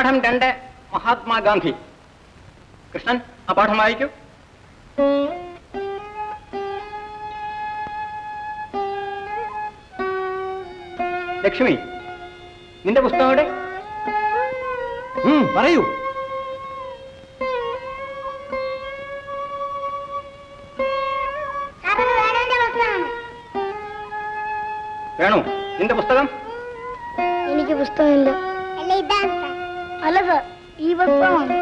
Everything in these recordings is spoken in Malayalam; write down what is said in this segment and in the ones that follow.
പാഠം രണ്ട് മഹാത്മാഗാന്ധി കൃഷ്ണൻ ആ പാഠം വായിക്കൂ ലക്ഷ്മി നിന്റെ പുസ്തകം എവിടെ ഉം, പറയൂ വേണു നിന്റെ പുസ്തകം എനിക്ക് പുസ്തകമില്ല അല്ല ഇതാണ് അല്ല സാർ ഈ പുസ്തകമാണ്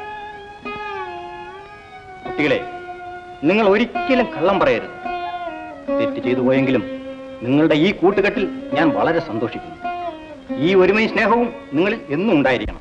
കുട്ടികളെ നിങ്ങൾ ഒരിക്കലും കള്ളം പറയരുത് തെറ്റ് ചെയ്തു പോയെങ്കിലും നിങ്ങളുടെ ഈ കൂട്ടുകെട്ടിൽ ഞാൻ വളരെ സന്തോഷിക്കുന്നു ഈ ഒരുമയും സ്നേഹവും നിങ്ങളിൽ എന്നും ഉണ്ടായിരിക്കണം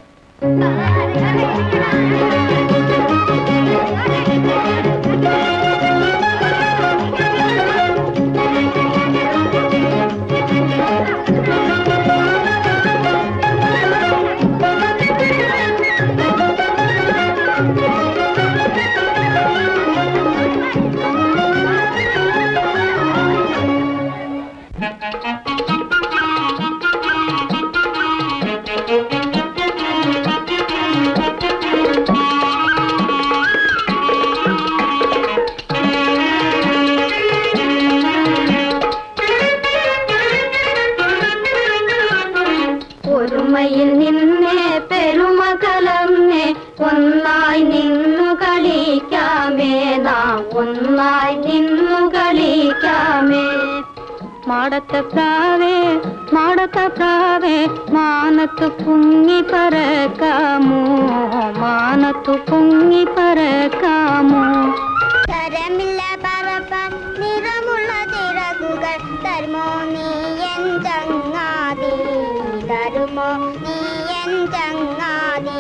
ഒരുമയിൽ നിന്നേ പെരുമ കലർന്നേ ഒന്നായി നിന്നു കളിക്കാമേ നാം ഒന്നായി നിന്നു കളിക്കാമേ മാടത്ത പ്രാവേ മാടത്ത പ്രാവേ മാനത്തു പൊങ്ങി പറക്കാമോ മാനത്തു പൊങ്ങി പറക്കാമോ തരമില്ല പറപ്പാൻ നിറമുള്ള ചിറകുകൾ തരുമോ നീ എൻ ചങ്ങാതി തരുമോ നീ എൻ ചങ്ങാതി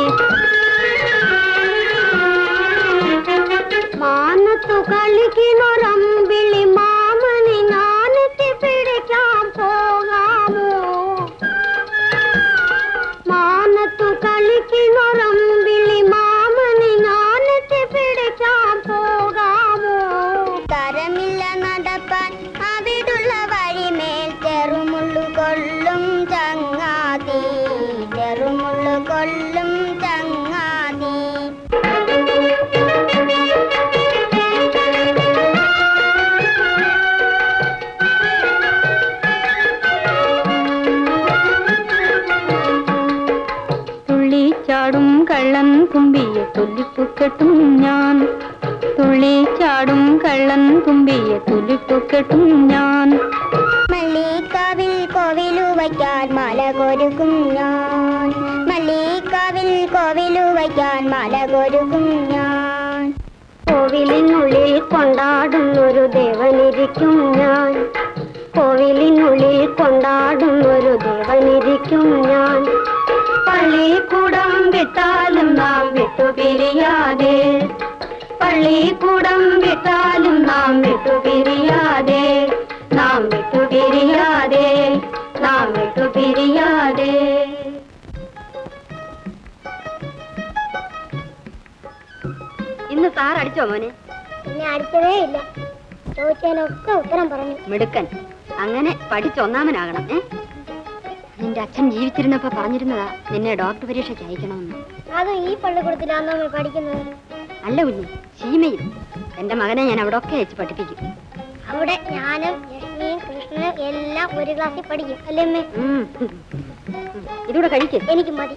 മാനത്തു കളിക്കുന്നൊരമ്പിളി മാമനി ഞാനെത്തി പിടിക്കാൻ പോകാമോ മാനത്തു കളിക്കുന്നൊരമ്പിളി മാമനി ഞാനെത്തി പിടിക്കാൻ പോകാമോ തരമില്ല നടപ്പാൻ അവിടുള്ള വഴിമേൽ ചെറുമുള്ളു കൊള്ളും ചങ്ങാതി ചെറുമുള്ളു കൊള്ളും ചങ്ങാതി തുള്ളിച്ചാടും കള്ളൻ തുമ്പിയെ തുല്ലിപ്പുക്കെട്ടും ഞാൻ തുള്ളിച്ചാടും കള്ളൻ തുമ്പിയെ തുല്ലിപ്പുക്കെട്ടും ഞാൻ മല്ലിക്കാവിൽ കോവിലു വയ്ക്കാൻ മല കൊരുക്കും ഞാൻ മല്ലിക്കാവിൽ കോവിലു വയ്ക്കാൻ മല കൊരുക്കും ഞാൻ കോവിലിനുള്ളിൽ കൊണ്ടാടുന്നൊരു ദേവനിരിക്കും ഞാൻ കോവിലിനുള്ളിൽ കൊണ്ടാടുന്നൊരു ദേവനിരിക്കും ഞാൻ പള്ളിക്കൂടം വിട്ടാലും നാം വിട്ടുപിരിയാതെ പള്ളിക്കൂടം വിട്ടാലും നാം വിട്ടുപിരിയാതെ നാം വിട്ടുപിരിയാതെ നാം വിട്ടുപിരിയാതെ ഇന്ന് സാർ അടിച്ചോ മോനെ എന്നെ അടിച്ചതേ ഇല്ല ചോദിച്ചതിനൊക്കെ ഉത്തരം പറഞ്ഞു മിടുക്കൻ അങ്ങനെ പഠിച്ചൊന്നാമനാകണം ഏ നിന്റെ അച്ഛൻ ജീവിച്ചിരുന്നപ്പോ പറഞ്ഞിരുന്നതാ നിന്നെ ഡോക്ടർ പരീക്ഷയ്ക്ക് അയക്കണമെന്ന് അത് ഈ പള്ളിക്കൂടത്തിലാണോ നമ്മൾ പഠിക്കുന്നത് അല്ല കുഞ്ഞി ചീമയിൽ എന്റെ മകനെ ഞാൻ അവിടെ ഒക്കെ അയച്ച് പഠിപ്പിക്കും അവിടെ ഞാനും ലക്ഷ്മിയും കൃഷ്ണനും എല്ലാം ഒരു ക്ലാസ്സിൽ പഠിക്കും അല്ലേ അമ്മേ ഉം. ഇതൂടെ കഴിക്ക് എനിക്ക് മതി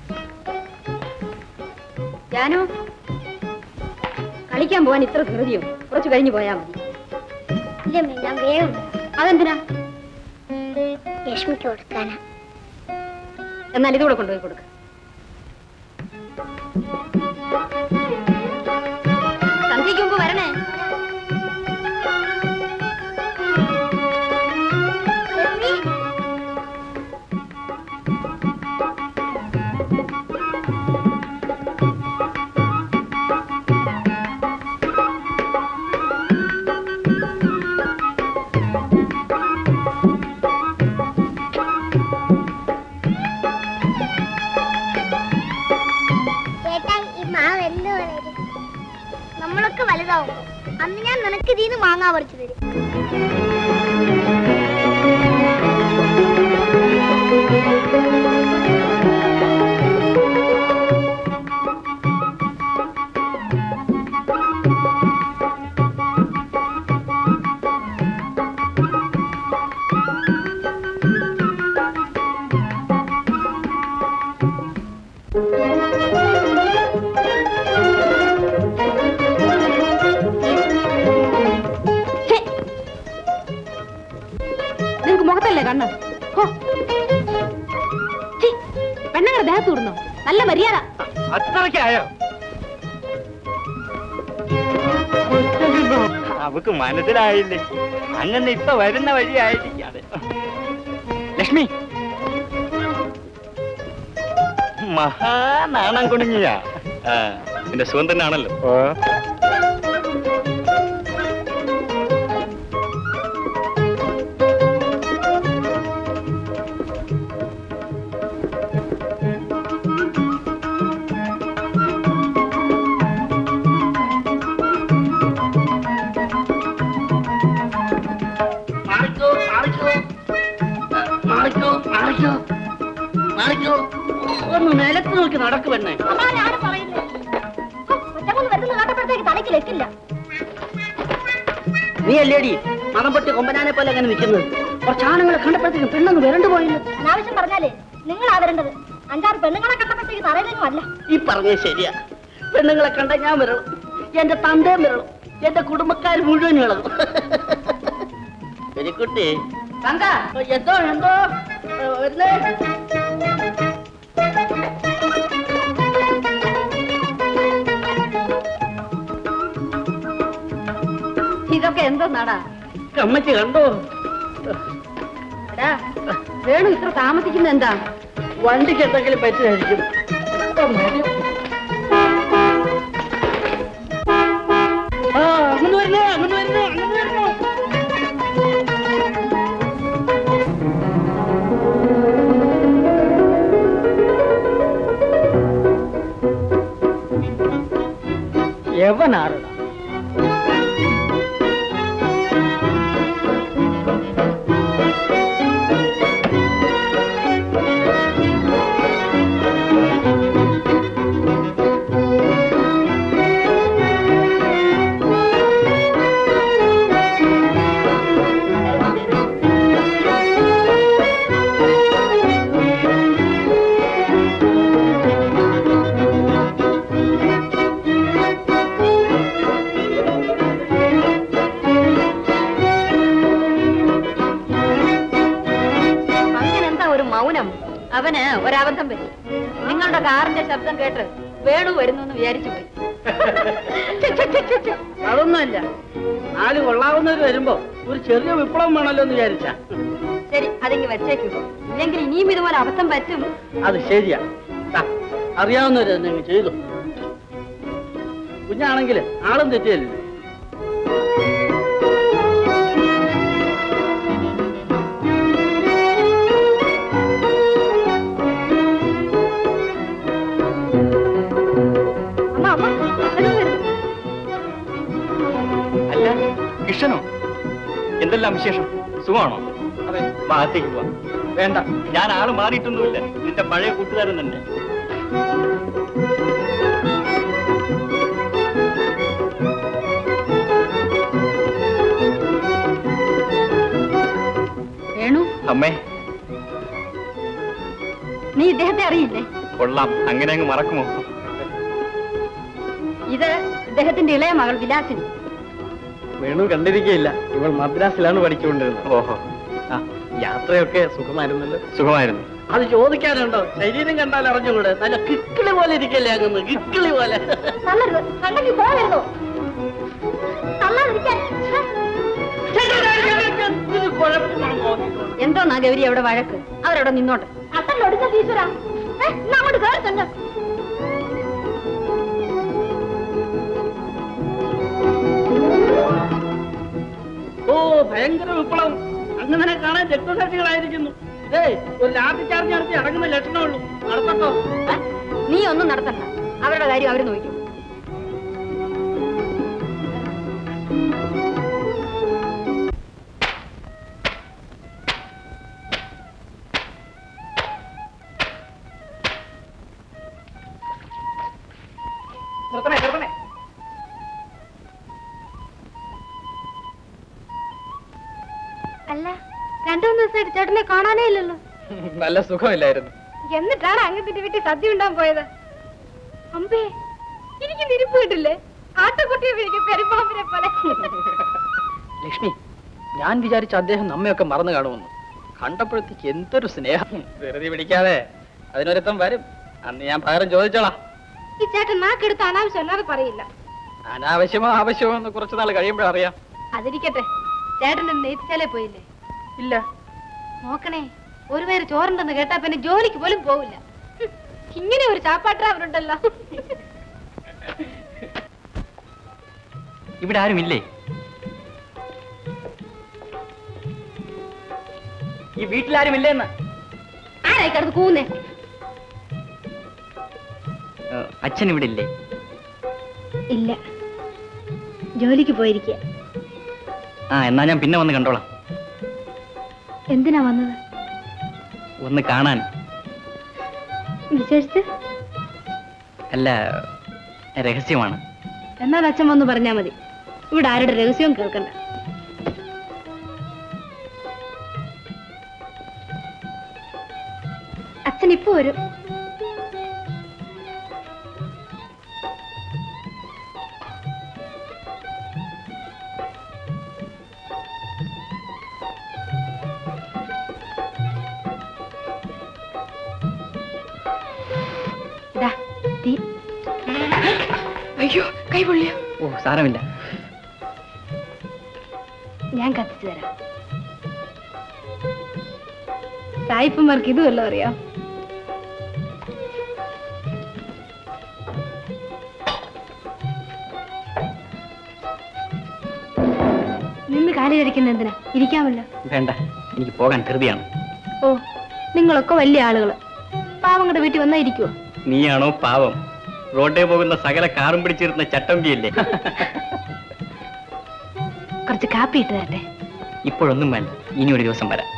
ജാനു കളിക്കാൻ പോവാൻ ഇത്ര ധൃതിയോ കുറച്ച് കഴിഞ്ഞു പോയാ മതി ഇല്ലമ്മേ ഞാൻ വേഗം അതെന്തിനാ ലക്ഷ്മിക്ക് കൊടുക്കാനാ എന്നാൽ ഇതുകൂടെ കൊണ്ടുപോയി കൊടുക്ക സന്ധ്യയ്ക്ക് മുമ്പ് വരണേ ലക്ഷ്മി ചേട്ടാ ഈ മാവ് എന്ന് വളരും നമ്മളൊക്കെ വലുതാവും അന്ന് ഞാൻ നിനക്ക് ഇതിന്ന് മാങ്ങാ പറിച്ചു തരും കണ്ണ് ഹോ. ഛീ, പെണ്ണുങ്ങളുടെ ദേഹത്ത് വിടുന്നു നല്ല മര്യാദ അത്രയ്ക്കായോ അവക്ക് മനസ്സിലായില്ലേ അങ്ങനെ ഇപ്പൊ വരുന്ന വഴിയായിരിക്കാതെ ലക്ഷ്മി മഹാനാണം കുണിഞ്ഞിയാ എന്റെ സുഖം തന്നെ ആണല്ലോ മാറിക്കോ മാറിക്കോ മാറിക്കോ മാറിക്കോ മാറിക്കോ ഒന്ന് നിലത്ത് നോക്കി നടക്ക് പെണ്ണേ ആരും പറയുന്നു ഒറ്റക്കൊന്ന് വരുന്ന കാട്ടപ്പോഴത്തേക്ക് തലയ്ക്ക് ലക്കില്ല നീ അല്ലേടി മതം പൊട്ടി കൊമ്പനാനെ പോലെ അങ്ങനെ നിൽക്കുന്നത് കുറച്ച് ആണുങ്ങളെ കണ്ടപ്പോഴത്തേക്കും പെണ്ണൊന്ന് വരണ്ടു പോയില്ല അനാവശ്യം പറഞ്ഞാലേ നിങ്ങളാ വരേണ്ടത് അഞ്ചാറ് പെണ്ണുങ്ങളെ കണ്ടപ്പോഴത്തേക്ക് തറയിലൊന്നും അല്ല ഈ പറഞ്ഞത് ശരിയാ പെണ്ണുങ്ങളെ കണ്ട ഞാൻ വരണം എന്റെ തന്തയും വരണം എന്റെ കുടുംബക്കാർ മുഴുവൻ ഇളകും പെരിക്കുട്ടി എന്തോ എന്തോ ഏ, വരുന്നേ ഇതൊക്കെ എന്തോന്നാടാ കമ്മച്ച് കണ്ടോ എടാ വേണു ഇത്ര താമസിക്കുന്ന എന്താ വണ്ടിക്ക് എന്തെങ്കിലും പറ്റിയായിരിക്കും ഇപ്പം വരും. ആ, അങ്ങ് വരുന്നേ, അങ്ങ് വരുന്നേ, അങ്ങ് വരുന്നേ. എവനാരടാ അങ്ങനെന്താ ഒരു മൗനം അവന് ഒരബദ്ധം പറ്റി നിങ്ങളുടെ കാറിന്റെ ശബ്ദം കേട്ട് വേണു വരുന്നു എന്ന് വിചാരിച്ചു പോയി അതൊന്നുമല്ല നാല് കൊള്ളാവുന്നവർ വരുമ്പോ ഒരു ചെറിയ വിപ്ലവം വേണമല്ലോ എന്ന് വിചാരിച്ച ശരി അതിങ്ങ് വെച്ചേക്കൂ ഇല്ലെങ്കിൽ ഇനിയും ഇതുപോലെ അബദ്ധം പറ്റും അത് ശരിയാ ദാ, അറിയാവുന്നവര് തന്നെ അങ്ങ് ചെയ്തു കുഞ്ഞാണെങ്കിൽ ആളും തെറ്റിയല്ലേ അമ്മ അമ്മ വേണു വരുന്നു. അല്ല കിഷനോ എന്തെല്ലാം വിശേഷം സുഖമാണോ അതെ ഭാഗത്തേക്ക് പോവാം വേണ്ട ഞാൻ ആള് മാറിയിട്ടൊന്നുമില്ല നിന്റെ പഴയ കൂട്ടുകാരൻ തന്നെ വേണു അമ്മേ നീ ഇദ്ദേഹത്തെ അറിയില്ലേ കൊള്ളാം അങ്ങനെ അങ്ങ് മറക്കുമോ ഇത് ഇദ്ദേഹത്തിന്റെ ഇളയ മകൾ വിലാസിനി വേണു കണ്ടിരിക്കയില്ല ഇവൾ മദ്രാസിലാണ് പഠിച്ചുകൊണ്ടിരുന്നത് ഓഹോ ആ യാത്രയൊക്കെ സുഖമായിരുന്നല്ലോ സുഖമായിരുന്നു അത് ചോദിക്കാനുണ്ടോ ശരീരം കണ്ടാൽ അറിഞ്ഞുകൂടെ നല്ല കിക്കിളി പോലെ ഇരിക്കല്ലേ അങ്ങ് കിക്കിളി പോലെ തള്ളരുത് കണ്ടെങ്കിൽ പോകരുതോ തള്ളാതിരിക്കാൻ എന്തൊരു കുഴപ്പമാണോ എന്തോന്നാ ഗൗരി അവിടെ വഴക്ക് അവരവിടെ നിന്നോട്ടെ അട്ടല്ലൊടുങ്ങ ടീച്ചറാ എന്നാ അങ്ങോട്ട് കയറി തന്നെ ഓ ഭയങ്കര വിപ്ലവം അങ്ങനെ കാണാൻ രക്തസാക്ഷികളായിരിക്കുന്നു ഇതേ ഒരു ലാത്തി ചാർജ് നടത്തി അടങ്ങുന്ന ലക്ഷണമുള്ളൂ നടത്തട്ടോ ഏ? നീ ഒന്നും നടത്തണ്ട അവരുടെ കാര്യം അവര് നോക്കും നിർത്തണേ നിർത്തണേ അല്ല രണ്ടു മൂന്ന് ദിവസമായിട്ട് ചേട്ടനെ കാണാനേ ഇല്ലല്ലോ നല്ല സുഖമില്ലായിരുന്നു എന്നിട്ടാണ് അങ്ങത്തിന്റെ വീട്ടിൽ സദ്യ ഉണ്ടാൻ പോയത് അമ്പേ എനിക്ക് വിരിപ്പ് കിട്ടില്ലേ ആട്ടക്കുട്ടിയെ വിരിക്കും പെരുമ്പാമ്പിനെ പോലെ ലക്ഷ്മി ഞാൻ വിചാരിച്ച അദ്ദേഹം നമ്മയൊക്കെ മറന്നു കാണുമെന്ന് കണ്ടപ്പോഴത്തേക്ക് എന്തൊരു സ്നേഹം വെറുതെ പിടിക്കാതെ അതിനൊരുത്തം വരും അന്ന് ഞാൻ പകരം ചോദിച്ചോളാം ഈ ചേട്ടൻ നാക്കെടുത്ത് അനാവശ്യം അല്ലാതെ പറയില്ല അനാവശ്യമോ ആവശ്യമോ എന്ന് കുറച്ചു നാൾ കഴിയുമ്പോഴറിയാം അതിരിക്കട്ടെ ചേട്ടൻ നെയ്ച്ചാലേ പോയില്ലേ ഇല്ല നോക്കണേ ഒരു പേര് ചോറുണ്ടെന്ന് കേട്ടാ പിന്നെ ജോലിക്ക് പോലും പോവില്ല ഹും, ഇങ്ങനെ ഒരു ചാപ്പാട്ടവരുണ്ടല്ലോ ഇവിടെ ആരുമില്ലേ ഈ വീട്ടിലാരുമില്ലേ എന്ന് ആരായി കിടന്ന് കൂന്നേ അച്ഛൻ ഇവിടെ ഇല്ലേ ഇല്ല ജോലിക്ക് പോയിരിക്കുക ആ എന്നാ ഞാൻ പിന്നെ വന്ന് കണ്ടോളാം എന്തിനാ വന്നത് ഒന്ന് കാണാൻ വിശേഷിച്ച് അല്ല രഹസ്യമാണ് എന്നാൽ അച്ഛൻ വന്ന് പറഞ്ഞാ മതി ഇവിടെ ആരുടെ രഹസ്യവും കേൾക്കണ്ട അച്ഛൻ ഇപ്പൊ വരും ഇതാ തീ അയ്യോ കൈ പൊള്ളിയോ ഓ സാരമില്ല ഞാൻ കത്തിച്ചു തരാം സായിപ്പന്മാർക്ക് ഇത് വല്ലതും അറിയാം നിന്ന് കാലി ധരിക്കുന്ന എന്തിനാ ഇരിക്കാമല്ലോ വേണ്ട എനിക്ക് പോകാൻ ധൃതിയാണ് ഓ നിങ്ങളൊക്കെ വലിയ ആളുകള് പാവങ്ങളുടെ വീട്ടിൽ വന്നാ ഇരിക്കുവോ നീയാണോ പാവം റോഡേ പോകുന്ന സകല കാറും പിടിച്ചിരുന്ന ചട്ടമ്പിയല്ലേ കുറച്ച് കാപ്പി ഇട്ട് തരട്ടെ ഇപ്പോഴൊന്നും വേണ്ട ഇനി ഒരു ദിവസം വരാം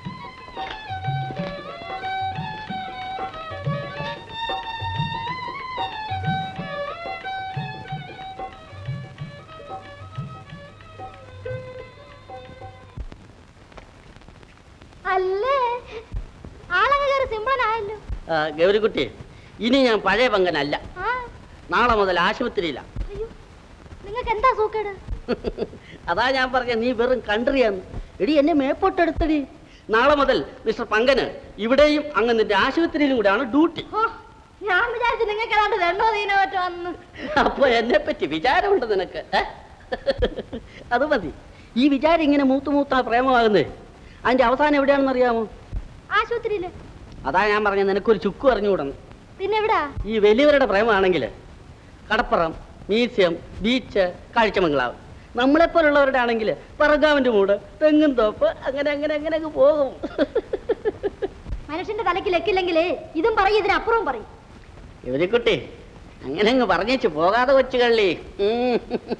അല്ലേ ആളങ്ങനെ സിംഹനായല്ലോ ആ, ഗൗരിക്കുട്ടി ഇനി ഞാൻ പഴയ പങ്കനല്ല ആ നാളെ മുതൽ ആശുപത്രിയില്ല അയ്യോ നിങ്ങൾക്ക് എന്താ സൂക്കേട് അതാ ഞാൻ പറഞ്ഞ നീ വെറും കൺട്രിയാന്ന് എടി എന്നെ മേപ്പോട്ടെടുത്തടി നാളെ മുതൽ മിസ്റ്റർ പങ്കന് ഇവിടെയും അങ്ങ് നിന്റെ ആശുപത്രിയിലും കൂടെയാണ് ഡ്യൂട്ടി ഓ ഞാൻ വിചാരിച്ചു നിങ്ങൾക്ക് ഏതാണ്ട് രണ്ടോ തീനോ മറ്റോ വന്ന് അപ്പൊ എന്നെ പറ്റി വിചാരമുണ്ട് നിനക്ക് ഏ? അത് മതി ഈ വിചാരം ഇങ്ങനെ മൂത്ത് മൂത്താ പ്രേമമാകുന്നേ അതിന്റെ അവസാനം എവിടെയാണെന്ന് അറിയാമോ ആശുപത്രിയില് അതാ ഞാൻ പറഞ്ഞ നിനക്കൊരു ചുക്ക് അറിഞ്ഞുകൂടണം പിന്നെ എവിടാ ഈ വലിയവരുടെ പ്രേമമാണെങ്കിൽ കടപ്പുറം മ്യൂസിയം ബീച്ച് കാഴ്ചമംഗളാവ് നമ്മളെപ്പോലുള്ളവരുടെ ആണെങ്കിൽ പറഗാവിന്റെ മൂട് തെങ്ങും തോപ്പ് അങ്ങനെ അങ്ങനെ അങ്ങനെ അങ്ങ് പോകും മനുഷ്യന്റെ തലയ്ക്ക് ലെക്കില്ലെങ്കിലേ ഇതും പറയും ഇതിനപ്പുറവും പറയും ഇവരിക്കുട്ടി അങ്ങനെ അങ്ങ് പറഞ്ഞേച്ച് പോകാതെ കൊച്ചു കള്ളി ഉം.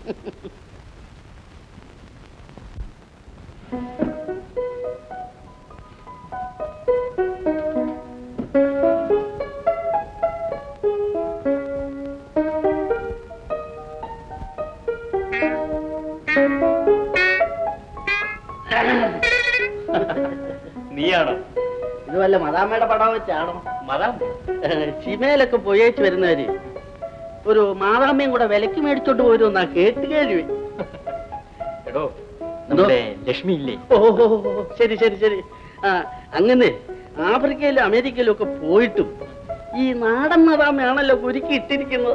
നീയാണോ ഇത് വല്ല മദാമ്മയുടെ പടം വെച്ചാണോ മതാം ശിമയിലൊക്കെ പോയേച്ച് വരുന്നവര് ഒരു മാതാമ്മയും കൂടെ വിലക്ക് മേടിച്ചോണ്ട് പോരുമെന്നാ കേട്ട് കേൾവി എടോ നമ്മുടെ ലക്ഷ്മി ഇല്ലേ ഓ ഓ, ഓ, ശരി ശരി ശരി ആ അങ്ങനെ ആഫ്രിക്കയിലും അമേരിക്കയിലും ഒക്കെ പോയിട്ടും ഈ നാടൻ മതാമയാണല്ലോ കുരുക്കി ഇട്ടിരിക്കുന്നത്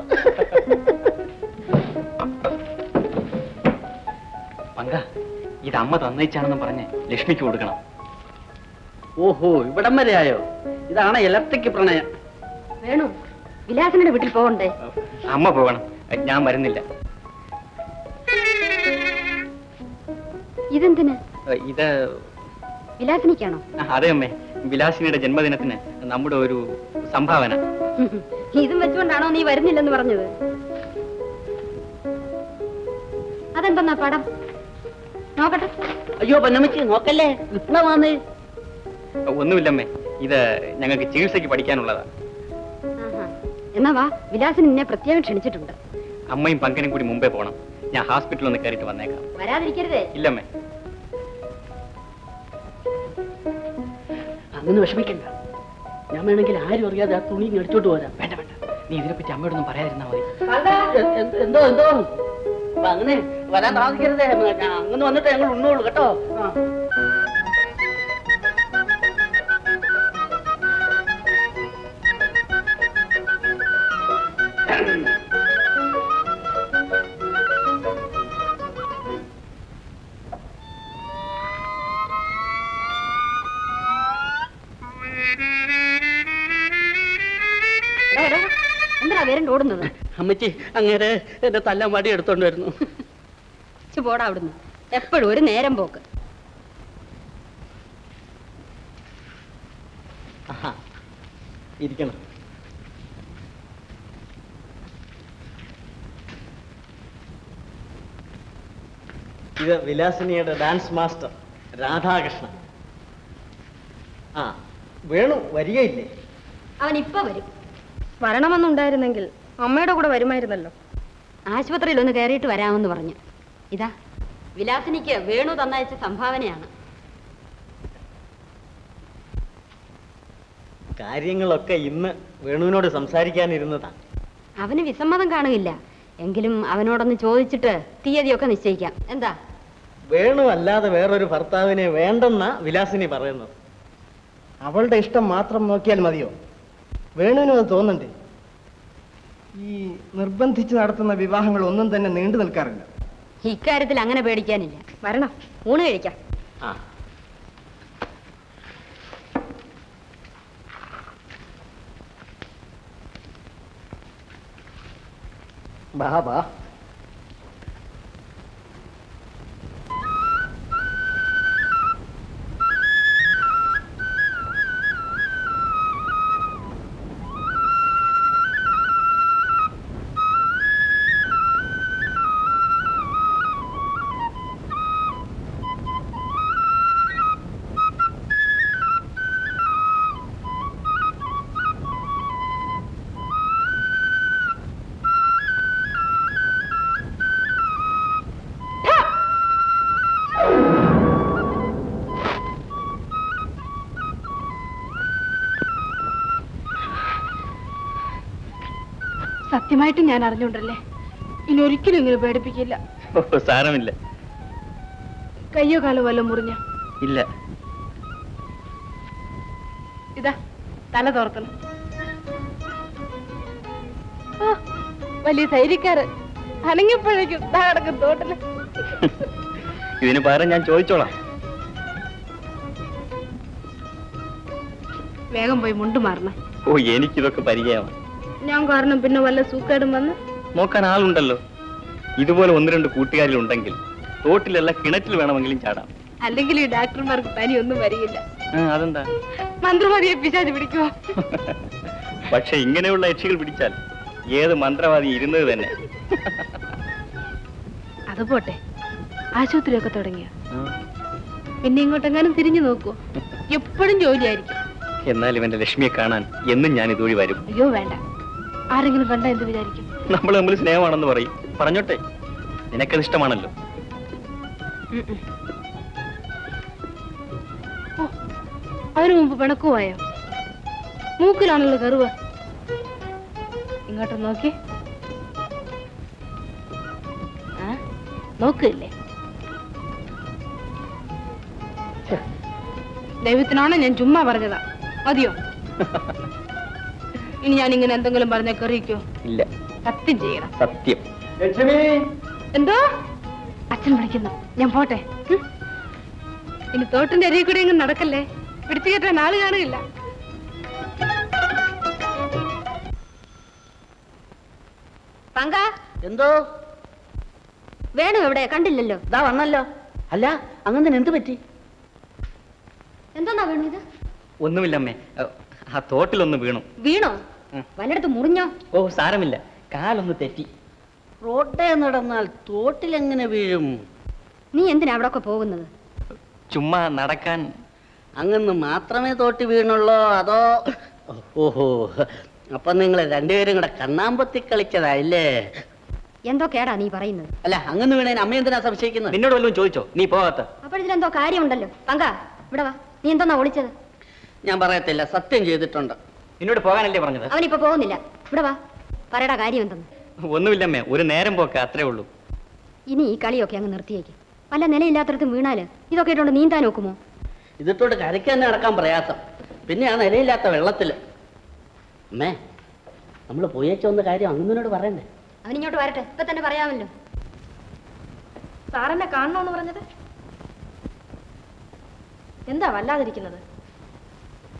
പങ്ക ഇത് അമ്മ തന്നയിച്ചാണെന്ന് പറഞ്ഞ് ലക്ഷ്മിക്ക് കൊടുക്കണം ഓഹോ ഇവിടം വരെ ആയോ ഇതാണ് ഇലക്ട്രിക് പ്രണയം വേണു വിലാസനയുടെ വീട്ടിൽ പോകണ്ടേ അമ്മ പോകണം ഞാൻ വരുന്നില്ല ഇതെന്തിന് ഇത് വിലാസിനിക്കാണോ ആ, അതെ അമ്മേ വിലാസിനിയുടെ ജന്മദിനത്തിന് നമ്മുടെ ഒരു സംഭാവന ഇതും വെച്ചുകൊണ്ടാണോ നീ വരുന്നില്ലെന്ന് പറഞ്ഞത് അതെന്തെന്നാ പടം നോക്കട്ടെ അയ്യോ പൊന്നമ്മച്ചി നോക്കല്ലേ വിപ്ലവാന്ന് ഒന്നുമില്ലമ്മേ ഇത് ഞങ്ങൾക്ക് ചികിത്സയ്ക്ക് പഠിക്കാനുള്ളതാ ആഹാ. എന്നാ വാ വിലാസിന് നിന്നെ പ്രത്യേകം ക്ഷണിച്ചിട്ടുണ്ട് അമ്മയും പങ്കനും കൂടി മുമ്പേ പോകണം ഞാൻ ഹോസ്പിറ്റലിൽ ഒന്ന് കയറിയിട്ട് വന്നേക്കാം വരാതിരിക്കരുതേ ഇല്ലമ്മേ അങ്ങനെ വിഷമിക്കണ്ട ഞാൻ വേണമെങ്കിൽ ആരും അറിയാതെ ആ തുണി ഇങ്ങ് എടുത്തോട്ട് പോരാം വേണ്ട വേണ്ട നീ ഇതിനെപ്പറ്റി അമ്മയോടൊന്നും പറയാതിരുന്നാ മതി എ- എന്ത്- എന്തോ എന്തോ അപ്പൊ അങ്ങനെ വരാൻ താമസിക്കരുതേ ഞാൻ അങ്ങനെ വന്നിട്ട് ഞങ്ങൾ ഉണ്ണുള്ളൂ കേട്ടോ ആ. എടാ, എടാ, എന്തിനാ വേരണ്ട് ഓടുന്നത് അമ്മച്ചി അങ്ങേരെ എന്റെ തല്ലാൻ വടി എടുത്തോണ്ട് വരുന്നു ഇച്ചു പോടാ അവിടുന്ന് എപ്പോഴും ഒരു നേരം പോക്ക് ആഹാ. ഇരിക്കണം ഇത് വിലാസിനിയുടെ ഡാൻസ് മാസ്റ്റർ രാധാകൃഷ്ണൻ ആ വേണു വരികയില്ലേ അവൻ ഇപ്പൊ വരും വരണമെന്നുണ്ടായിരുന്നെങ്കിൽ അമ്മയുടെ കൂടെ വരുമായിരുന്നല്ലോ ആശുപത്രിയിൽ ഒന്ന് കയറിയിട്ട് വരാമെന്ന് പറഞ്ഞു ഇതാ വിലാസിനിക്ക് വേണു തന്നയച്ച സംഭാവനയാണ് കാര്യങ്ങളൊക്കെ ഇന്ന് വേണുവിനോട് സംസാരിക്കാനിരുന്നതാണ് അവന് വിസമ്മതം കാണുകയില്ല എങ്കിലും അവനോടൊന്ന് ചോദിച്ചിട്ട് തീയതിയൊക്കെ നിശ്ചയിക്കാം എന്താ വേണു അല്ലാതെ വേറൊരു ഭർത്താവിനെ വേണ്ടെന്ന വിലാസിനി പറയുന്നത് അവളുടെ ഇഷ്ടം മാത്രം നോക്കിയാൽ മതിയോ വേണുവിനും അത് തോന്നണ്ടേ ഈ നിർബന്ധിച്ച് നടത്തുന്ന വിവാഹങ്ങൾ ഒന്നും തന്നെ നീണ്ടു നിൽക്കാറില്ല ഇക്കാര്യത്തിൽ അങ്ങനെ പേടിക്കാനില്ല വരണം ഊണ് കഴിക്കാം ആ ബാ ബാ സത്യമായിട്ടും ഞാൻ അറിഞ്ഞോണ്ടല്ലേ ഇനി ഒരിക്കലും ഇങ്ങനെ പേടിപ്പിക്കില്ല ഓ സാരമില്ല കയ്യോ കാലോ വല്ലതും മുറിഞ്ഞ ഇല്ല ഇതാ തല തോർക്കണം ആ, വലിയ ധൈര്യക്കാര് അനങ്ങിയപ്പോഴേക്കും ദാ കിടക്കും തോട്ടില് ഇതിന് പകരം ഞാൻ ചോദിച്ചോളാം വേഗം പോയി മുണ്ട് മാറണം ഓ എനിക്കിതൊക്കെ പരിചയമാണ് ഞാൻ കാരണം പിന്നെ വല്ല സൂക്കേടും വന്ന് നോക്കാൻ ആളുണ്ടല്ലോ ഇതുപോലെ ഒന്ന് രണ്ട് കൂട്ടുകാരിലുണ്ടെങ്കിൽ തോട്ടിലല്ല കിണറ്റിൽ വേണമെങ്കിലും ചാടാം അല്ലെങ്കിൽ ഈ ഡാക്ടർമാർക്ക് പനി ഒന്നും വരികയില്ല ആ, അതെന്താ മന്ത്രവാദിയെ പിശാച് പിടിക്കുവോ പക്ഷെ ഇങ്ങനെയുള്ള യക്ഷികൾ പിടിച്ചാൽ ഏത് മന്ത്രവാദി ഇരുന്നത് തന്നെ അത് പോട്ടെ ആശുപത്രിയൊക്കെ തുടങ്ങിയ പിന്നെ ഇങ്ങോട്ടെങ്ങാനും തിരിഞ്ഞു നോക്കൂ എപ്പോഴും ജോലിയായിരിക്കും എന്നാൽ ഇവന്റെ ലക്ഷ്മിയെ കാണാൻ എന്നും ഞാൻ ഇതുവഴി വരും അയ്യോ വേണ്ട ആരെങ്കിലും കണ്ട എന്ത് വിചാരിക്കും നമ്മൾ തമ്മിൽ സ്നേഹമാണെന്ന് പറയും പറഞ്ഞോട്ടെ നിനക്കത് ഇഷ്ടമാണല്ലോ ഉം ഉം. ഓ അതിനു മുമ്പ് പിണക്കുവായോ മൂക്കിലാണല്ലോ കറുവ ഇങ്ങോട്ട് നോക്കി ആ നോക്കില്ലേ ദൈവത്തിനാണ് ഞാൻ ചുമ്മാ പറഞ്ഞതാ മതിയോ ഇനി ഞാൻ ഇങ്ങനെ എന്തെങ്കിലും പറഞ്ഞ കറിയിക്കോ ഇല്ല സത്യം ചെയ്യണം സത്യം ലക്ഷ്മി എന്തോ അച്ഛൻ വിളിക്കുന്നു ഞാൻ പോട്ടെ ഉം? ഇനി തോട്ടിന്റെ അരിയിൽ കൂടെ ഇങ്ങ് നടക്കല്ലേ പിടിച്ചു കയറ്റാൻ ആള് കാണുകയില്ല പങ്ക എന്തോ വേണു എവിടെ കണ്ടില്ലല്ലോ ഇതാ വന്നല്ലോ അല്ല അങ്ങനെ എന്ത് പറ്റി എന്തോന്നാ വേണു ഇത് ഒന്നുമില്ലമ്മേ അഹ് ആ തോട്ടിലൊന്ന് വീണു വീണോ ഉം. വല്ലയിടത്ത് മുറിഞ്ഞോ ഓ സാരമില്ല കാലൊന്ന് തെറ്റി റോഡേ നടന്നാൽ തോട്ടിലെങ്ങനെ വീഴും നീ എന്തിനാ അവിടെ ഒക്കെ പോകുന്നത് ചുമ്മാ നടക്കാൻ അങ്ങന്ന് മാത്രമേ തോട്ടി വീണുള്ളോ അതോ ഓഹോ അപ്പൊ നിങ്ങൾ രണ്ടുപേരും കൂടെ കണ്ണാമ്പത്തി കളിച്ചതായില്ലേ എന്തോ കേടാ നീ പറയുന്നത് അല്ല അങ്ങനെ വീണേന് അമ്മ എന്തിനാ സംശയിക്കുന്നത് നിന്നോട് വല്ലതും ചോദിച്ചോ നീ പോകാത്ത അപ്പോഴിതിലെന്തോ കാര്യമുണ്ടല്ലോ പങ്ക ഇവിടെ വാ നീ എന്തോന്നാ ഒളിച്ചത് ഞാൻ പറയത്തില്ല സത്യം ചെയ്തിട്ടുണ്ട് നിന്നോട് പോകാനല്ലേ പറഞ്ഞത് അവനിപ്പോ പോകുന്നില്ല ഇവിടെ വാ പറയടാ കാര്യം എന്തെന്ന് ഒന്നുമില്ലമ്മേ ഒരു നേരം പോക്ക് അത്രേ ഉള്ളൂ ഇനി ഈ കളിയൊക്കെ അങ്ങ് നിർത്തിയേക്ക് വല്ല നിലയില്ലാത്തടത്ത് വീണാല് ഇതൊക്കെ ഇട്ടുകൊണ്ട് നീന്താൻ നോക്കുമോ ഇതിട്ടോട് കരയ്ക്ക് തന്നെ നടക്കാൻ പ്രയാസം പിന്നെ ആ നിലയില്ലാത്ത വെള്ളത്തില് അമ്മേ നമ്മൾ പോയേച്ചൊന്ന കാര്യം അങ്ങനോട് പറയണ്ടേ അവനിങ്ങോട്ട് വരട്ടെ ഇപ്പൊ തന്നെ പറയാമല്ലോ സാറെന്നെ കാണണമെന്ന് പറഞ്ഞത് എന്താ വല്ലാതിരിക്കുന്നത്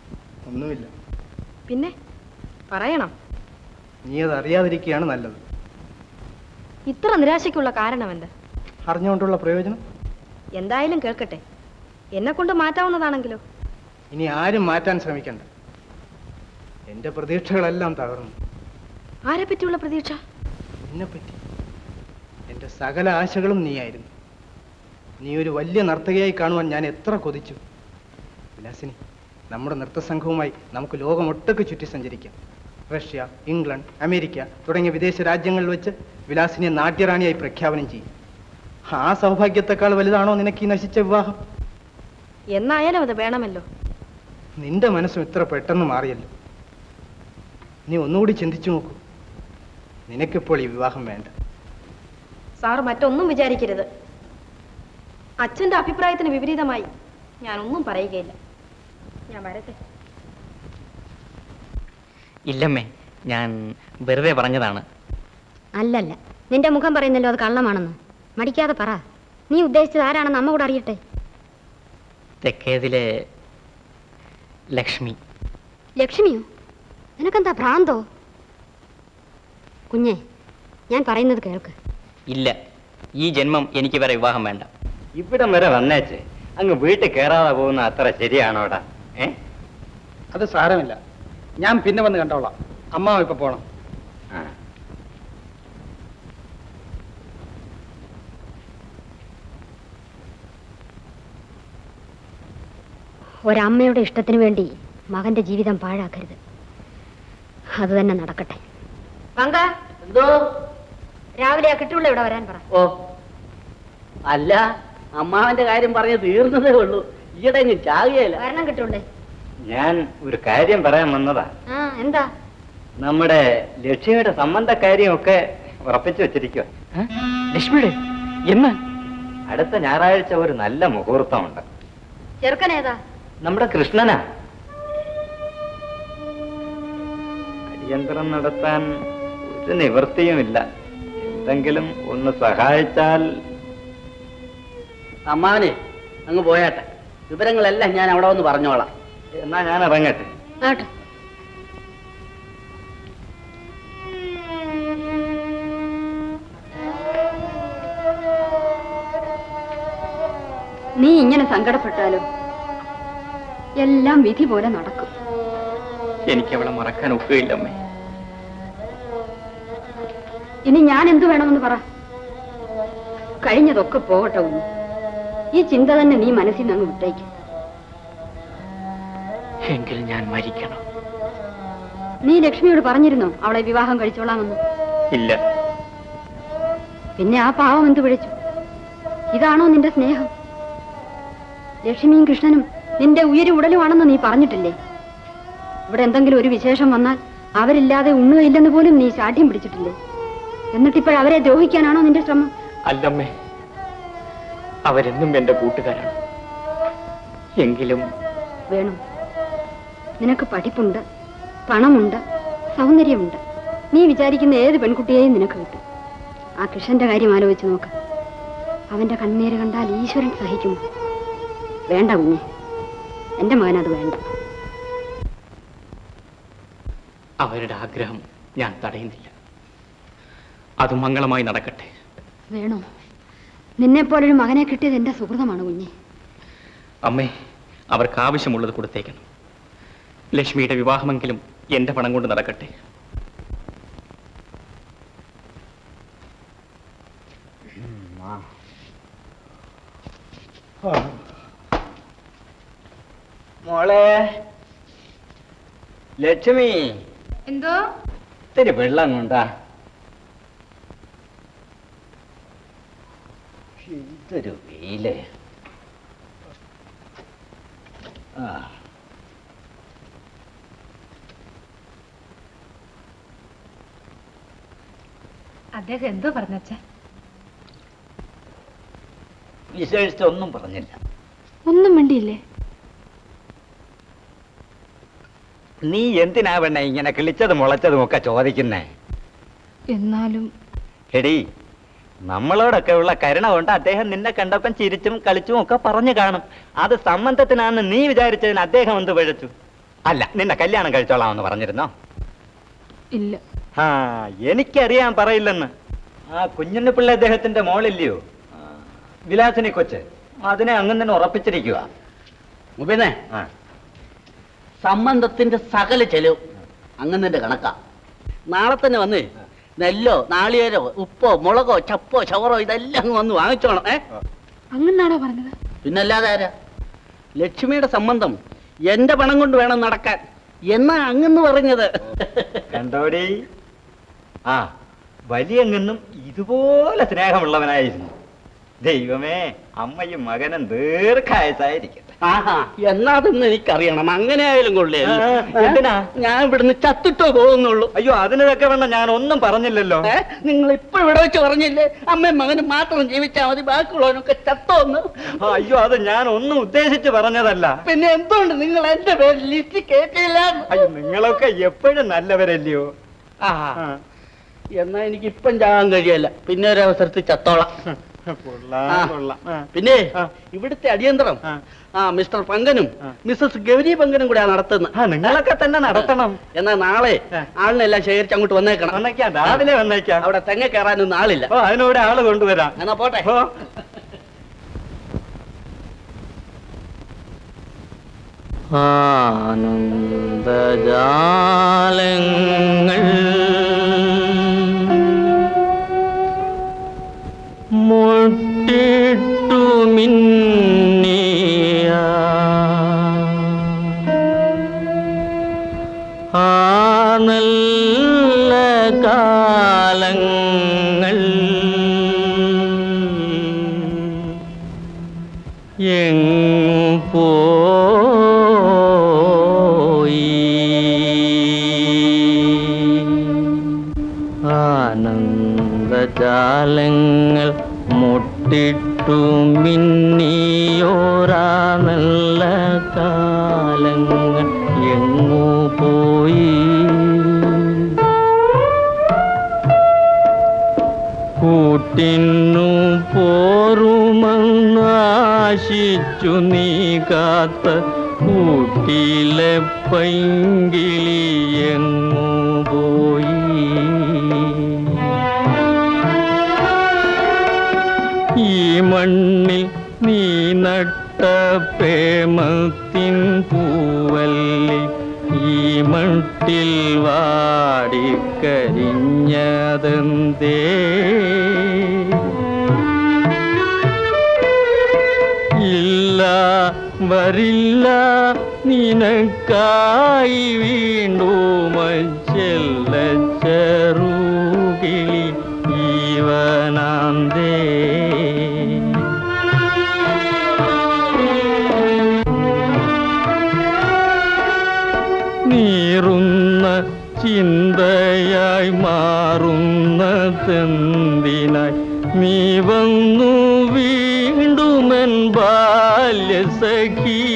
ഒന്നുമില്ല പിന്നെ പറയണം നീ അത് അറിയാതിരിക്കുകയാണ് നല്ലത് ഇത്ര നിരാശയ്ക്കുള്ള കാരണം എന്ത് അറിഞ്ഞുകൊണ്ടുള്ള പ്രയോജനം എന്തായാലും കേൾക്കട്ടെ എന്നെ കൊണ്ട് മാറ്റാവുന്നതാണെങ്കിലോ ഇനി ആരും മാറ്റാൻ ശ്രമിക്കണ്ട എന്റെ പ്രതീക്ഷകളെല്ലാം തകർന്നു ആരെ പറ്റിയുള്ള പ്രതീക്ഷ എന്നെപ്പറ്റി എന്റെ സകല ആശകളും നീയായിരുന്നു നീ ഒരു വലിയ നർത്തകിയായി കാണുവാൻ ഞാൻ എത്ര കൊതിച്ചു വിലാസിനി നമ്മുടെ നൃത്തസംഘവുമായി നമുക്ക് ലോകമൊട്ടൊക്കെ ചുറ്റി സഞ്ചരിക്കാം റഷ്യ ഇംഗ്ലണ്ട് അമേരിക്ക തുടങ്ങിയ വിദേശ രാജ്യങ്ങളിൽ വെച്ച് വിലാസിനിയെ നാട്യറാണിയായി പ്രഖ്യാപനം ചെയ്യും ആ സൗഭാഗ്യത്തെക്കാൾ വലുതാണോ നിനക്ക് ഈ നശിച്ച വിവാഹം എന്നായാലും അത് വേണമല്ലോ നിന്റെ മനസ്സും ഇത്ര പെട്ടെന്ന് മാറിയല്ലോ നീ ഒന്നുകൂടി ചിന്തിച്ചു നോക്കൂ നിനക്കിപ്പോൾ ഈ വിവാഹം വേണ്ട സാർ മറ്റൊന്നും വിചാരിക്കരുത് അച്ഛന്റെ അഭിപ്രായത്തിന് വിപരീതമായി ഞാനൊന്നും പറയുകയില്ല ഞാൻ വരട്ടെ ഇല്ലമ്മേ ഞാൻ വെറുതെ പറഞ്ഞതാണ് അല്ലല്ല നിന്റെ മുഖം പറയുന്നല്ലോ അത് കള്ളമാണെന്ന് മടിക്കാതെ പറ നീ ഉദ്ദേശിച്ചത് ആരാണെന്ന് അമ്മ കൂടെ അറിയട്ടെ തെക്കേതിലെ ലക്ഷ്മി ലക്ഷ്മിയോ നിനക്കെന്താ ഭ്രാന്തോ കുഞ്ഞെ ഞാൻ പറയുന്നത് കേൾക്ക് ഇല്ല ഈ ജന്മം എനിക്ക് വരെ വിവാഹം വേണ്ട ഇവിടം വരെ വന്നേച്ച് അങ്ങ് വീട്ടിൽ കയറാതെ പോകുന്ന അത്ര ശരിയാണോടാ ഏ അത് സാരമില്ല ഞാൻ പിന്നെ വന്ന് കണ്ടോളാം അമ്മാവ് ഇപ്പൊ പോണം ആ. ഒരമ്മയുടെ ഇഷ്ടത്തിന് വേണ്ടി മകന്റെ ജീവിതം പാഴാക്കരുത് അത് തന്നെ നടക്കട്ടെ പങ്ക എന്തോ രാവിലെ ആ കിട്ടുള്ള ഇവിടെ വരാൻ പറ ഓ അല്ല അമ്മാവന്റെ കാര്യം പറഞ്ഞ് തീർന്നതേ ഉള്ളൂ ഈയിടെ അങ്ങ് ചാകുകയില്ല വരണം കിട്ടുള്ളേ ഞാൻ ഒരു കാര്യം പറയാൻ വന്നതാ ആ എന്താ നമ്മുടെ ലക്ഷ്യയുടെ സംബന്ധക്കാര്യമൊക്കെ ഉറപ്പിച്ചു വെച്ചിരിക്കുക ലക്ഷ്മിയുടെ എന്ന് അടുത്ത ഞായറാഴ്ച ഒരു നല്ല മുഹൂർത്തമുണ്ട് ചെറുക്കനേതാ നമ്മുടെ കൃഷ്ണനാ അടിയന്തരം നടത്താൻ ഒരു നിവൃത്തിയുമില്ല എന്തെങ്കിലും ഒന്ന് സഹായിച്ചാൽ അമ്മാവനെ അങ്ങ് പോയാട്ടെ വിവരങ്ങളെല്ലാം ഞാൻ അവിടെ വന്ന് പറഞ്ഞോളാം എന്നാ ഞാൻ ഇറങ്ങട്ടെ ആട്ടെ നീ ഇങ്ങനെ സങ്കടപ്പെട്ടാലോ എല്ലാം വിധി പോലെ നടക്കും എനിക്ക് അവളെ മറക്കാൻ ഒക്കുകയില്ലമ്മേ ഇനി ഞാൻ എന്തു വേണമെന്ന് പറ കഴിഞ്ഞതൊക്കെ പോകട്ടെ ഒന്ന് ഈ ചിന്ത തന്നെ നീ മനസ്സിൽ നിന്ന് അങ്ങ് വിട്ടേക്ക് എങ്കിൽ ഞാൻ മരിക്കണം നീ ലക്ഷ്മിയോട് പറഞ്ഞിരുന്നോ അവളെ വിവാഹം കഴിച്ചോളാമെന്ന് ഇല്ല പിന്നെ ആ പാവം എന്ത് വിളിച്ചു ഇതാണോ നിന്റെ സ്നേഹം ലക്ഷ്മിയും കൃഷ്ണനും നിന്റെ ഉയരും ഉടലുമാണെന്ന് നീ പറഞ്ഞിട്ടില്ലേ ഇവിടെ എന്തെങ്കിലും ഒരു വിശേഷം വന്നാൽ അവരില്ലാതെ ഉണ്ണുകയില്ലെന്ന് പോലും നീ ശാഠ്യം പിടിച്ചിട്ടില്ലേ എന്നിട്ടിപ്പോൾ അവരെ ദ്രോഹിക്കാനാണോ നിന്റെ ശ്രമം അല്ലമ്മേ അവരെന്നും എന്റെ കൂട്ടുകാരാണ് എങ്കിലും വേണു നിനക്ക് പഠിപ്പുണ്ട് പണമുണ്ട് സൗന്ദര്യമുണ്ട് നീ വിചാരിക്കുന്ന ഏത് പെൺകുട്ടിയെയും നിനക്ക് കിട്ടും ആ കൃഷ്ണന്റെ കാര്യം ആലോചിച്ച് നോക്ക് അവന്റെ കണ്ണീര് കണ്ടാൽ ഈശ്വരൻ സഹിക്കുമോ വേണ്ട കുഞ്ഞെ എന്റെ മകനത് വേണ്ട അവരുടെ ആഗ്രഹം ഞാൻ തടയുന്നില്ല അത് മംഗളമായി നടക്കട്ടെ വേണോ നിന്നെപ്പോലൊരു മകനെ കിട്ടിയത് എന്റെ സുഹൃതമാണ് കുഞ്ഞെ അമ്മേ അവർക്ക് ആവശ്യമുള്ളത് കൊടുത്തേക്കണം ലക്ഷ്മിയുടെ വിവാഹമെങ്കിലും എന്റെ പണം കൊണ്ട് നടക്കട്ടെ മോളെ ലക്ഷ്മി എന്തോ ഇത്തിരി വെള്ളം കൊണ്ടാ ഇതൊരു വെയില് ആ അദ്ദേഹം എന്തോ പറഞ്ഞച്ച വിശേഷിച്ചൊന്നും പറഞ്ഞില്ല ഒന്നും മിണ്ടിയില്ലേ നീ എന്തിനാ പെണ്ണെ ഇങ്ങനെ കിളിച്ചതും മുളച്ചതും ഒക്കെ ചോദിക്കുന്നേ എന്നാലും എടി നമ്മളോടൊക്കെ ഉള്ള കരുണ കൊണ്ട് അദ്ദേഹം നിന്നെ കണ്ടപ്പം ചിരിച്ചും കളിച്ചും ഒക്കെ പറഞ്ഞു കാണും അത് സംബന്ധത്തിനാണെന്ന് നീ വിചാരിച്ചതിന് അദ്ദേഹം എന്ത് പിഴച്ചു അല്ല നിന്നെ കല്യാണം കഴിച്ചോളാമെന്ന് പറഞ്ഞിരുന്നോ ഇല്ല ആ എനിക്കറിയാൻ പറയില്ലെന്ന് ആ കുഞ്ഞുണ്ണി പിള്ള അദ്ദേഹത്തിന്റെ മോളില്ലയോ ആ, വിലാസിനി കൊച്ച് അതിനെ അങ്ങനെ തന്നെ ഉറപ്പിച്ചിരിക്കുക മുബീനെ സംബന്ധത്തിന്റെ സകല ചെലവ് അങ്ങനെ കണക്കാ നാളെ തന്നെ വന്ന് നെല്ലോ നാളികേരോ ഉപ്പോ മുളകോ ചപ്പോ ചവറോ ഇതെല്ലാം അങ്ങ് വന്ന് വാങ്ങിച്ചോണം ഏ അങ്ങനാണോ പറഞ്ഞത് പിന്നല്ലാതെ ആരാ ലക്ഷ്മിയുടെ സംബന്ധം എന്റെ പണം കൊണ്ട് വേണം നടക്കാൻ എന്നാ അങ്ങന്ന് പറഞ്ഞത് കണ്ടോടി ആ വലിയങ്ങെന്നും ഇതുപോലെ സ്നേഹമുള്ളവനായിരുന്നു ദൈവമേ അമ്മയും മകനും ദീർഘായസായിരിക്കട്ടെ ആഹാ എന്നാ അതൊന്നും എനിക്കറിയണം അങ്ങനെ ആയാലും കൊള്ളേ ആ, എന്തിനാ? ഞാൻ ഇവിടുന്ന് ചത്തിട്ടോ പോകുന്നുള്ളൂ അയ്യോ അതിനൊക്കെ വേണ്ട ഞാൻ ഒന്നും പറഞ്ഞില്ലല്ലോ ഏ നിങ്ങൾ ഇപ്പൊ ഇവിടെ വെച്ച് പറഞ്ഞില്ലേ അമ്മയും മകനും മാത്രം ജീവിച്ചാൽ മതി ബാക്കിയുള്ളവനൊക്കെ ചത്തോന്ന് ആ, അയ്യോ അത് ഞാൻ ഒന്നും ഉദ്ദേശിച്ച് പറഞ്ഞതല്ല പിന്നെ എന്തുകൊണ്ട് നിങ്ങൾ എന്റെ പേര് ലിസ്റ്റ് കേട്ടില്ല അയ്യോ നിങ്ങളൊക്കെ എപ്പോഴും നല്ലവരല്ലയോ ആ എന്നാ എനിക്ക് ഇപ്പം ചാകാൻ കഴിയല്ല പിന്നെ ഒരു അവസരത്തിൽ ചത്തോളാം കൊള്ളാം ആ. കൊള്ളാം ആ. പിന്നെ ആ. ഇവിടുത്തെ അടിയന്തരം ആ. ആ മിസ്റ്റർ പങ്കനും ആ. മിസ്സസ് ഗൗരി പങ്കനും കൂടെ നടത്തുന്നത് ആ നിങ്ങളൊക്കെ തന്നെ നടത്തണം എന്നാ നാളെ ആ. ആളിനെല്ലാം ശേഖരിച്ച് അങ്ങോട്ട് വന്നേക്കണം വന്നേക്കാം രാവിലെ വന്നേക്കാം അവിടെ തെങ്ങ കയറാനൊന്നും ആളില്ല ഓ അതിനൂടെ ആള് കൊണ്ടുവരാം എന്നാ പോട്ടെ ഓ ആനന്ദജാലങ്ങൾ മുട്ടിട്ടു മിന്നിയ ആ നല്ല കാലങ്ങൾ എങ്ങു പോയി ആനന്ദജാലങ്ങൾ മുട്ടിട്ടു മിന്നിയോരാ നല്ല കാലങ്ങൾ എങ്ങു പോയി കൂട്ടിന്നു പോരുമെന്നാശിച്ചു നീ കാത്ത കൂട്ടിലെ പൈങ്കിളി എങ്ങു പോയി ഈ മണ്ണിൽ നീ നട്ട പ്രേമത്തിൻ പൂവല്ലി ഈ മട്ടിൽ വാടിക്കരിഞ്ഞതെന്തേ ഇല്ല വരില്ല നിനക്കായി വീണ്ടും ചെല്ല ചെറുകിളി ജീവനാന്തേ നീറുന്ന ചിന്തയായി മാറുന്നതെന്തിനായി നീ വന്നു വീണ്ടുമെൻ ബാല്യസഖീ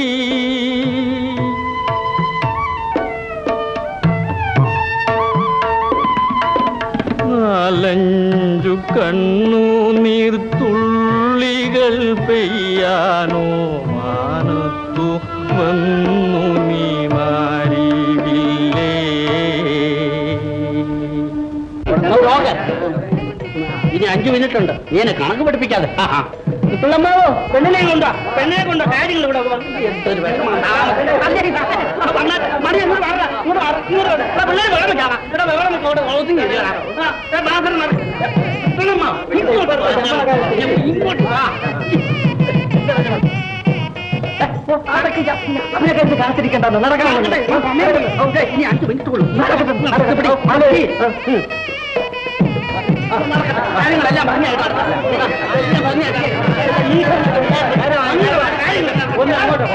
നാലഞ്ചു കണ്ണു നീർത്തുള്ളികൾ പെയ്യാനോ മാനത്തു വന്നു നീ മാറിയില്ലേ ഇനി അഞ്ചു മിനിറ്റ് ഉണ്ട് നീ എന്നെ കണക്ക് പഠിപ്പിക്കാതെ പിള്ളമ്മാവോ പെണ്ണിനെ കൊണ്ടോ പെണ്ണിനെ കൊണ്ടോ കാര്യങ്ങൾ ഇവിടെ വന്ന് എന്തൊരു വിഷമാണ്. ആ, അതെ, അതെ. ആ, വന്നാ, മണി അങ്ങോട്ട് വാടാ, ഇങ്ങോട്ട് വാടാ, ഇങ്ങോട്ട് വാടാ. എടാ, പിള്ളേര് വെള്ളം വെച്ചാടാ. എടാ, വെള്ളം വെച്ച് അവിടെ ഒതുങ്ങി ഇരിക്കടാ. ആ, എടാ, ബാസൻ മാറി. പിള്ളമ്മാ, ഇങ്ങോട്ട് വാ. ഇങ്ങോട്ട് വാ. കാത്തിരിക്കണ്ടെന്ന് നടക്കണം ഇനി അഞ്ചു മിനിറ്റ് കൊള്ളും കാര്യങ്ങളെല്ലാം പറഞ്ഞേക്കാം പറഞ്ഞേക്കാം ഒന്ന് അങ്ങോട്ട്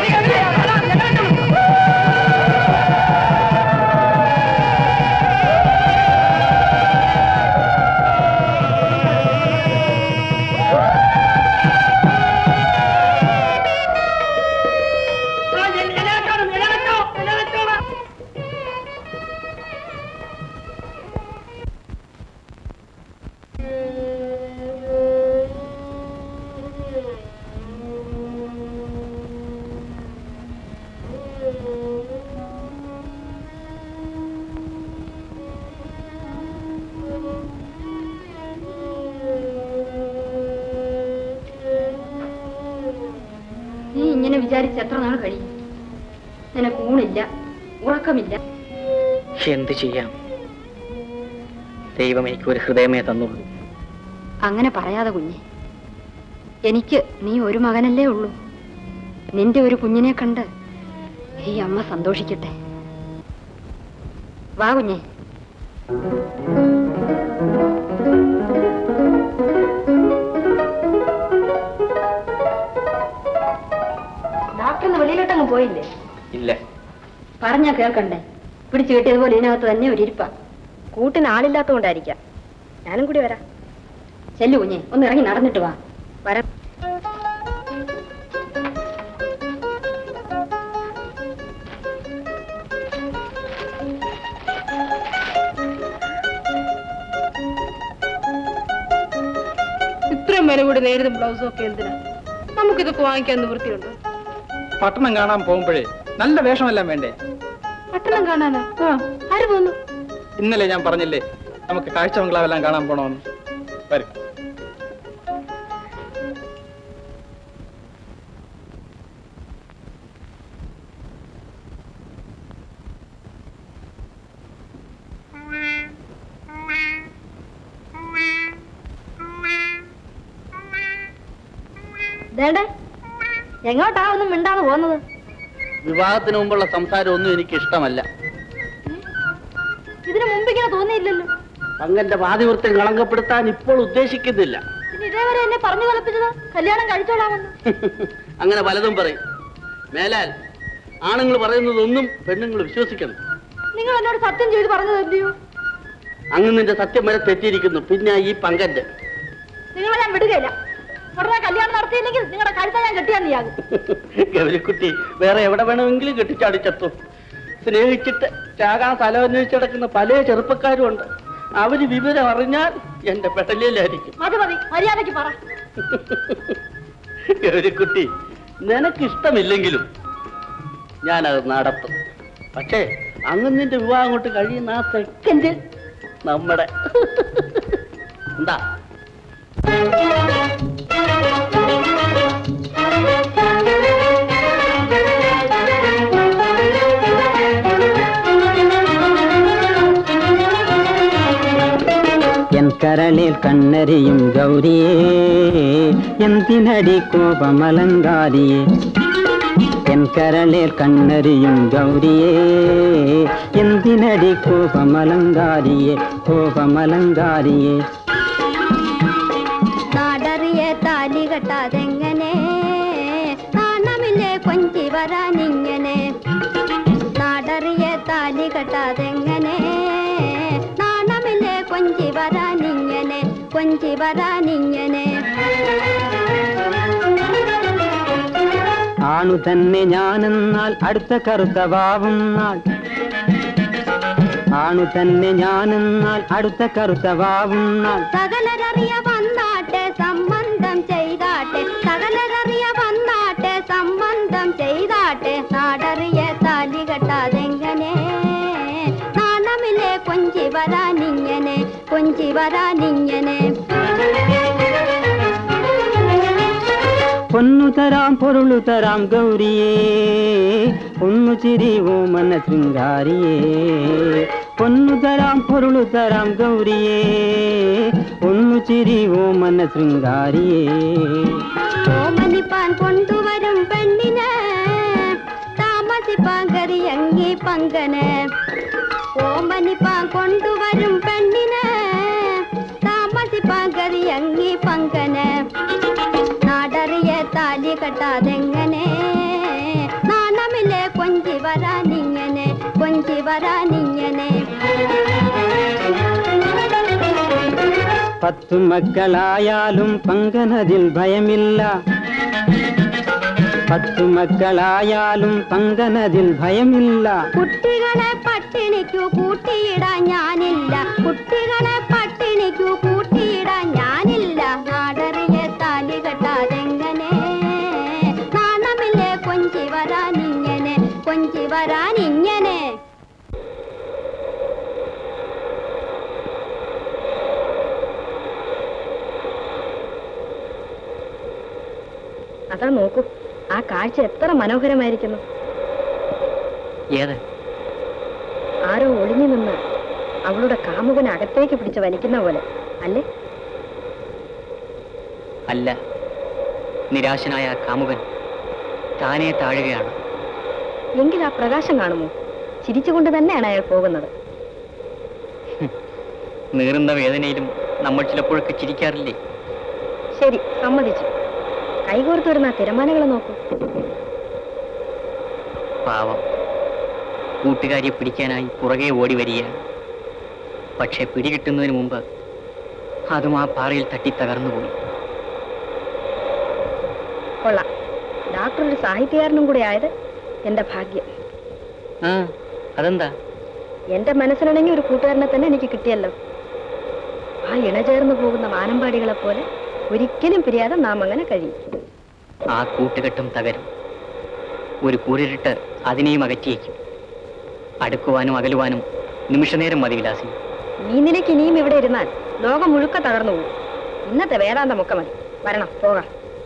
ഇങ്ങനെ വിചാരിച്ച് എത്ര നാൾ കഴിയും നിനക്ക് ഊണില്ല ഉറക്കമില്ല എന്ത് ചെയ്യാം ദൈവം എനിക്ക് ഒരു ഹൃദയമേ തന്നുള്ളൂ അങ്ങനെ പറയാതെ കുഞ്ഞെ എനിക്ക് നീ ഒരു മകനല്ലേ ഉള്ളൂ നിന്റെ ഒരു കുഞ്ഞിനെ കണ്ട് ഈ അമ്മ സന്തോഷിക്കട്ടെ വാ കുഞ്ഞെ ഡോക്ടറിന് വെളിയിലോട്ടങ്ങ് പോയില്ലേ ഇല്ല പറഞ്ഞാ കേൾക്കണ്ടേ പിടിച്ചു കിട്ടിയതുപോലെ ഇതിനകത്ത് തന്നെ ഒരു ഇരിപ്പാ കൂട്ടിന് ആളില്ലാത്തതുകൊണ്ടായിരിക്കാം ഞാനും കൂടി വരാം ചെല്ലു കുഞ്ഞെ ഒന്ന് ഇറങ്ങി നടന്നിട്ട് വാ വരാം ഇത്രയും വില കൂടി നേരിടും ബ്ലൗസും ഒക്കെ എന്തിനാ നമുക്കിതൊക്കെ വാങ്ങിക്കാൻ നിവൃത്തിയുണ്ടോ പട്ടണം കാണാൻ പോകുമ്പോഴേ നല്ല വേഷമെല്ലാം വേണ്ടേ പട്ടണം കാണാനോ ആര് പോന്നു ഇന്നലെ ഞാൻ പറഞ്ഞില്ലേ നമുക്ക് കാഴ്ച ബംഗ്ലാവെല്ലാം കാണാൻ പോണമെന്ന് വരും ദേണ്ടേ എങ്ങോട്ടാ ഒന്നും മിണ്ടാതെ പോകുന്നത് വിവാഹത്തിന് മുമ്പുള്ള സംസാരം ഒന്നും എനിക്ക് ഇഷ്ടമല്ല ഇതിനു മുമ്പ് ഇങ്ങനെ തോന്നിയില്ലല്ലോ പങ്കന്റെ പാതിവൃത്യം കളങ്കപ്പെടുത്താൻ ഇപ്പോൾ ഉദ്ദേശിക്കുന്നില്ല പിന്നെ ഇതേവരെ എന്നെ പറഞ്ഞു കളിപ്പിച്ചത് കല്യാണം കഴിച്ചോളാമെന്ന് അങ്ങനെ പലതും പറയും മേലാൽ ആണുങ്ങൾ പറയുന്നതൊന്നും പെണ്ണുങ്ങൾ വിശ്വസിക്കണം നിങ്ങൾ എന്നോട് സത്യം ചെയ്ത് പറഞ്ഞതല്ലയോ അങ്ങ് നിന്റെ സത്യം വരെ തെറ്റിയിരിക്കുന്നു പിന്നെ ഈ പങ്കന്റെ നിങ്ങളെ ഞാൻ വിടുകയില്ല ഉടനെ കല്യാണം നടത്തിയില്ലെങ്കിൽ നിങ്ങളുടെ കഴുത്ത ഞാൻ കെട്ടിയാൽ നീയാകും ഗൗരിക്കുട്ടി വേറെ എവിടെ വേണമെങ്കിലും കെട്ടിച്ചാടിച്ചെത്തു സ്നേഹിച്ചിട്ട് ചാകാൻ സ്ഥലം അന്വേഷിച്ച് കിടക്കുന്ന പല ചെറുപ്പക്കാരും ഉണ്ട് അവര് വിവരം അറിഞ്ഞാൽ എന്റെ പെടലിലായിരിക്കും മതി മതി മര്യാദയ്ക്ക് പറ ഗൗരിക്കുട്ടി നിനക്കിഷ്ടമില്ലെങ്കിലും ഞാനത് നടത്തും പക്ഷേ അങ്ങ് നിന്റെ വിവാഹം കൊണ്ട് കഴിയുന്ന ആ സെക്കൻഡ് നമ്മുടെ എന്താ എൻ കരളിൽ കണ്ണരിയും ഗൗരിയേ എന്തിനടി കോപമലങ്കാരിയേ എൻ കരളിൽ കണ്ണരിയും ഗൗരിയേ എന്തിനടി കോപമലങ്കാരിയേ കോപമലങ്കാരിയേ നാടറിയ താലി കെട്ടാതെങ്ങനെ നാണമില്ലേ കൊഞ്ചി വരാനിങ്ങനെ നാടറിയ താലി കെട്ടാതെങ്ങനെ നാണമില്ലേ കൊഞ്ചി വരാനിങ്ങനെ കൊഞ്ചി വരാനിങ്ങനെ ആണു തന്നെ ഞാനെന്നാൽ അടുത്ത കറുത്ത വാവും നാൾ ആണു തന്നെ ഞാനെന്നാൽ അടുത്ത കറുത്ത വാവും നാൾ സകലരറിയ വന്നാട്ടെ സംബന്ധം ചെയ്താട്ടെ സകലരറിയ വന്നാട്ടെ സംബന്ധം ചെയ്താട്ടെ നാടറിയ താലി കെട്ടാതെങ്ങനെ നാണമില്ലേ കൊഞ്ചി വരാനിങ്ങനെ കൊഞ്ചി വരാനിങ്ങനെ പൊന്നു തരാം പൊരുളു തരാം ഗൗരിയേ ഒന്നു ചിരിവോ മന ശൃംഗാരിയേ പൊന്നു തരാം പൊരുളു തരാം ഗൗരിയേ ഒന്നു ചിരിവോ മന ശൃംഗാരിയേ ഓമനിപ്പാൻ കൊണ്ടുവരും പെണ്ണിന് താമസിപ്പാൻ കരിയങ്ങി പങ്കന് ഓമനിപ്പാൻ കൊണ്ടുവരും പെണ്ണിന് താമസിപ്പാൻ കരിയങ്ങി പങ്കന് നാടറിയ താലി കെട്ടാതെങ്ങനെ നാണമില്ലേ കൊഞ്ചി വരാനിങ്ങനെ കൊഞ്ചി വരാനിങ്ങനെ പത്തു മക്കളായാലും പങ്കനതിൽ ഭയമില്ല പത്തു മക്കളായാലും പങ്കനതിൽ ഭയമില്ല കുട്ടികളെ പട്ടിണിക്കു കൂട്ടിയിടാൻ ഞാനില്ല കുട്ടികളെ പട്ടിണിക്കു കൂട്ടിയിടാൻ ഞാനില്ല നാടറിയ താലി കെട്ടാതെങ്ങനെ നാണമില്ലേ കൊഞ്ചി വരാനിങ്ങനെ കൊഞ്ചി വരാനിങ്ങനെ അതാ നോക്കൂ ആ കാഴ്ച എത്ര മനോഹരമായിരിക്കുന്നു ഏത് ആരോ ഒളിഞ്ഞു നിന്ന് അവളുടെ കാമുകനെ അകത്തേക്ക് പിടിച്ച് വലിക്കുന്ന പോലെ അല്ലേ അല്ല നിരാശനായ ആ കാമുകൻ താനേ താഴുകയാണ് എങ്കിൽ ആ പ്രകാശം കാണുമോ ചിരിച്ചുകൊണ്ട് തന്നെയാണ് അയാൾ പോകുന്നത് നീറുന്ന വേദനയിലും നമ്മൾ ചിലപ്പോഴൊക്കെ ചിരിക്കാറില്ലേ ശരി സമ്മതിച്ചു കൈകോർത്ത് വരുന്ന ആ തിരമാലകളെ നോക്കൂ പാവം കൂട്ടുകാരിയെ പിടിക്കാനായി പുറകെ ഓടി വരികയാണ് പക്ഷെ പിടികിട്ടുന്നതിന് മുമ്പ് അതും ആ പാറയിൽ തട്ടി തകർന്നുപോയി കൊള്ളാം ഡോക്ടർ ഒരു സാഹിത്യകാരനും കൂടെ ആയത് എന്റെ ഭാഗ്യം ആ അതെന്താ എന്റെ മനസ്സിലാണെങ്കിൽ ഒരു കൂട്ടുകാരനെ തന്നെ എനിക്ക് കിട്ടിയല്ലോ ആ ഇണചേർന്ന് പോകുന്ന വാനമ്പാടികളെ പോലെ ഒരിക്കലും പിരിയാതെ നാം അങ്ങനെ കഴിയും ആ കൂട്ടുകെട്ടും തകരും ഒരു കൂരിരുട്ട് അതിനെയും അകറ്റിയേക്കും അടുക്കുവാനും അകലുവാനും നിമിഷനേരം മതി വിലാസിനി ഈ നിലയ്ക്ക് ഇനിയും ഇവിടെ ഇരുന്നാൽ ലോകം മുഴുക്ക തകർന്നു പോകും ഇന്നത്തെ വേദാന്തമൊക്കെ മതി വരണം പോകാം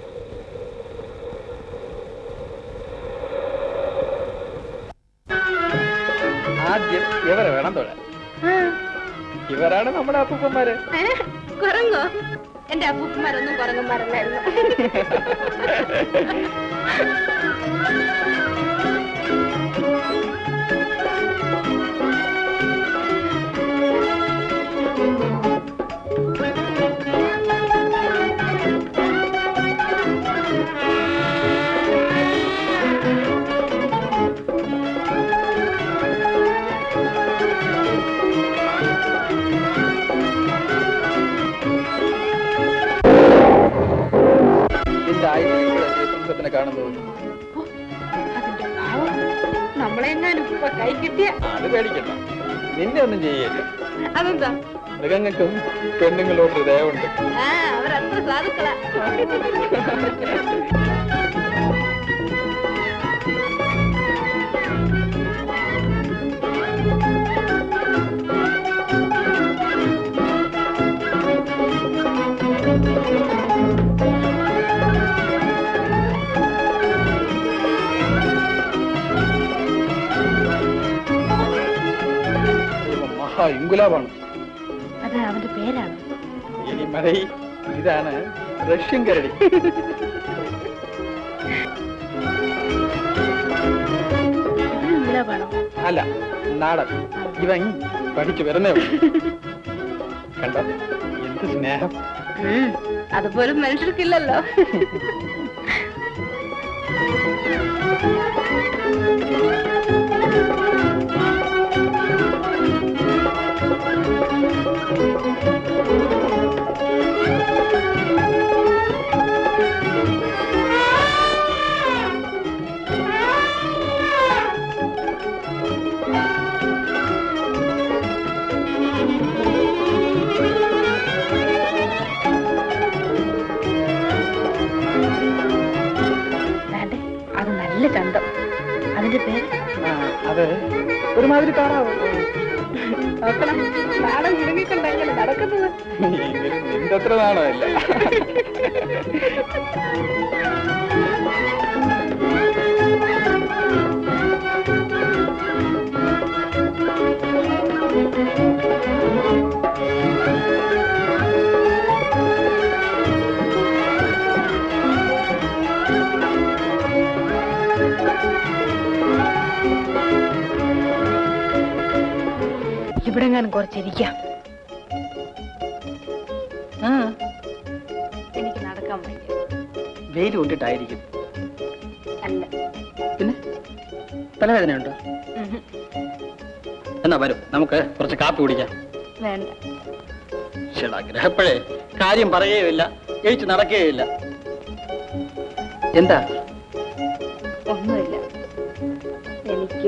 ആദ്യം ഇവരെ വേണം തൊഴാൻ ഇവരാണ് നമ്മുടെ അപ്പൂപ്പന്മാര് കുറങ്ങോ എന്റെ അപ്പൂപ്പന്മാരൊന്നും കുറങ്ങന്മാരല്ലായിരുന്നു നിന്റെ ആയുധ സംഘത്തിനെ കാണുന്നത് അതിന്റെ പാവം നമ്മളെങ്ങാനും ഇപ്പൊ കൈ കിട്ടിയ അത് പേടിക്കണ്ട നിന്നെ ഒന്നും ചെയ്യല്ല അതെന്താ മൃഗങ്ങൾക്കും പെണ്ണുങ്ങളോട് ദയവുണ്ട് ആ അവരത്ര സാധുക്കളാ മഹാ ഇങ്കുലാബാണ് അത് അവന്റെ പേരാണ് ഇനി മഴ ഇതാണ് റഷ്യൻ കരടി ഇതിന് ഗുലാബാണോ അല്ല നാടൻ ഇവൻ പഠിച്ചു വരുന്നേ ഉള്ളൂ. കണ്ടോ എന്ത് സ്നേഹം അതുപോലും മനുഷ്യർക്കില്ലല്ലോ വേണ്ടേ അത് നല്ല ചന്തം അതിന്റെ പേര് ആ, അത് ഒരുമാതിരി താറാവ് നോക്കണം നാടൻ കുടുങ്ങിക്കൊണ്ടല്ലേ നടക്കുന്നത് എങ്കിലും നിന്റെ അത്ര നാണമല്ല ഇവിടെ ഞാൻ കുറച്ചിരിക്കാം ആ എനിക്ക് നടക്കാൻ വയ്യ വെയിൽ കൊണ്ടിട്ടായിരിക്കും അല്ല പിന്നെ തലവേദനയുണ്ടോ ഉഹും. എന്നാ വരൂ നമുക്ക് കുറച്ച് കാപ്പി കുടിക്കാം വേണ്ട ചേടാ ഗ്രഹപ്പഴേ കാര്യം പറയുകയില്ല എഴുച്ച് നടക്കുകയില്ല എന്താ ഒന്നുമില്ല എനിക്ക്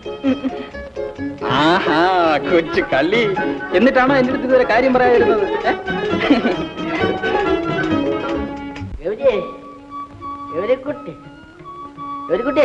ആഹാ കൊച്ചു കള്ളി എന്നിട്ടാണോ എന്റെ അടുത്ത് ഇതുവരെ കാര്യം പറയാതിരുന്നത് ഏ? എവിടെ എവിടെ കുട്ടി എവിടെ കുട്ടി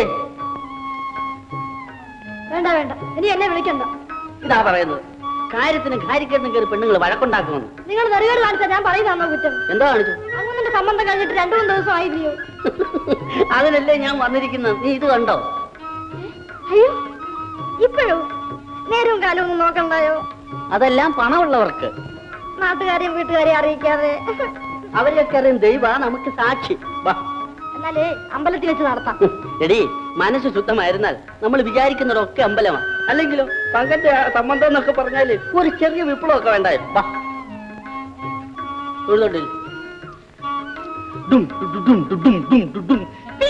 വേണ്ട വേണ്ട ഇനി എന്നെ വിളിക്കണ്ട ഇതാ പറയുന്നത് കാര്യത്തിന് കാര്യക്കെട്ടും കയറി പെണ്ണുങ്ങൾ വഴക്കുണ്ടാക്കുമെന്ന് നിങ്ങൾ നെറുകേട് കാണിച്ചാൽ ഞാൻ പറയുന്നതാണോ കുറ്റം എന്താ കാണിച്ചു അങ്ങനെ സംബന്ധം കഴിഞ്ഞിട്ട് രണ്ടു മൂന്ന് ദിവസം ആയില്ലയോ അതിനല്ലേ ഞാൻ വന്നിരിക്കുന്നത് നീ ഇത് കണ്ടോ അയ്യോ ഇപ്പോഴോ നേരവും കാലവും ഒന്നും നോക്കണ്ടായോ അതെല്ലാം പണമുള്ളവർക്ക് നാട്ടുകാരെയും വീട്ടുകാരെയും അറിയിക്കാതെ അവരെയൊക്കെ അറിയും ദൈവ നമുക്ക് സാക്ഷി വാ എന്നാലേ അമ്പലത്തിൽ വെച്ച് നടത്താം എടി മനസ്സ് ശുദ്ധമായിരുന്നാൽ നമ്മൾ വിചാരിക്കുന്നതൊക്കെ അമ്പലമാണ് അല്ലെങ്കിലോ പങ്കന്റെ ആ സംബന്ധം എന്നൊക്കെ പറഞ്ഞാല് ഒരു ചെറിയ വിപ്ലവമൊക്കെ വേണ്ടായോ വാ തൊഴുതോട്ടിൽ ഡും ഡു ഡു ഡും ഡു ഡും ഡും ഡു ഡും.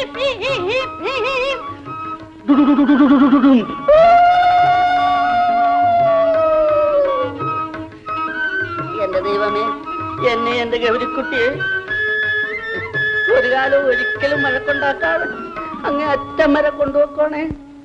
ഡു ഡു ഡു ഡു ഡു ഡു ഡു ഡു ഡും. എന്റെ ദൈവമേ എന്നെ എന്റെ ഗൗരിക്കുട്ടിയെ ഒരു കാലം ഒരിക്കലും മഴക്കൊണ്ടാക്കാതെ അങ്ങ് അറ്റം വരെ കൊണ്ടുപോക്കോണേ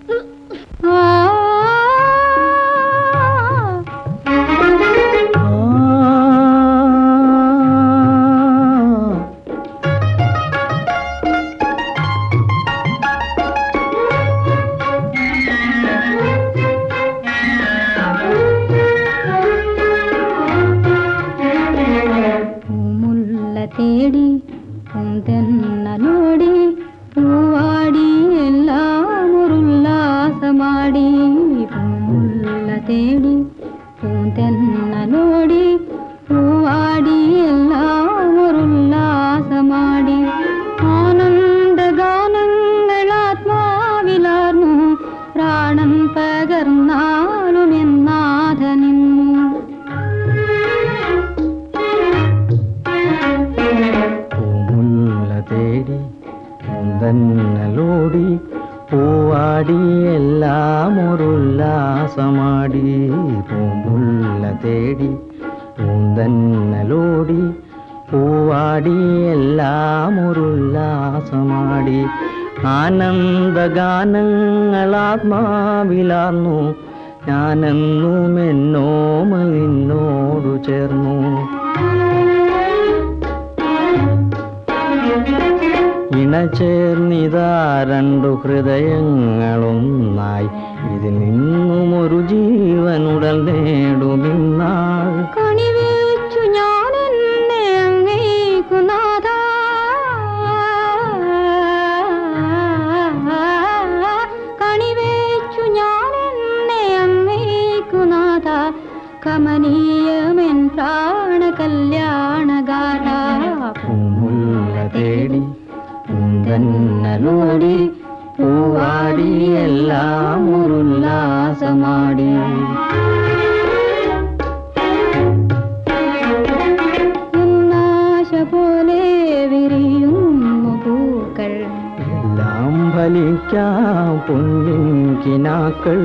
പൂമുല്ല തേടി പൂന്തെന്ന നോടി പൂവാടി എല്ലാം ഉല്ലാസമാടി പൂമുല്ല തേടി പൂന്തെന്ന നോടി പൂവാടി എല്ലാം ഉല്ലാസമാടി ആനന്ദ ഗാനങ്ങൾ ആത്മാവിലാർന്നു പ്രാണൻ പകർന്നാലും എന്നാഥ നിന്നു പൂമുല്ല തേടി പൂന്തന്നലോടി പൂവാടി എല്ലാം ഒരുല്ലാസമാടി പൂമുല്ല തേടി പൂന്തന്നലോടി പൂവാടി എല്ലാം ഒരുല്ലാസമാടി ആനന്ദഗാനങ്ങൾ ആത്മാവിലാർന്നു ഞാനെന്നും എന്നോമൽ നിന്നോടു ചേർന്നു ഇണചേർന്നിതാ രണ്ടു ഹൃദയങ്ങളൊന്നായി ഇതിൽ നിന്നും ഒരു ജീവനുടൽ നേടുമിന്നാൾ കണിവെച്ചു ഞാൻ എന്നെ അങ്ങേക്കു നാഥ കണിവെച്ചു ഞാൻ എന്നെ അങ്ങേക്കു നാഥ കമനീയമെൻ പ്രാണ കല്യാണഗാഥ പൂമുല്ല തേടി പൂന്തന്നലോടി പൂവാടി എല്ലാം ഉല്ലാസമാടി എന്നാശ പോലെ വിരിയുന്നു പൂക്കൾ എല്ലാം ഫലിക്കാം പൊന്നിൻ കിനാക്കൾ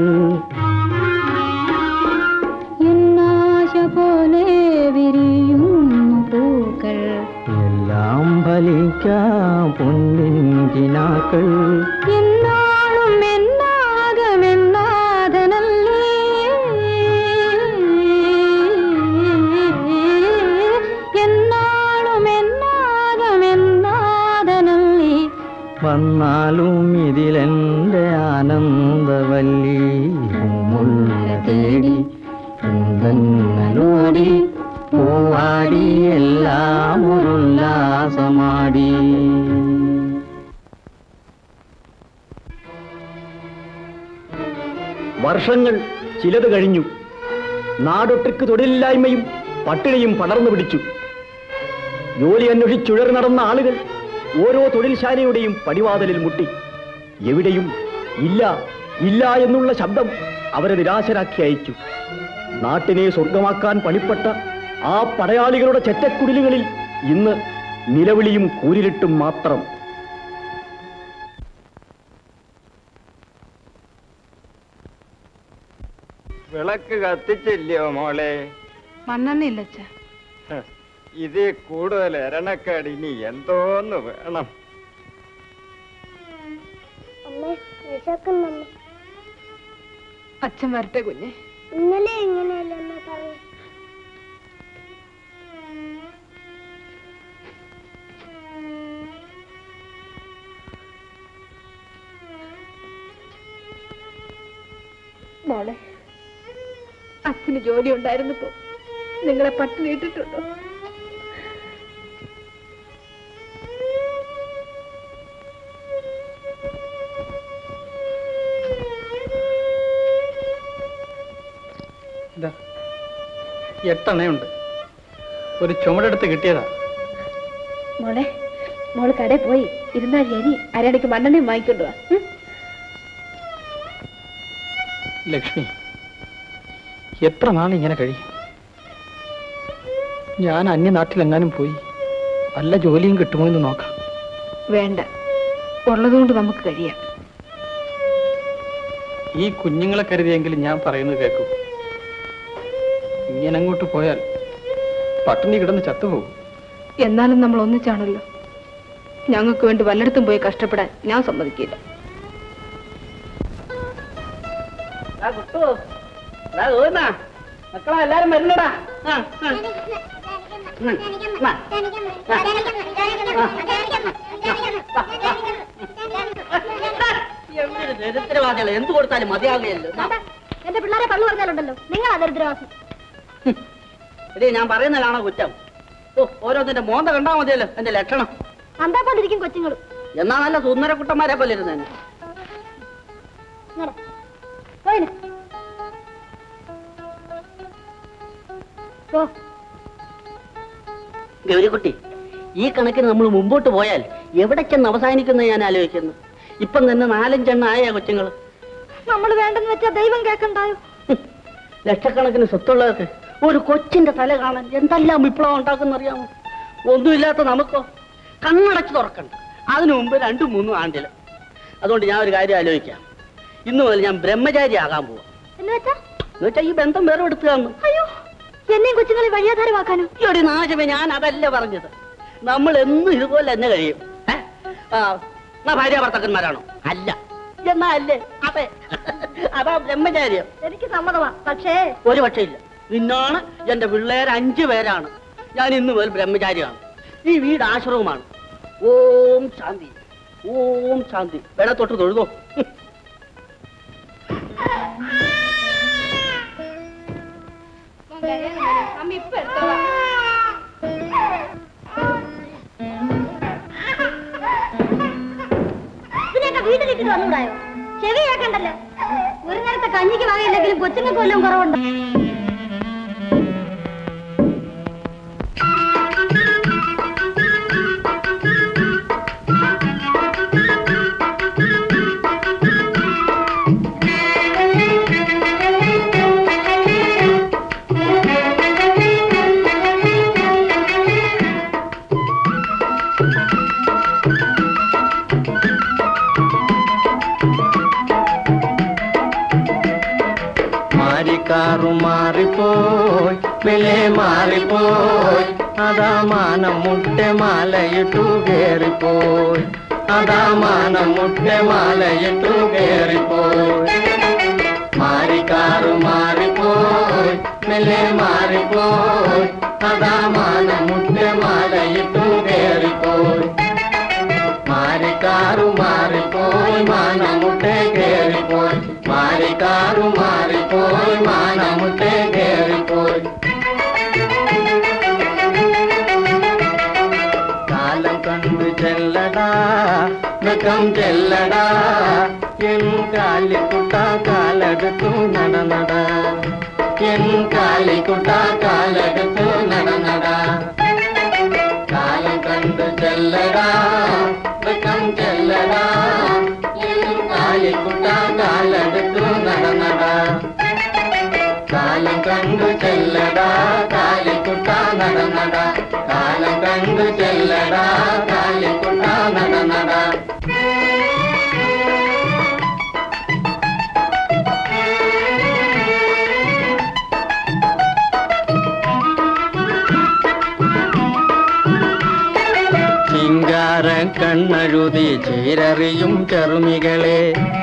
എന്നാശ പോലെ വിരിയുന്നു പൂക്കൾ എല്ലാം ഫലിക്കാം പൊന്നിൻ കിനാക്കൾ എന്നാളും എന്നാകമെന്നാഥനല്ലേ എന്നാളും എന്നാകമെന്നാഥനല്ലേ വന്നാലും ഇതിലെന്റെ ആനന്ദവല്ലി മുല്ല തേടി പൂന്തന്നലോടി പൂവാടി എല്ലാം ഉല്ലാസമാടി വർഷങ്ങൾ ചിലത് കഴിഞ്ഞു നാടൊട്ടുക്ക് തൊഴിലില്ലായ്മയും പട്ടിണിയും പടർന്നു പിടിച്ചു ജോലി അന്വേഷിച്ചുഴറി നടന്ന ആളുകൾ ഓരോ തൊഴിൽശാലയുടെയും പടിവാതിലിൽ മുട്ടി എവിടെയും ഇല്ല ഇല്ല എന്നുള്ള ശബ്ദം അവരെ നിരാശരാക്കി അയച്ചു നാട്ടിനെ സ്വർഗമാക്കാൻ പണിപ്പെട്ട ആ പടയാളികളുടെ ചെറ്റക്കുടിലുകളിൽ ഇന്ന് നിലവിളിയും കൂരിരുട്ടും മാത്രം വിളക്ക് കത്തിച്ചില്ലയോ മോളെ മണ്ണെണ്ണയില്ല അച്ഛാ ഹ, ഇതിൽ കൂടുതൽ എരണക്കേട് ഇനി എന്തോന്ന് വേണം അമ്മേ വിശക്കുന്നമ്മ അച്ഛൻ വരട്ടെ കുഞ്ഞെ ഇന്നലെ എങ്ങനെയല്ലെന്ന് പറഞ്ഞു മോളെ അച്ഛന് ജോലി ഉണ്ടായിരുന്നപ്പോ നിങ്ങളെ പട്ടിണി ഇട്ടിട്ടുണ്ടോ എട്ടെണ്ണയുണ്ട് ഒരു ചുമടെടുത്ത് കിട്ടിയതാ മോളെ മോള് കടയിൽ പോയി ഇരുന്നാൽ അരി അരടയ്ക്ക് മണ്ണെണ്ണയും വാങ്ങിക്കൊണ്ടു വാ ഉം? ലക്ഷ്മി എത്ര നാൾ ഇങ്ങനെ കഴിയും ഞാൻ അന്യനാട്ടിലെങ്ങാനും പോയി വല്ല ജോലിയും കിട്ടുമോ എന്ന് നോക്കാം വേണ്ട ഉള്ളതുകൊണ്ട് നമുക്ക് കഴിയാം ഈ കുഞ്ഞുങ്ങളെ കരുതിയെങ്കിലും ഞാൻ പറയുന്നത് കേൾക്കൂ ഇങ്ങനെ അങ്ങോട്ട് പോയാൽ പട്ടിണി കിടന്ന് ചത്തുപോകും എന്നാലും നമ്മൾ ഒന്നിച്ചാണല്ലോ ഞങ്ങൾക്ക് വേണ്ടി വല്ലയിടത്തും പോയി കഷ്ടപ്പെടാൻ ഞാൻ സമ്മതിക്കില്ല ദാ കുട്ടു, ദാ ഓന്നാ. മക്കളാ എല്ലാരും വരുന്നടാ ആ, ആ. ഉം, വാ. എന്തൊരു ദരിദ്രവാദികളെ എന്ത് കൊടുത്താലും മതിയാകുകയല്ലോ ദാ. എന്റെ പിള്ളേരെ പള്ളു പറഞ്ഞാലുണ്ടല്ലോ നിങ്ങൾ ദരിദ്രവാസി എടീ ഞാൻ പറയുന്നതാണോ കുറ്റം ഓ ഓരോന്നിന്റെ മോന്ത കണ്ടാ മതിയല്ലോ എന്റെ ലക്ഷണം അന്താപ്പാതിരിക്കും കൊച്ചുങ്ങളും എന്നാ നല്ല സുന്ദര കുട്ടന്മാരെ പോലെ ഇരുന്നേനെ ഇങ്ങടെ. പോയിന്. പോ. ഗൗരിക്കുട്ടി ഈ കണക്കിന് നമ്മൾ മുമ്പോട്ട് പോയാൽ എവിടെ ചെന്ന് അവസാനിക്കുന്ന ഞാൻ ആലോചിക്കുന്നു ഇപ്പം തന്നെ നാലഞ്ചെണ്ണ ആയ കൊച്ചുങ്ങൾ നമ്മൾ വേണ്ടെന്ന് വെച്ചാ ദൈവം കേൾക്കണ്ടായോ ലക്ഷക്കണക്കിന് സ്വത്തുള്ളവർക്ക് ഒരു കൊച്ചിന്റെ തല കാണാൻ എന്തെല്ലാം വിപ്ലവം ഉണ്ടാക്കുന്നറിയാമോ ഒന്നുമില്ലാത്ത നമുക്കോ കണ്ണടച്ച് തുറക്കണ്ട അതിനു മുമ്പ് രണ്ടും മൂന്നും ആണ്ടില് അതുകൊണ്ട് ഞാൻ ഒരു കാര്യം ആലോചിക്കാം ഇന്നു മുതൽ ഞാൻ ബ്രഹ്മചാരി ആകാൻ പോവാം എന്ന് വെച്ചാ എന്ന് വെച്ചാൽ ഈ ബന്ധം വേറെ എടുത്തു തന്നു അയ്യോ എന്നെയും കൊച്ചുങ്ങളെ വഴിയാധാരമാക്കാനോ ഈ ഒരു നാശമേ ഞാൻ അതല്ല പറഞ്ഞത് നമ്മൾ എന്നും ഇതുപോലെ തന്നെ കഴിയും ഏ? ആ, എന്നാ ഭാര്യ ഭർത്താക്കന്മാരാണോ അല്ല എന്നാ അല്ലേ അതെ അതാ ബ്രഹ്മചാര്യം എനിക്ക് സമ്മതമാ പക്ഷേ ഒരു പക്ഷേ ഇല്ല നിന്നാണ് എന്റെ പിള്ളേർ അഞ്ചു പേരാണ് ഞാൻ ഇന്ന് മുതൽ ബ്രഹ്മചാരിയാണ് ഈ വീട് ആശ്രമമാണ് ഓം ശാന്തി ഓം ശാന്തി വേണ തൊട്ട് തൊഴുതോ ഇതിനെയൊക്കെ വീട്ടിലിട്ടിട്ട് വന്നൂടായോ ചെവി കേൾക്കണ്ടല്ലോ ഒരു നേരത്തെ കഞ്ഞിക്ക് വകയില്ലെങ്കിലും കൊച്ചുങ്ങൾക്ക് വല്ലതും കുറവുണ്ടോ മാറിക്കാറു മാറിപ്പോയി വിലെ മാറിപ്പോയി അതാ മാനം മുട്ടെ മാലയിട്ടു കേറിപ്പോയി അതാ മാനം മുട്ടെ മാലയിട്ടു കേറിപ്പോയി മാറിക്കാറു മാറിപ്പോയി മെല്ലെ മാറിപ്പോയി അതാ മാനം മുട്ടെ മാലയിട്ടു കേറിപ്പോയി മാറിക്കാറു മാറിപ്പോയി മാനമുട്ടെ കേറിപ്പോയി മാറിക്കാറു മാറിപ്പോയി മാനമുട്ടെ കേറിപ്പോയി കാലം കണ്ടു ചെല്ലടാ മൃഗം ചെല്ലടാ എൻ കാലിക്കുട്ട കാലെടുത്തു നടനട എൻ കാലിക്കുട്ട കാലെടുത്തു നടനടാ കാലം കണ്ടു ചെല്ലടാ മൃഗം ചെല്ലടാ എൻ കാലിക്കുട്ട കാലെടുത്തു നടനടാ കാലം കണ്ടു ചെല്ലടാ കാലിക്കുട്ട നടനടാ കാലം കണ്ടു ചെല്ലടാ കാലിക്കുട്ട നടനടാ ചിങ്കാര കണ്ണഴുതി ചീരറിയും ചെറുമികളെ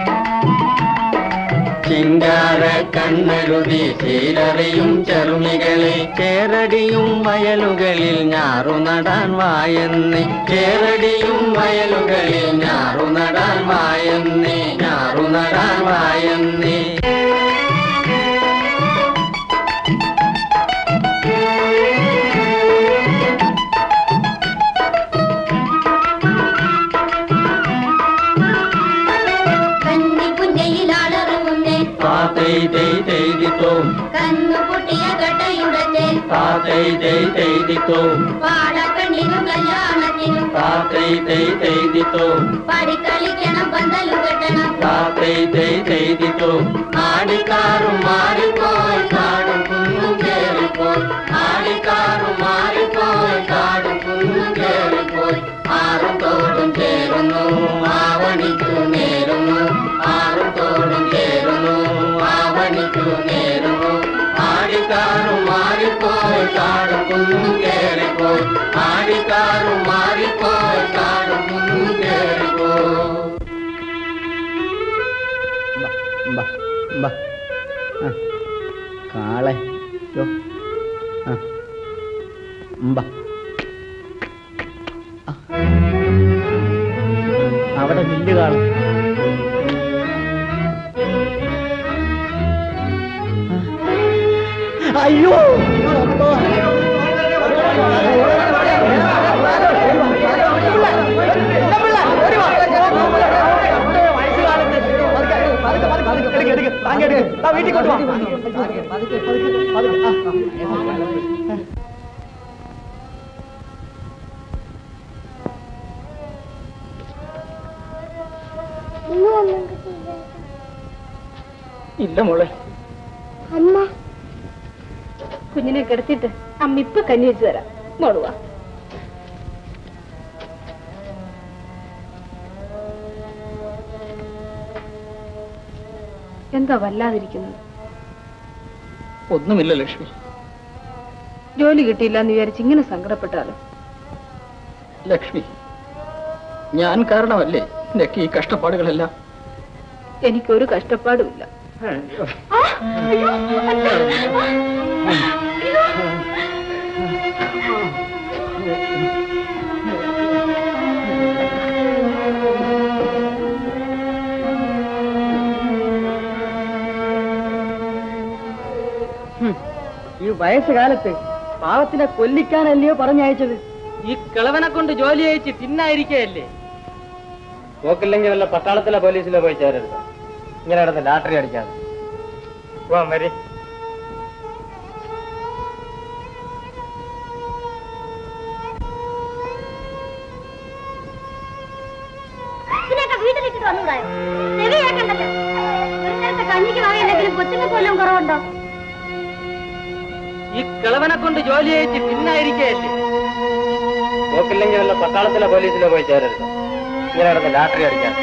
ചിങ്കാര കണ്ണെഴുതി ചീരറിയും ചെറുമികളെ ചേരടിയും വയലുകളിൽ ഞാറു നടാൻ വായെന്നി ചേരടിയും വയലുകളിൽ ഞാറു നടാൻ വായെന്നി ഞാറു നടാൻ വായെന്നി കന്നി പുന്നയിലാളറുമുന്നേ ആ തൈ തൈ തൈതിത്തോം കന്നു പൊട്ടിയ കട്ടയുടച്ചേ തൈ തൈ തൈ ദിത്തോ പാടക്കണ്ണിനും കല്യാണത്തിനും താ തൈ തൈ തൈ ദിത്തോ പാടിക്കളിക്കണം പന്തലും കെട്ടണം താ തൈ തൈ തൈ ദിത്തോ ആടിക്കാറും മാറിപ്പോയി കാടും കുന്നും കേറിപ്പോയി ആടിക്കാറും മാറിപ്പോയി കാടും കുന്നും കേറിപ്പോയി ആറും തോടും ചേരുന്നു ആവണിക്കു നേരുന്നു ആറും തോടും ചേരുന്നു ആവണിക്കു നേരുന്നു ആടിക്കാറും മാറിപ്പോയി കാടും കുന്നും കേറിപ്പോയി ആടിക്കാറും മാറിപ്പോയി കാടും കുന്നും കേറിപ്പോയി ബാ ബാ ആ കാളെ യോ ആ ബാ ആ. അവിടെ വില്ല് കാള അയ്യോ വീട്ടിൽ ഇന്ന് വന്നെങ്കിൽ ചെയ്യാം. ഇല്ല മോളെ അമ്മ കുഞ്ഞിനെ കിടത്തിയിട്ട് അമ്മ ഇപ്പൊ കഞ്ഞി വെച്ച് തരാം മോളുവാ എന്താ വല്ലാതിരിക്കുന്നത് ഒന്നുമില്ല ലക്ഷ്മി ജോലി കിട്ടിയില്ല എന്ന് വിചാരിച്ച് ഇങ്ങനെ സങ്കടപ്പെട്ടാലോ ലക്ഷ്മി ഞാൻ കാരണമല്ലേ നിനക്ക് ഈ കഷ്ടപ്പാടുകളെല്ലാം എനിക്കൊരു കഷ്ടപ്പാടുമില്ല ഈ വയസ്സുകാലത്ത് പാവത്തിനെ കൊല്ലിക്കാനല്ലയോ പറഞ്ഞയച്ചത് ഈ കിളവനെ കൊണ്ട് ജോലി അയച്ച് തിന്നായിരിക്കയല്ലേ പോക്കില്ലെങ്കിൽ വല്ല പട്ടാളത്തിലെ പോലീസിലോ പോയി ചേരരുത് ഇങ്ങനെ കിടന്ന് ലാട്ടറി അടിക്കാതെ പോവാൻ വരി ഇതിനൊക്കെ വീട്ടിലിട്ടിട്ട് വന്നുകൂടായോ ചെവി കേൾക്കണ്ടല്ലോ ഒരു നേരത്തെ കഞ്ഞിക്ക് വാങ്ങിയില്ലെങ്കിലും കൊച്ചുങ്ങൾക്ക് വല്ലതും കുറവുണ്ടോ ഈ കിളവനെ കൊണ്ട് ജോലി അയച്ച് തിന്നായിരിക്കയല്ലേ പോക്കില്ലെങ്കിൽ വല്ല പട്ടാളത്തിലെ പോലീസിലോ പോയി ചേരരുത് ഇങ്ങനെ കിടന്ന് ലാട്ടറി അടിക്കാതെ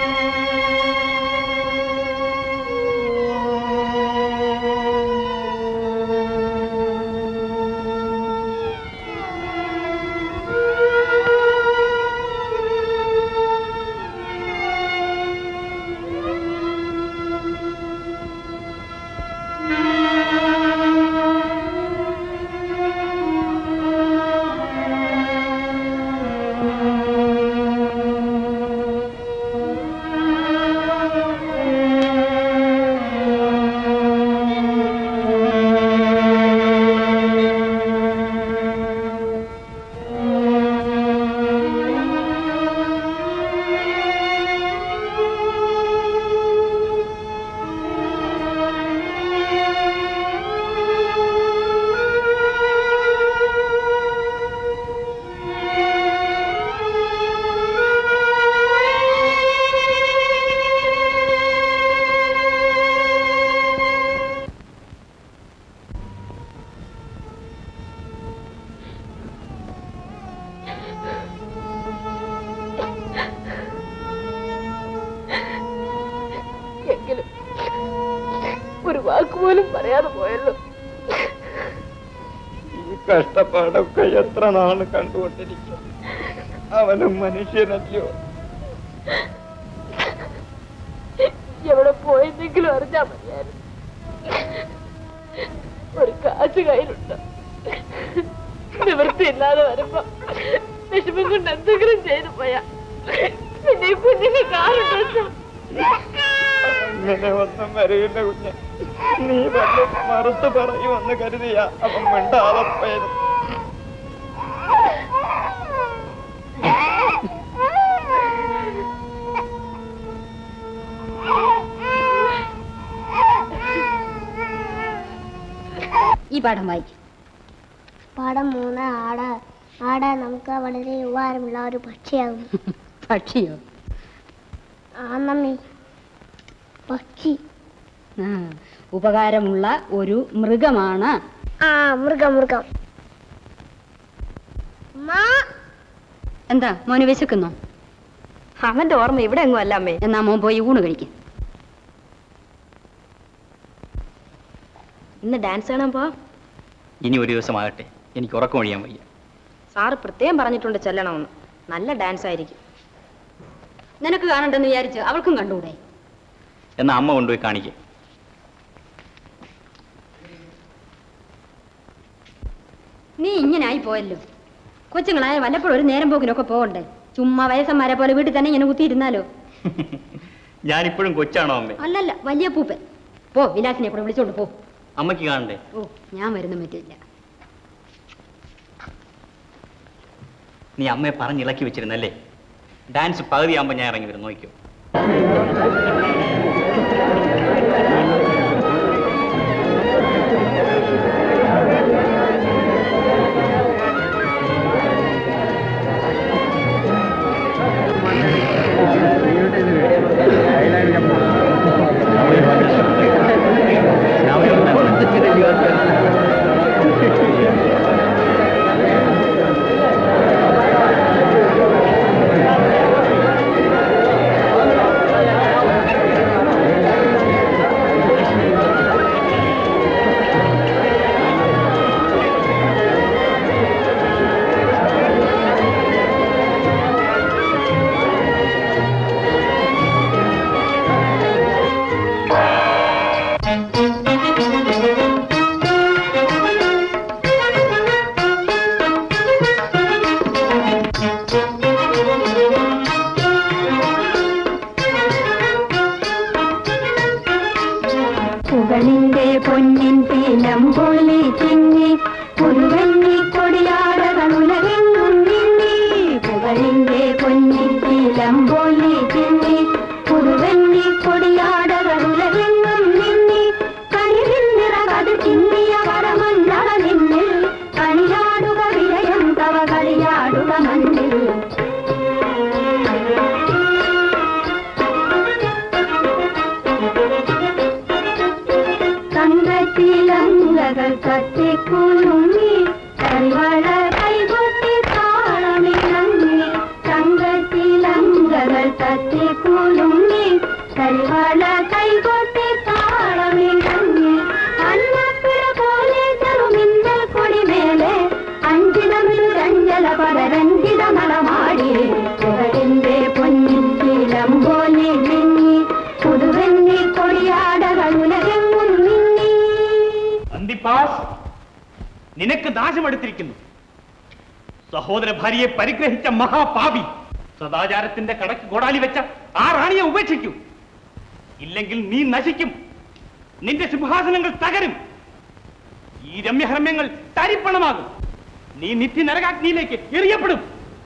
എങ്കിലും ഒരു വാക്ക് പോലും പറയാതെ പോയല്ലോ ഈ കഷ്ടപ്പാടൊക്കെ എത്ര നാള് കണ്ടുകൊണ്ടിരിക്കും അവനും മനുഷ്യനല്ലയോ എവിടെ പോയെന്നെങ്കിലും അറിഞ്ഞാ മതിയായിരുന്നു ഒരു കാശ് കയ്യിലുണ്ട് നിവൃത്തിയില്ലാതെ വരുമ്പോ വിഷമം കൊണ്ട് എന്തെങ്കിലും ചെയ്തു പോയാ പിന്നെ ഈ കുഞ്ഞിന് കാറുണ്ടോ അങ്ങനെ ഒന്നും വരില്ല കുഞ്ഞെ നീ വല്ല മറുത്ത് പറയുമെന്ന് കരുതിയ അവൻ മിണ്ടാതെ പോയത് ഈ പാഠം വായിക്കും പാഠം മൂന്ന് ആട് ആട് നമുക്ക് വളരെ ഉപകാരമുള്ള ഒരു പക്ഷിയാകും പക്ഷിയോ ആന്നമ്മേ പക്ഷി ആ, ഉപകാരമുള്ള ഒരു മൃഗമാണ് ആ മൃഗം മൃഗം അമ്മാ എന്താ മോന് വിശക്കുന്നോ അവന്റെ ഓർമ്മ ഇവിടെ എങ്ങും അല്ല അമ്മേ എന്നാ മോൻ പോയി ഊണ് കഴിക്കും ഇന്ന് ഡാൻസ് കാണാൻ പോ ഇനി ഒരു ദിവസമാകട്ടെ എനിക്ക് ഉറക്കം ഒഴിയാൻ വയ്യ സാറ് പ്രത്യേകം പറഞ്ഞിട്ടുണ്ട് ചെല്ലണമെന്ന് നല്ല ഡാൻസ് ആയിരിക്കും നിനക്ക് കാണണ്ടെന്ന് വിചാരിച്ച് അവൾക്കും കണ്ടുകൂടെ എന്നാ അമ്മ കൊണ്ടുപോയി കാണിക്കേ നീ ഇങ്ങനെ ആയി പോയല്ലോ കൊച്ചുങ്ങളായ വല്ലപ്പോഴും ഒരു നേരം പോക്കിനൊക്കെ പോകണ്ടേ ചുമ്മാ വയസ്സന്മാരെ പോലെ വീട്ടിൽ തന്നെ ഇങ്ങനെ കുത്തിയിരുന്നാലോ ഞാനിപ്പോഴും കൊച്ചാണോ അമ്മേ അല്ലല്ല വലിയ പൂപ്പൻ പോ വിലാസിനെ കൂടെ വിളിച്ചോണ്ട് പോ അമ്മയ്ക്ക് കാണണ്ടേ ഓ ഞാൻ വരുന്ന പറ്റില്ല നീ അമ്മയെ പറഞ്ഞിളക്കി വെച്ചിരുന്നല്ലേ ഡാൻസ് പകുതിയാകുമ്പോൾ ഞാൻ ഇറങ്ങി വരും നോക്കിയോ പുകളിന്റെ പൊന്നിൻ പീലം പൊള്ളി തിങ്ങി പുതുവെണ്ണി കൊടിയാടകൾ ഉലകെങ്ങും നിന്നി പുകളിന്റെ പൊന്നിൻ പീലം പൊള്ളി തിങ്ങി പുതുവെണ്ണി കൊടിയാടകൾ ഉലകെങ്ങും നിന്നി കണിവിൽ നിറകത് ചിന്നിയ വരമണ്ണള നിന്നിൽ കണിയാടുക വിജയം തവ കളിയാടുക മണ്ണിൽ തങ്കത്തിലങ്കകൾ കത്തിക്കുലുങ്ങി കരിവള കൈകൊട്ടി താളമിളങ്ങി തങ്കത്തിലങ്കകൾ കത്തിക്കുലുങ്ങി കരിവള കൈകൊട്ടി താളമിളങ്ങി അന്നപ്പിട പോലെ ചെറുമിന്നൽ കൊടിമേലെ അഞ്ചിതമിഴു രഞ്ജല പരരഞ്ജിത നടമാടി പുകഴിന്റെ പൊന്നിൻ ശീലം പോലെ മിന്നി പുതുവെന്നി കൊടിയാടകൾ ഉലകെങ്ങും മിന്നി അന്തിപ്പാസ് നിനക്ക് നാശമെടുത്തിരിക്കുന്നു സഹോദര ഭാര്യയെ പരിഗ്രഹിച്ച മഹാപാപി സദാചാരത്തിന്റെ കടക്ക് കോടാലി വെച്ച ആ റാണിയെ ഉപേക്ഷിക്കൂ ഇല്ലെങ്കിൽ നീ നശിക്കും നിന്റെ സിംഹാസനങ്ങൾ തകരും ഈ രമ്യഹരമ്യങ്ങൾ തരിപ്പണമാകും നീ നിത്യ നരകാഗ്നിയിലേക്ക് എറിയപ്പെടും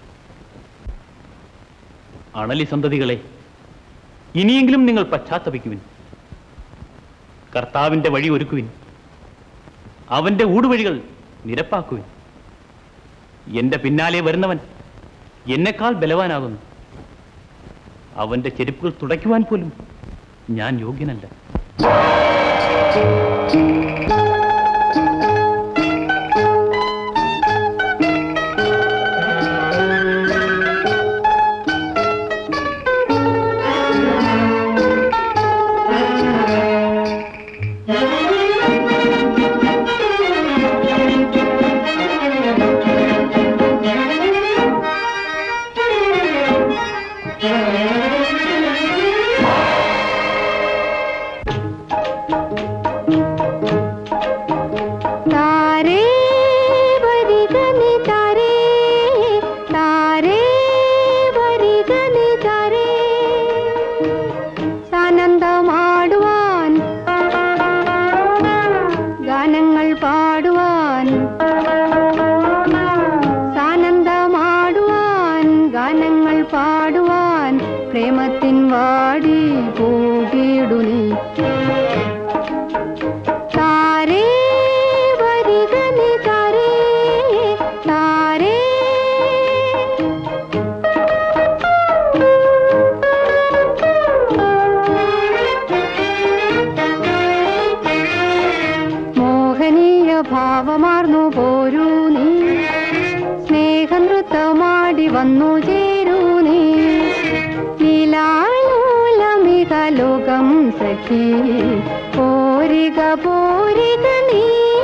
അണലി സന്തതികളെ ഇനിയെങ്കിലും നിങ്ങൾ പശ്ചാത്തപിക്കുവിൻ കർത്താവിന്റെ വഴി ഒരുക്കുവിൻ അവന്റെ ഊടുവഴികൾ നിരപ്പാക്കുവിൻ എന്റെ പിന്നാലെ വരുന്നവൻ എന്നെക്കാൾ ബലവാനാകുന്നു അവന്റെ ചെരുപ്പുകൾ തുടയ്ക്കുവാൻ പോലും ഞാൻ യോഗ്യനല്ല താരേ വരികനി താരേ താരേ വരികനി താരേ സാനന്ദമാടുവാൻ ഗാനങ്ങൾ പാടുവാൻ സാനന്ദമാടുവാൻ ഗാനങ്ങൾ പാടുവാൻ പ്രേമത്തിൻ വാടി പോകിടുനി താരേ വരികനി താരേ സുഖം സഖി പോരിക പോരിക നീ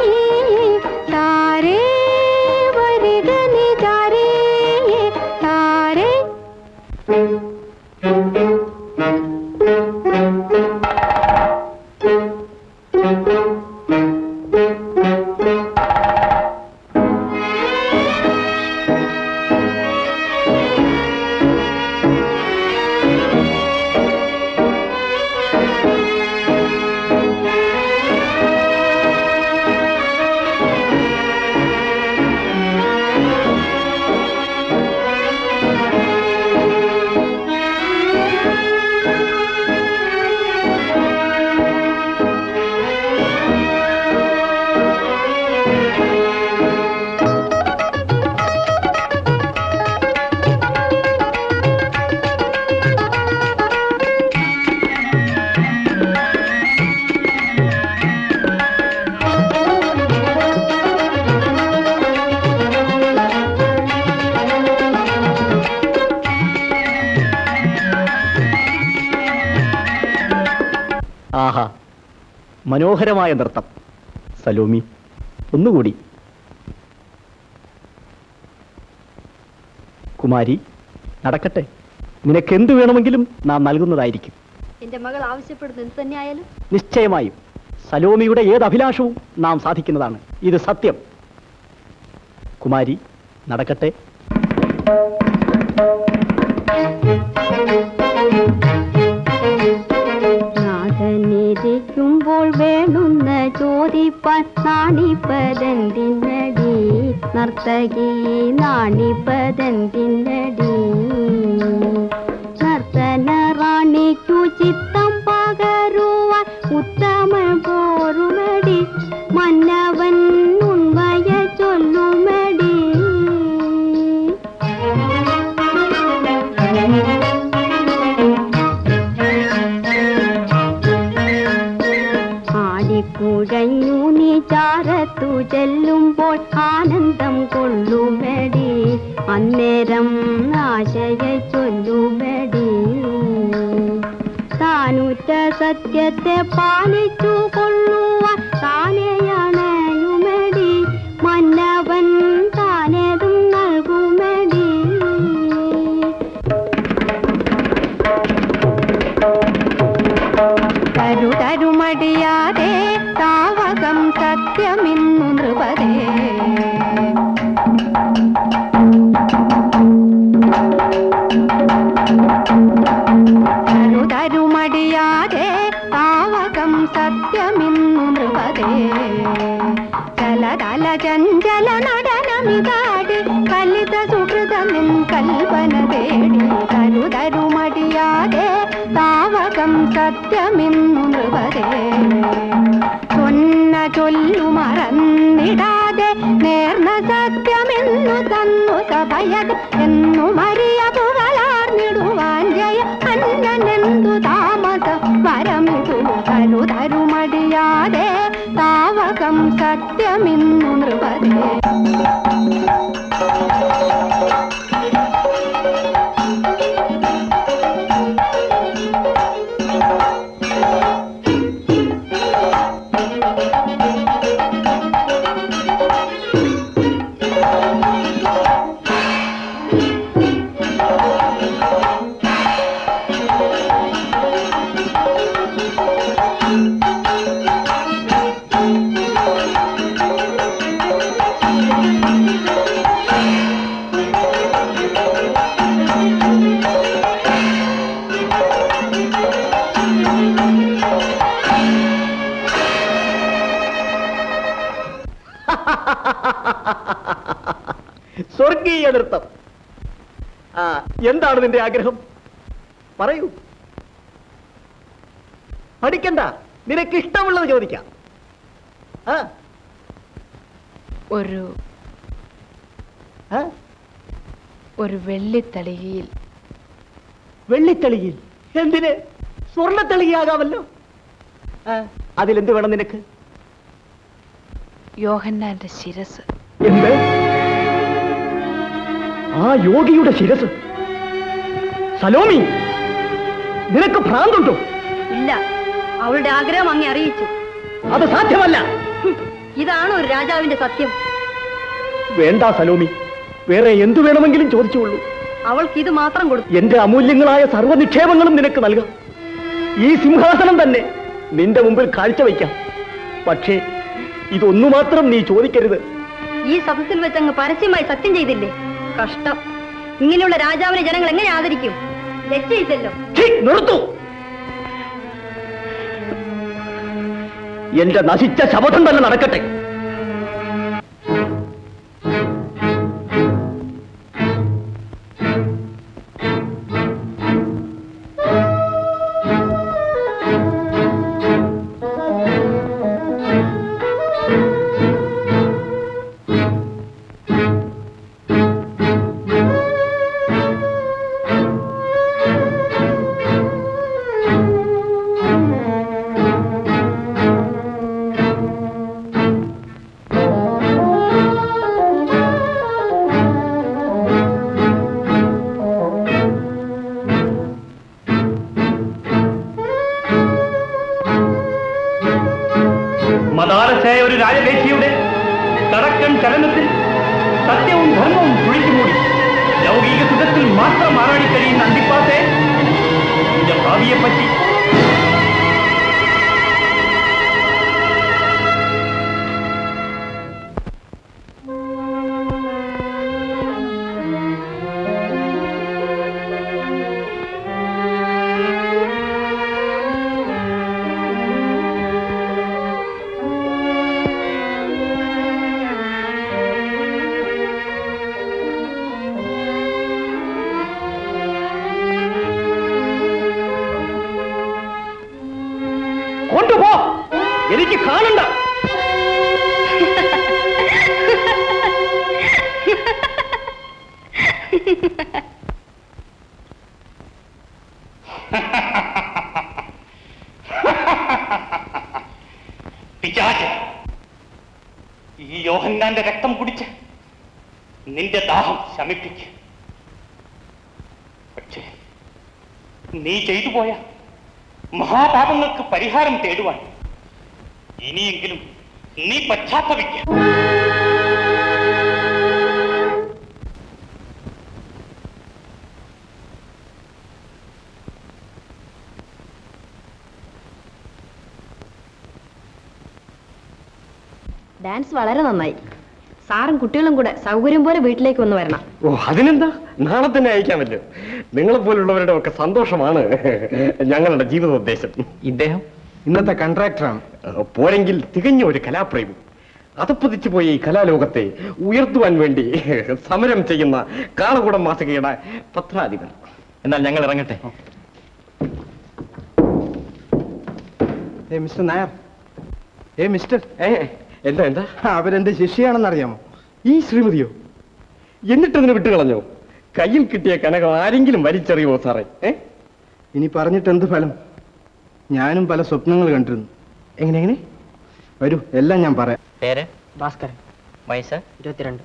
താരേ വരിക നീ താരേ താരേ ആഹാ മനോഹരമായ നൃത്തം സലോമി ഒന്നുകൂടി കുമാരി നടക്കട്ടെ നിനക്ക് എന്തു വേണമെങ്കിലും നാം നൽകുന്നതായിരിക്കും എന്റെ മകൾ ആവശ്യപ്പെടുന്നത് എന്ത് തന്നെയായാലും നിശ്ചയമായും സലോമിയുടെ ഏത് അഭിലാഷവും നാം സാധിക്കുന്നതാണ് ഇത് സത്യം കുമാരി നടക്കട്ടെ നാഥനിരിക്കുമ്പോൾ വേണുന്ന ചോദിപ്പാൻ നാണിപ്പതെന്തിനടി നർത്തകി നാണിപ്പതെന്തിനടി നർത്തന റാണിക്കു ചിത്തം പകരുവാൻ ഉത്തമ പോരുമടി മന്നവൻ ഉണ്മയ ചൊല്ലുമടി ആടിക്കുഴഞ്ഞു നീ ചാരത്തു ചെല്ലുമ്പോൾ ആനന്ദം കൊള്ളുമടി അന്നേരം ആശയ ചൊല്ലുമടി താനുറ്റ സത്യത്തെ പാലിച്ചു കൊള്ളുവാൻ താനെയണയുമടി മന്നവൻ താനേതും നൽകുമടി തരു തരുമടിയാതെ താവകം സത്യമിന്നു നൃപതേ തരു തരുമടിയാതെ താവകം സത്യമിന്നു നൃപതേ ചലതല ചഞ്ചല നടനമിതാടി കലിത സുഹൃതമിൻ കൽപ്പന തേടി തരു തരുമടിയാതെ താവകം സത്യമിന്നു നൃപതേ ചൊന്ന ചൊല്ലു മറന്നിടാതെ നേർന്ന സത്യമെന്നു തന്നു സഭയത് എന്നു മറിയ പുകളാർന്നിടുവാൻ ജയ അന്നനെന്തു താമസം വരമിതു തരു തരുമടിയാതെ താവകം സത്യമിന്നു നൃപതേ സ്വർഗീയ നൃത്തം ആ എന്താണ് നിന്റെ ആഗ്രഹം പറയൂ പഠിക്കണ്ട നിനക്ക് ഇഷ്ടമുള്ളത് ചോദിക്കാം ആ ഒരു ആ? ഒരു വെള്ളിത്തളികയിൽ വെള്ളിത്തളിയിൽ എന്തിന് സ്വർണ്ണത്തളികയാകാമല്ലോ ആ, അതിലെന്ത് വേണം നിനക്ക് യോഹന്നാന്റെ ശിരസ് എന്ത് ആ യോഗിയുടെ ശിരസ് സലോമി നിനക്ക് ഭ്രാന്തുണ്ടോ ഇല്ല അവളുടെ ആഗ്രഹം അങ്ങേ അറിയിച്ചു അത് സാധ്യമല്ല ഹും, ഇതാണ് ഒരു രാജാവിന്റെ സത്യം വേണ്ട സലോമി വേറെ എന്തു വേണമെങ്കിലും ചോദിച്ചുകൊള്ളൂ അവൾക്ക് ഇത് മാത്രം കൊടുത്തു എന്റെ അമൂല്യങ്ങളായ സർവ്വ നിക്ഷേപങ്ങളും നിനക്ക് നൽകാം ഈ സിംഹാസനം തന്നെ നിന്റെ മുമ്പിൽ കാഴ്ചവെക്കാം പക്ഷേ ഇതൊന്നു മാത്രം നീ ചോദിക്കരുത് ഈ സദസ്സിൽ വെച്ച് അങ്ങ് പരസ്യമായി സത്യം ചെയ്തില്ലേ കഷ്ടം ഇങ്ങനെയുള്ള രാജാവിനെ ജനങ്ങൾ എങ്ങനെ ആദരിക്കും ലജ്ജയില്ലല്ലോ ഛീ, നിർത്തു എന്റെ നശിച്ച ശപഥം തന്നെ നടക്കട്ടെ മതാലസായ ഒരു രാജവേശിയുടെ തടക്കൻ ചലനത്തിൽ സത്യവും ധർമ്മവും കുഴിച്ചുമൂടി ലൗകിക സുഖത്തിൽ മാത്രം ആറാടി കഴിയുന്ന അന്തിപ്പാത്തെ നിന്റെ ഭാവിയെപ്പറ്റി കൊണ്ടുപോ എനിക്ക് കാണണ്ട പിശാച് ഈ യോഹന്നാന്റെ രക്തം കുടിച്ച് നിന്റെ ദാഹം ശമിപ്പിക്ക് പക്ഷേ നീ ചെയ്തു പോയ മഹാപാപങ്ങൾക്ക് പരിഹാരം തേടുവാൻ ഇനിയെങ്കിലും നീ പശ്ചാത്തപിക്ക ഡാൻസ് വളരെ നന്നായി സാറും കുട്ടികളും കൂടെ സൗകര്യം പോലെ വീട്ടിലേക്ക് ഒന്ന് വരണം ഓ അതിനെന്താ നാളെ തന്നെ അയക്കാൻ പറ്റും നിങ്ങളെ പോലുള്ളവരുടെ ഒക്കെ സന്തോഷമാണ് ഞങ്ങളുടെ ജീവിതോദ്ദേശം ഇദ്ദേഹം ഇന്നത്തെ കൺട്രാക്ടറാണ് പോരെങ്കിൽ തികഞ്ഞ ഒരു കലാപ്രേമി അതപ്പതിച്ചു പോയ ഈ കലാലോകത്തെ ഉയർത്തുവാൻ വേണ്ടി സമരം ചെയ്യുന്ന കാളകൂടം മാസികയുടെ പത്രാധിപൻ എന്നാൽ ഞങ്ങൾ ഇറങ്ങട്ടെ ഏ മിസ്റ്റർ നായർ ഏ മിസ്റ്റർ ഏ എന്താ എന്താ അവരെന്റെ ശിഷ്യയാണെന്നറിയാമോ ഈ ശ്രീമതിയോ എന്നിട്ടതിന് വിട്ടുകളഞ്ഞോ കയ്യിൽ കിട്ടിയ കനകം ആരെങ്കിലും വലിച്ചെറിയുമോ സാറേ ഏ ഇനി പറഞ്ഞിട്ട് എന്ത് ഫലം ഞാനും പല സ്വപ്നങ്ങൾ കണ്ടിരുന്നു എങ്ങനെ എങ്ങനെ വരൂ എല്ലാം ഞാൻ പറയാം പേര് ഭാസ്കരൻ വയസ്സ് ഇരുപത്തിരണ്ട്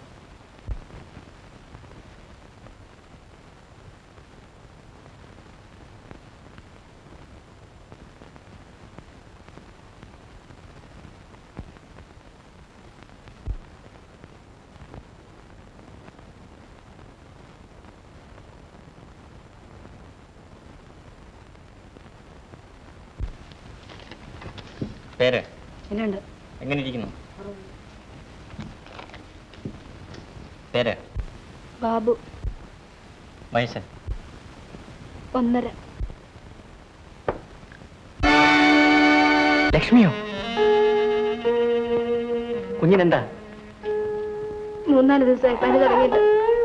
പേര് എന്നുണ്ട് എങ്ങനെ ഇരിക്കുന്നു പേര് ബാബു വയസ്സ് ഒന്നര ലക്ഷ്മിയോ കുഞ്ഞിനെന്താ മൂന്നാല് ദിവസമായി പനി തുടങ്ങിയിട്ട്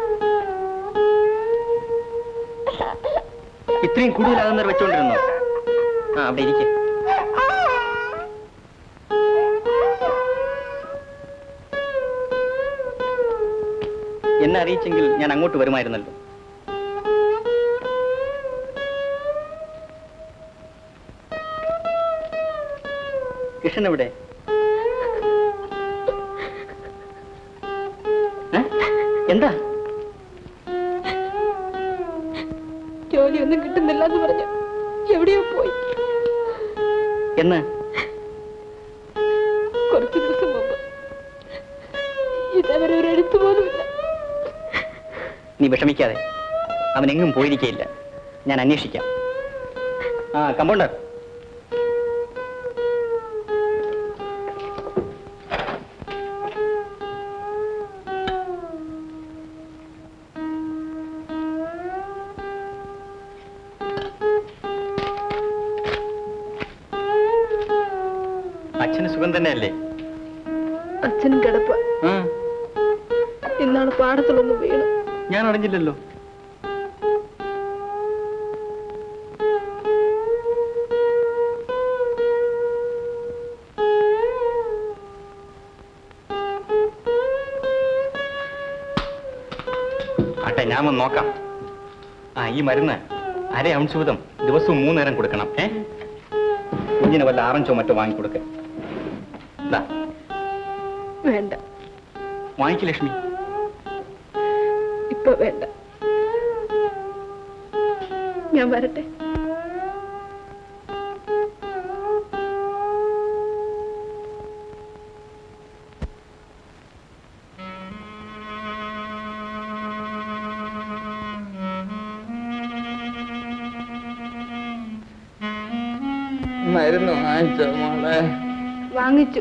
ഇത്രയും കൂടുതലാകുന്നവർ വെച്ചോണ്ടിരുന്നോ ആ അവിടെ ഇരിക്കെ എന്നെ അറിയിച്ചെങ്കിൽ ഞാൻ അങ്ങോട്ട് വരുമായിരുന്നല്ലോ കിഷൻ എവിടെ ഏ? എന്താ ജോലിയൊന്നും കിട്ടുന്നില്ല എന്ന് പറഞ്ഞു എവിടെയോ പോയി എന്ന് കുറച്ചു ദിവസം മുമ്പ് ഇതവരെ ഒരു എഴുത്തു പോലുമില്ല നീ വിഷമിക്കാതെ അവൻ എങ്ങും പോയിരിക്കയില്ല ഞാൻ അന്വേഷിക്കാം ആ കമ്പൗണ്ടർ അച്ഛന് സുഖം തന്നെയല്ലേ അച്ഛനും കിടപ്പ ഇന്നാണ് പാടത്തിലൊന്ന് വീണു ഞാൻ അറിഞ്ഞില്ലല്ലോ ആട്ടെ ഞാൻ ഒന്ന് നോക്കാം ആ ഈ മരുന്ന് അര ഔൺസ് വീതം ദിവസവും മൂന്നേരം കൊടുക്കണം ഏ കുഞ്ഞിന് വല്ല ആറഞ്ചോ മറ്റോ വാങ്ങിക്കൊടുക്ക ദാ, വേണ്ട വാങ്ങിക്ക് ലക്ഷ്മി ഇപ്പൊ വേണ്ട ഞാൻ വരട്ടെ മരുന്ന് വാങ്ങിച്ചോ മോളെ വാങ്ങിച്ചു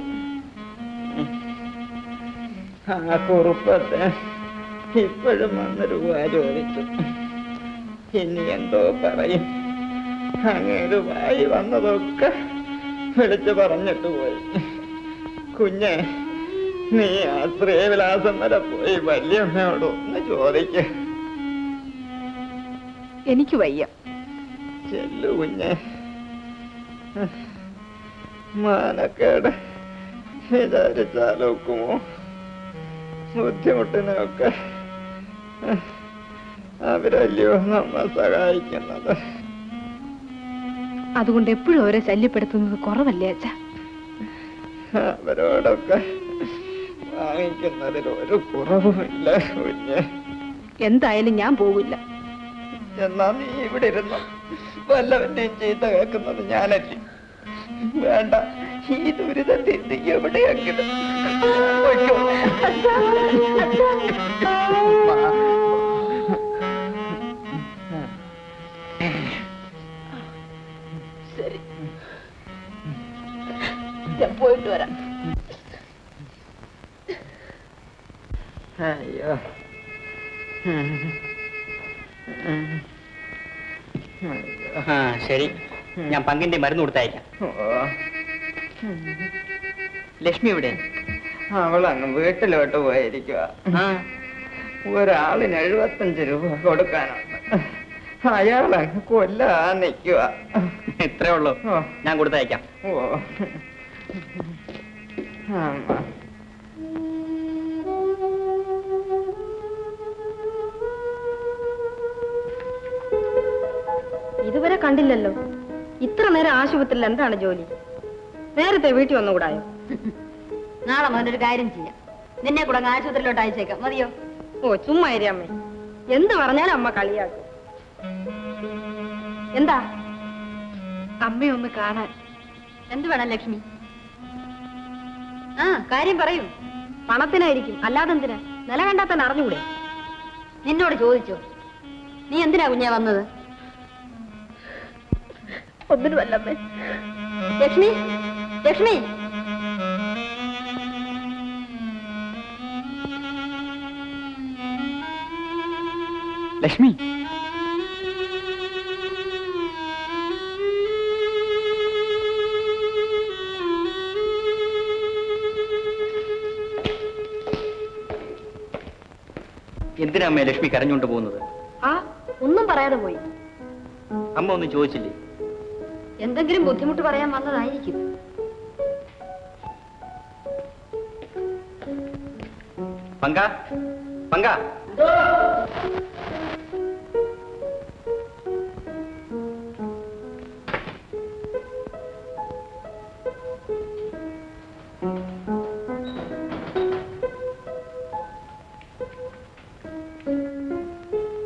ആ കുറുപ്പത്തെ ഇപ്പോഴും വന്ന് രൂപ ചോദിച്ചു ഇനി എന്തോ പറയും അങ്ങേര് വായി വന്നതൊക്കെ വിളിച്ചു പറഞ്ഞിട്ട് പോയി കുഞ്ഞെ നീ ആ ശ്രീവിലാസം വരെ പോയി വല്യമ്മയോട് ഒന്ന് ചോദിക്ക എനിക്ക് വയ്യ ചെല്ലു കുഞ്ഞെ മാനക്കേട് വിചാരിച്ചാലൊക്കുമോ ബുദ്ധിമുട്ടിനൊക്കെ അവരല്ലയോ നമ്മെ സഹായിക്കുന്നത് അതുകൊണ്ട് എപ്പോഴും അവരെ ശല്യപ്പെടുത്തുന്നത് കുറവല്ലേ അച്ഛ അവരോടൊക്കെ വാങ്ങിക്കുന്നതിൽ ഒരു കുറവുമില്ല കുഞ്ഞെ എന്തായാലും ഞാൻ പോകില്ല എന്നാ നീ ഇവിടെ ഇരുന്നു വല്ലവന്റെയും ചീത്ത കേൾക്കുന്നത് ഞാനല്ലേ വേണ്ട ഈ ദുരിതത്തിൽ നീ എവിടെയെങ്കിലും പൊയ്ക്കോ. ശരി ഞാൻ പോയിട്ട് വരാം അയ്യോ ആ ശരി ഞാൻ പങ്കിന്റെ മരുന്ന് കൊടുത്തയക്കാം ലക്ഷ്മി എവിടെ അവളങ്ങ് വീട്ടിലോട്ട് പോയിരിക്കുക ഒരാളിന് എഴുപത്തഞ്ച് രൂപ കൊടുക്കാനുണ്ട് അയാളങ്ങ് കൊല്ലാൻ നിൽക്കുക ഇത്രേ ഉള്ളൂ ഞാൻ കൊടുത്തയക്കാം ഓ ആമാ. ഇതുവരെ കണ്ടില്ലല്ലോ ഇത്ര നേരം ആശുപത്രിയിൽ എന്താണ് ജോലി നേരത്തെ വീട്ടിൽ വന്നുകൂടായോ നാളെ മുതൽ ഒരു കാര്യം ചെയ്യാം നിന്നെ കൂടെ അങ്ങ് ആശുപത്രിയിലോട്ട് അയച്ചേക്കാം മതിയോ ഓ ചുമ്മാ ഇരി അമ്മേ എന്ത് പറഞ്ഞാലും അമ്മ കളിയാക്കും എന്താ അമ്മയൊന്ന് കാണാൻ എന്ത് വേണം ലക്ഷ്മി ആ കാര്യം പറയൂ പണത്തിനായിരിക്കും അല്ലാതെ എന്തിനാ നില കണ്ടാൽ തന്നെ അറിഞ്ഞുകൂടെ നിന്നോട് ചോദിച്ചോ നീ എന്തിനാ കുഞ്ഞാ വന്നത് ഒന്നിനുമല്ലമ്മേ ലക്ഷ്മി ലക്ഷ്മി ലക്ഷ്മി എന്തിനാ അമ്മേ ലക്ഷ്മി കരഞ്ഞുകൊണ്ട് പോകുന്നത് ആ ഒന്നും പറയാതെ പോയി അമ്മ ഒന്നും ചോദിച്ചില്ലേ എന്തെങ്കിലും ബുദ്ധിമുട്ട് പറയാൻ വന്നതായിരിക്കും പങ്ക പങ്ക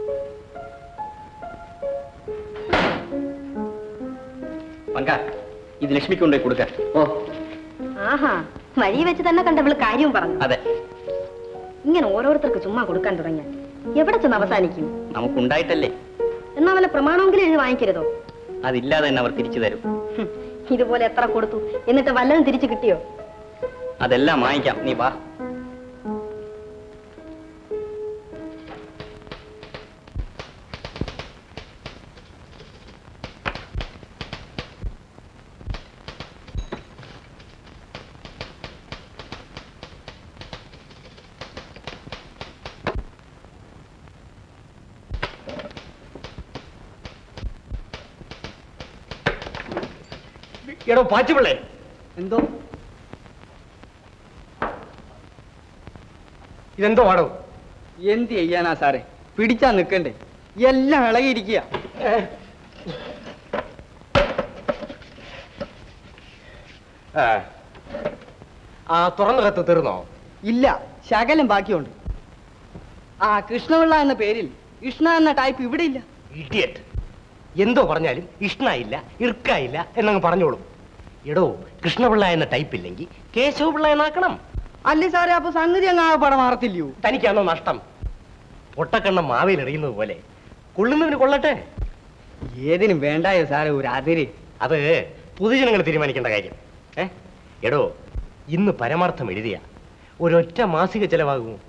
പങ്ക ഇത് ലക്ഷ്മിക്ക് കൊണ്ടുപോയി കൊടുക്ക ഓ ആഹാ വഴി വെച്ച് തന്നെ കണ്ടവള് കാര്യവും പറഞ്ഞു അതെ ഇങ്ങനെ ഓരോരുത്തർക്ക് ചുമ്മാ കൊടുക്കാൻ തുടങ്ങിയാൽ എവിടെ ചെന്ന് അവസാനിക്കും നമുക്കുണ്ടായിട്ടല്ലേ എന്നാ വല്ല പ്രമാണമെങ്കിലും എഴുതി വാങ്ങിക്കരുതോ അതില്ലാതെ തന്നെ അവർ തിരിച്ചു തരും ഹും, ഇതുപോലെ എത്ര കൊടുത്തു എന്നിട്ട് വല്ലതും തിരിച്ചു കിട്ടിയോ അതെല്ലാം വാങ്ങിക്കാം നീ വാ എടോ പാച്ചുപിള്ളേ എന്തോ ഇതെന്തോ ആടോ എന്ത് ചെയ്യാനാ സാറേ പിടിച്ചാ നിക്കണ്ടേ എല്ലാം ഇളകിയിരിക്കുക ആ. ആ തുറന്ന കത്ത് തീർന്നോ ഇല്ല ശകലം ബാക്കിയുണ്ട് ആ കൃഷ്ണപിള്ള എന്ന പേരിൽ കൃഷ്ണ എന്ന ടൈപ്പ് ഇവിടെ ഇല്ല ഇഡിയറ്റ് എന്തോ പറഞ്ഞാലും ഇഷ്ണായില്ല ഇർക്കായില്ല എന്നങ്ങ് പറഞ്ഞോളും എടോ കൃഷ്ണപിള്ള എന്ന ടൈപ്പ് ഇല്ലെങ്കിൽ കേശവപിള്ള എന്നാക്കണം അല്ലേ സാറേ അപ്പൊ സംഗതി അങ്ങ് ആ പടം മാറത്തില്ലയോ തനിക്കാണോ നഷ്ടം പൊട്ടക്കണ്ണം മാവേൽ എറിയുന്നത് പോലെ കൊള്ളുന്നവന് കൊള്ളട്ടെ ഏതിനും വേണ്ടായോ സാറേ ഒരു അതിര് അത് പൊതുജനങ്ങൾ തീരുമാനിക്കേണ്ട കാര്യം ഏ എടോ ഇന്ന് പരമാർത്ഥം എഴുതിയ ഒരൊറ്റ മാസിക ചെലവാകുമോ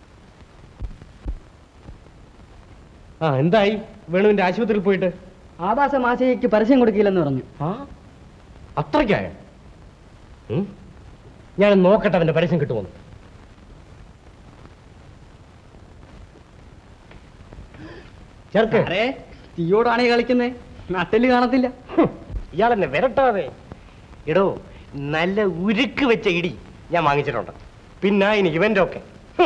ആ എന്തായി വേണുവിന്റെ ആശുപത്രിയിൽ പോയിട്ട് ആഭാസ മാസികയ്ക്ക് പരസ്യം കൊടുക്കില്ലെന്ന് പറഞ്ഞു ആ അത്രയ്ക്കായ ഞാൻ നോക്കട്ടെ അവന്റെ പരസ്യം കിട്ടുമെന്ന് ചേർക്ക് സാറേ തീയോടാണ് ഈ കളിക്കുന്നേ നട്ടല് കാണത്തില്ല ഇയാളെന്നെ വിരട്ടാതെ എടോ നല്ല ഉരുക്ക് വെച്ച ഇടി ഞാൻ വാങ്ങിച്ചിട്ടുണ്ട് പിന്നെ എനിക്ക് ഇവന്റെ ഒക്കെ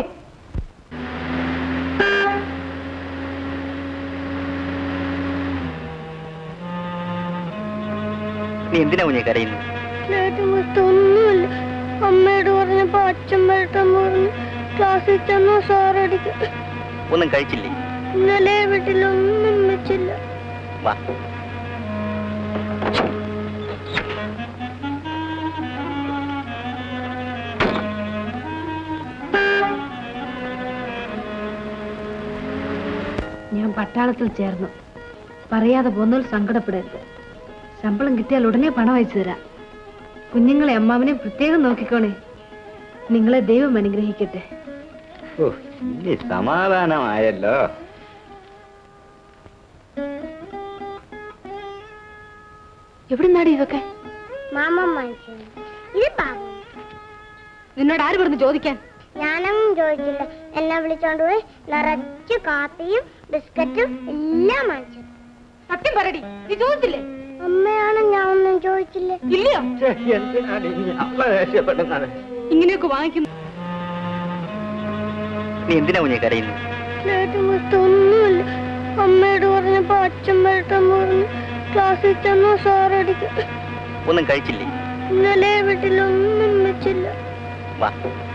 നീ എന്തിനാ കുഞ്ഞെ കരയുന്നു സ്ലേറ്റ് ഒന്നുമില്ല അമ്മയോട് പറഞ്ഞപ്പോ അച്ഛൻ വരട്ടെ പറഞ്ഞു ക്ലാസ്സിൽ ചെന്നു സാറടിക്കും ഒന്നും കഴിച്ചില്ലേ ഇന്നലെ വീട്ടിലൊന്നും വെച്ചില്ല വാ ഞാൻ പട്ടാളത്തിൽ ചേർന്നു പറയാതെ പോന്നതിൽ സങ്കടപ്പെടരുത് ശമ്പളം കിട്ടിയാൽ ഉടനെ പണം അയച്ചു തരാം കുഞ്ഞുങ്ങളെ അമ്മാവനെ പ്രത്യേകം നോക്കിക്കോണേ നിങ്ങളെ ദൈവം അനുഗ്രഹിക്കട്ടെ ഓ ഇനി സമാധാനമായല്ലോ എവിടുന്നാടി ഇതൊക്കെ മാമ വാങ്ങിച്ചു ഇത് ബാബു നിന്നോട് ആര് പറഞ്ഞു ചോദിക്കാൻ ഞാനൊന്നും ചോദിച്ചില്ല എന്നെ വിളിച്ചോണ്ട് പോയി നിറച്ച് കാപ്പിയും ബിസ്ക്കറ്റും എല്ലാം വാങ്ങിച്ചു സത്യം പറയടി നീ ചോദിച്ചില്ലേ അമ്മയാണ് ഞാൻ ഒന്നും ചോദിച്ചില്ലേ ഇല്ലയോ എന്തിനാണ് നീ അമ്മ ദേഷ്യപ്പെടുന്നത് ഇങ്ങനെയൊക്കെ വാങ്ങിക്കുന്നു നീ എന്തിനാ കുഞ്ഞെ കരയുന്നു സ്ലേറ്റ് ഒന്നുമില്ല അമ്മയോട് പറഞ്ഞപ്പോ അച്ഛൻ വരട്ടെ പറഞ്ഞു ക്ലാസ്സിൽ ചെന്നു സാറടിക്കും ഒന്നും കഴിച്ചില്ലേ ഇന്നലെ വീട്ടിലൊന്നും വെച്ചില്ല വാ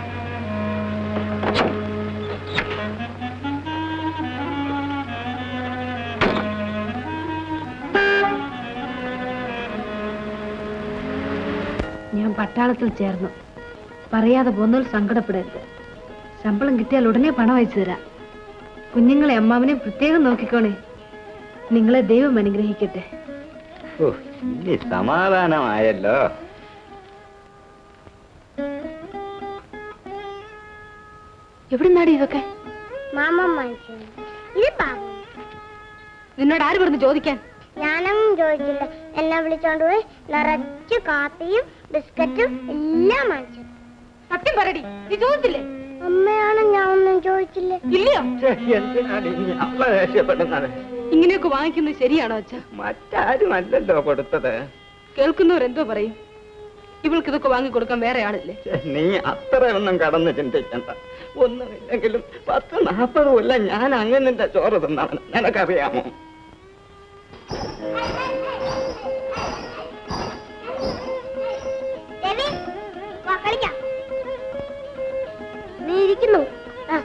ഞാൻ പട്ടാളത്തിൽ ചേർന്നു പറയാതെ പോന്നതിൽ സങ്കടപ്പെടരുത് ശമ്പളം കിട്ടിയാൽ ഉടനെ പണം അയച്ചു തരാം കുഞ്ഞുങ്ങളെ അമ്മാവനെ പ്രത്യേകം നോക്കിക്കോണേ നിങ്ങളെ ദൈവം അനുഗ്രഹിക്കട്ടെ ഓ ഇനി സമാധാനമായല്ലോ എവിടുന്നാടി ഇതൊക്കെ മാമ വാങ്ങിച്ചു ഇത് ബാബു നിന്നോട് ആര് പറഞ്ഞു ചോദിക്കാൻ ഞാനൊന്നും ചോദിച്ചില്ല എന്നെ വിളിച്ചോണ്ട് പോയി നിറച്ച് കാപ്പിയും ബിസ്ക്കറ്റും എല്ലാം വാങ്ങിച്ചു സത്യം പറയടി നീ ചോദിച്ചില്ലേ അമ്മയാണ് ഞാൻ ഒന്നും ചോദിച്ചില്ലേ ഇല്ലയോ എന്തിനാണ് നീ അമ്മ ദേഷ്യപ്പെടുന്നത് ഇങ്ങനെയൊക്കെ വാങ്ങിക്കുന്നത് ശരിയാണോ അച്ഛ മറ്റാരും അല്ലല്ലോ കൊടുത്തത് കേൾക്കുന്നവരെന്തോ പറയും ഇവൾക്ക് ഇതൊക്കെ വാങ്ങിക്കൊടുക്കാൻ വേറെ ആളില്ലേ നീ അത്രയൊന്നും കടന്ന് ചിന്തിക്കണ്ട ഒന്നുമില്ലെങ്കിലും പത്ത് നാൽപ്പത് കൊല്ലം ഞാൻ അങ്ങനെ ചോറ് തിന്നവൻ നിനക്കറിയാമോ രവി, വാ, കളിക്കാം നീ ഇരിക്കുന്നു ആ.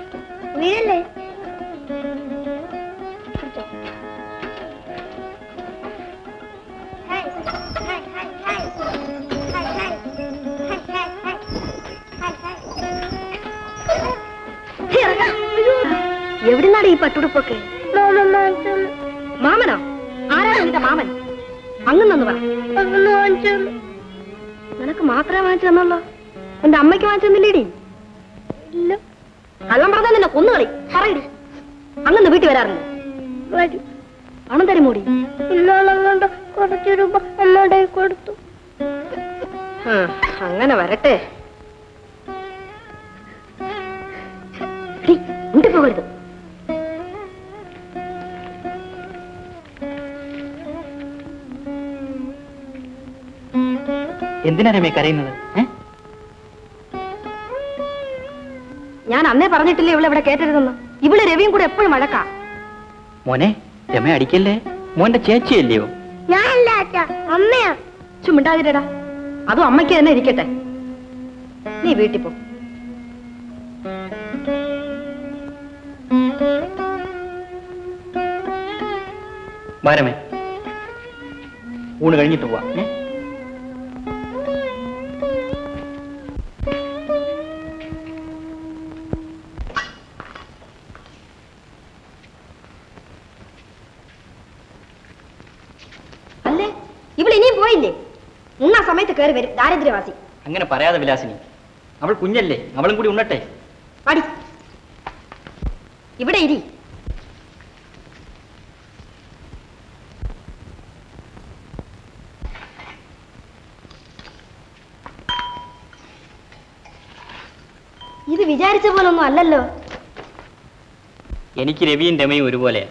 വീഴല്ലേ പിടിച്ചോ. ഈ പട്ടുടുപ്പൊക്കെ മാമനോ ആരാണ് നിന്റെ മാമൻ അങ്ങനെന്ന് പറ നിനക്ക് മാത്രമേ വാങ്ങിച്ചു തന്നുള്ളൂ എന്റെ അമ്മയ്ക്ക് വാങ്ങിച്ചു തന്നില്ലേടി ഇല്ല കള്ളം പറഞ്ഞാൽ നിന്നെ കൊന്നുകളി പറയടി അങ്ങനെ വീട്ടിൽ വരാറുണ്ട് പണം തരുമോടി ഇല്ലാതെ കുറച്ച് രൂപ അമ്മയുടെ കൊടുത്തു അങ്ങനെ വരട്ടെ എടി, ഇങ്ങോട്ട് പോകരുത് എന്തിനാ രമേ കരയുന്നത് ഏ? ഞാൻ അന്നേ പറഞ്ഞിട്ടില്ലേ ഇവിടെ ഇവിടെ കേട്ടരുതെന്ന് ഇവിടെ രവിയും കൂടെ എപ്പോഴും വഴക്കാ മോനെ രമ അടിക്കല്ലേ മോന്റെ ചേച്ചിയല്ലയോ ഞാനല്ല അച്ഛ അമ്മയാ ചുമിണ്ടാതിരടാ അതും അമ്മയ്ക്ക് തന്നെ ഇരിക്കട്ടെ നീ വീട്ടിൽ പോ വാരമേ ഊണ് കഴിഞ്ഞിട്ട് പോവാം ഏ? അല്ലേ ഇവിടെ ഇനിയും പോയില്ലേ ഉണ്ണാ സമയത്ത് കയറി വരും ദാരിദ്ര്യവാസി അങ്ങനെ പറയാതെ വിലാസിനി അവൾ കുഞ്ഞല്ലേ അവളും കൂടി ഉണ്ണട്ടെ പാടി ഇവിടെ ഇരി ഇത് വിചാരിച്ച പോലൊന്നും അല്ലല്ലോ എനിക്ക് രവിയും രമയും ഒരുപോലെയാ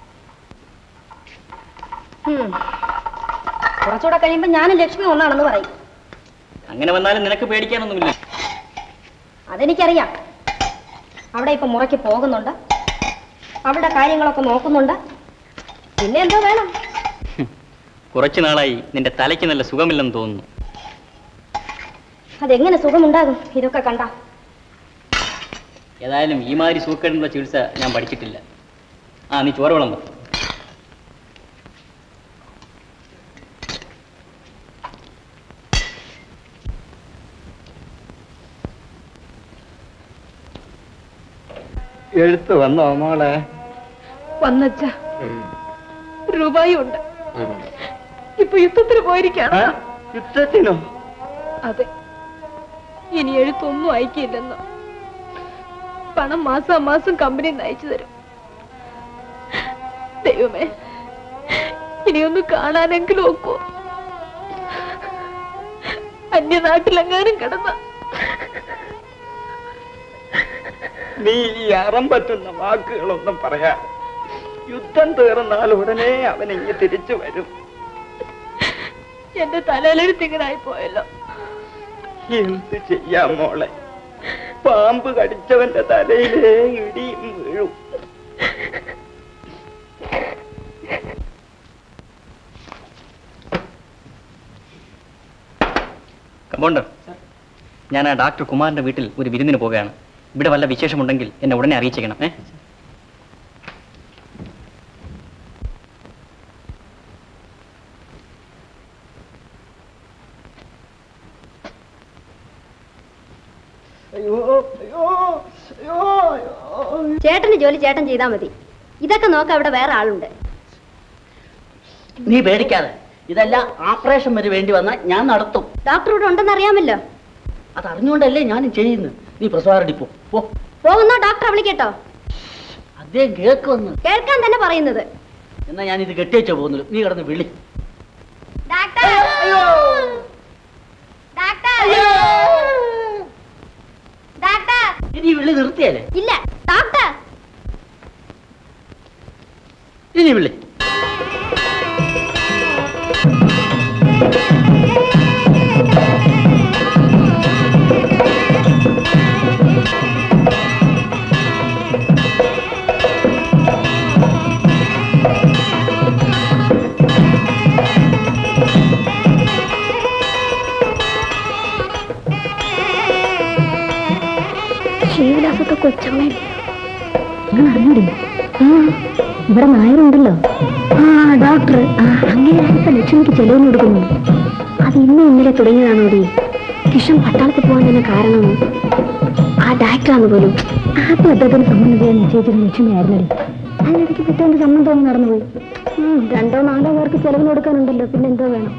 ഹും. കുറച്ചുകൂടെ കഴിയുമ്പോ ഞാനും ലക്ഷ്മി ഒന്നാണെന്ന് പറയും അങ്ങനെ വന്നാലും നിനക്ക് പേടിക്കാനൊന്നുമില്ല അതെനിക്കറിയാം അവിടെ ഇപ്പൊ മുറയ്ക്ക് പോകുന്നുണ്ട് അവിടെ കാര്യങ്ങളൊക്കെ നോക്കുന്നുണ്ട് പിന്നെ എന്തോ വേണം കുറച്ചു നാളായി നിന്റെ തലയ്ക്ക് നല്ല സുഖമില്ലെന്ന് തോന്നുന്നു അതെങ്ങനെ സുഖമുണ്ടാകും ഇതൊക്കെ കണ്ട ഏതായാലും ഈ മാതിരി സൂക്കേടിനുള്ള ചികിത്സ ഞാൻ പഠിച്ചിട്ടില്ല ആ നീ ചോറ് വിളമ്പ എഴുത്ത് വന്നോ മോളെ വന്നച്ച രൂപായും ഉണ്ട് ഇപ്പൊ യുദ്ധത്തിന് പോയിരിക്കാണ് യുദ്ധത്തിനോ അതെ ഇനി എഴുത്തൊന്നും അയക്കില്ലെന്ന് പണം മാസം മാസം കമ്പനി അയച്ചു തരും ദൈവമേ ഇനിയൊന്ന് കാണാനെങ്കിലും ഒക്കോ അന്യനാട്ടിലെങ്ങാനും കിടന്ന നീ ഈ അറം പറ്റുന്ന വാക്കുകളൊന്നും പറയാ യുദ്ധം തീർന്നാൽ ഉടനെ അവൻ ഇങ്ങ് തിരിച്ചു വരും എന്റെ തലയിലെഴുത്തിങ്ങനായി പോയല്ലോ എന്ത് ചെയ്യാം മോളെ പാമ്പ് കടിച്ചവന്റെ തലയിലേ ഇടിയും വീഴും കമ്പൗണ്ടർ ഞാൻ ആ ഡോക്ടർ കുമാറിന്റെ വീട്ടിൽ ഒരു വിരുന്നിന് പോവുകയാണ് ഇവിടെ വല്ല വിശേഷമുണ്ടെങ്കിൽ എന്നെ ഉടനെ അറിയിച്ചേക്കണം ഏ അയ്യോ അയ്യോ അയ്യോ അയ്യോ ചേട്ടന് ജോലി ചേട്ടൻ ചെയ്താൽ മതി ഇതൊക്കെ നോക്കാൻ അവിടെ വേറെ ആളുണ്ട് നീ പേടിക്കാതെ ഇതെല്ലാം ഓപ്പറേഷൻ വരെ വേണ്ടി വന്നാൽ ഞാൻ നടത്തും ഡോക്ടർ ഇവിടെ ഉണ്ടെന്ന് അറിയാമല്ലോ അത് അറിഞ്ഞുകൊണ്ടല്ലേ ഞാനും ചെയ്യുന്നു നീ പ്രസവാരടി പോ പോ പോകുന്നോ ഡോക്ടറെ വിളിക്കട്ടോ അദ്ദേഹം കേൾക്കുമെന്ന് കേൾക്കാൻ തന്നെ പറയുന്നത് എന്നാ ഞാൻ ഇത് കെട്ടിവെച്ചോ പോകുന്നു നീ കിടന്ന് വിളി ഇനി ഈ വിളി നിർത്തിയാലേ ഇല്ല ഡോക്ടർ ഇനി വിളി ശ്രീവിലാസത്തെ കൊച്ചമ്മയില്ലേ നിങ്ങൾ അറിഞ്ഞൂടെ ആ ഇവിടെ നായരുണ്ടല്ലോ ആ ഡോക്ടർ ആ അങ്ങനെ ലക്ഷ്മിക്ക് ചെലവിന് കൊടുക്കുന്നു അത് ഇന്നും ഇന്നലെ തുടങ്ങിയതാണോടി കിഷൻ പട്ടാളത്തിൽ പോകാൻ തന്നെ കാരണം ആ ഡാക്ടറാണ് പോലും ആദ്യം അദ്ദേഹത്തിന് സംബന്ധിച്ച് നിശ്ചയിച്ചിരുന്ന ലക്ഷ്മിയായിരുന്നടി അതിനിടയ്ക്ക് പിറ്റേന്ന് സമ്മതം തോന്നി നടന്നുപോയി ഉം, രണ്ടോ നാലോ പേർക്ക് ചെലവിന് കൊടുക്കാനുണ്ടല്ലോ പിന്നെ എന്തോ വേണം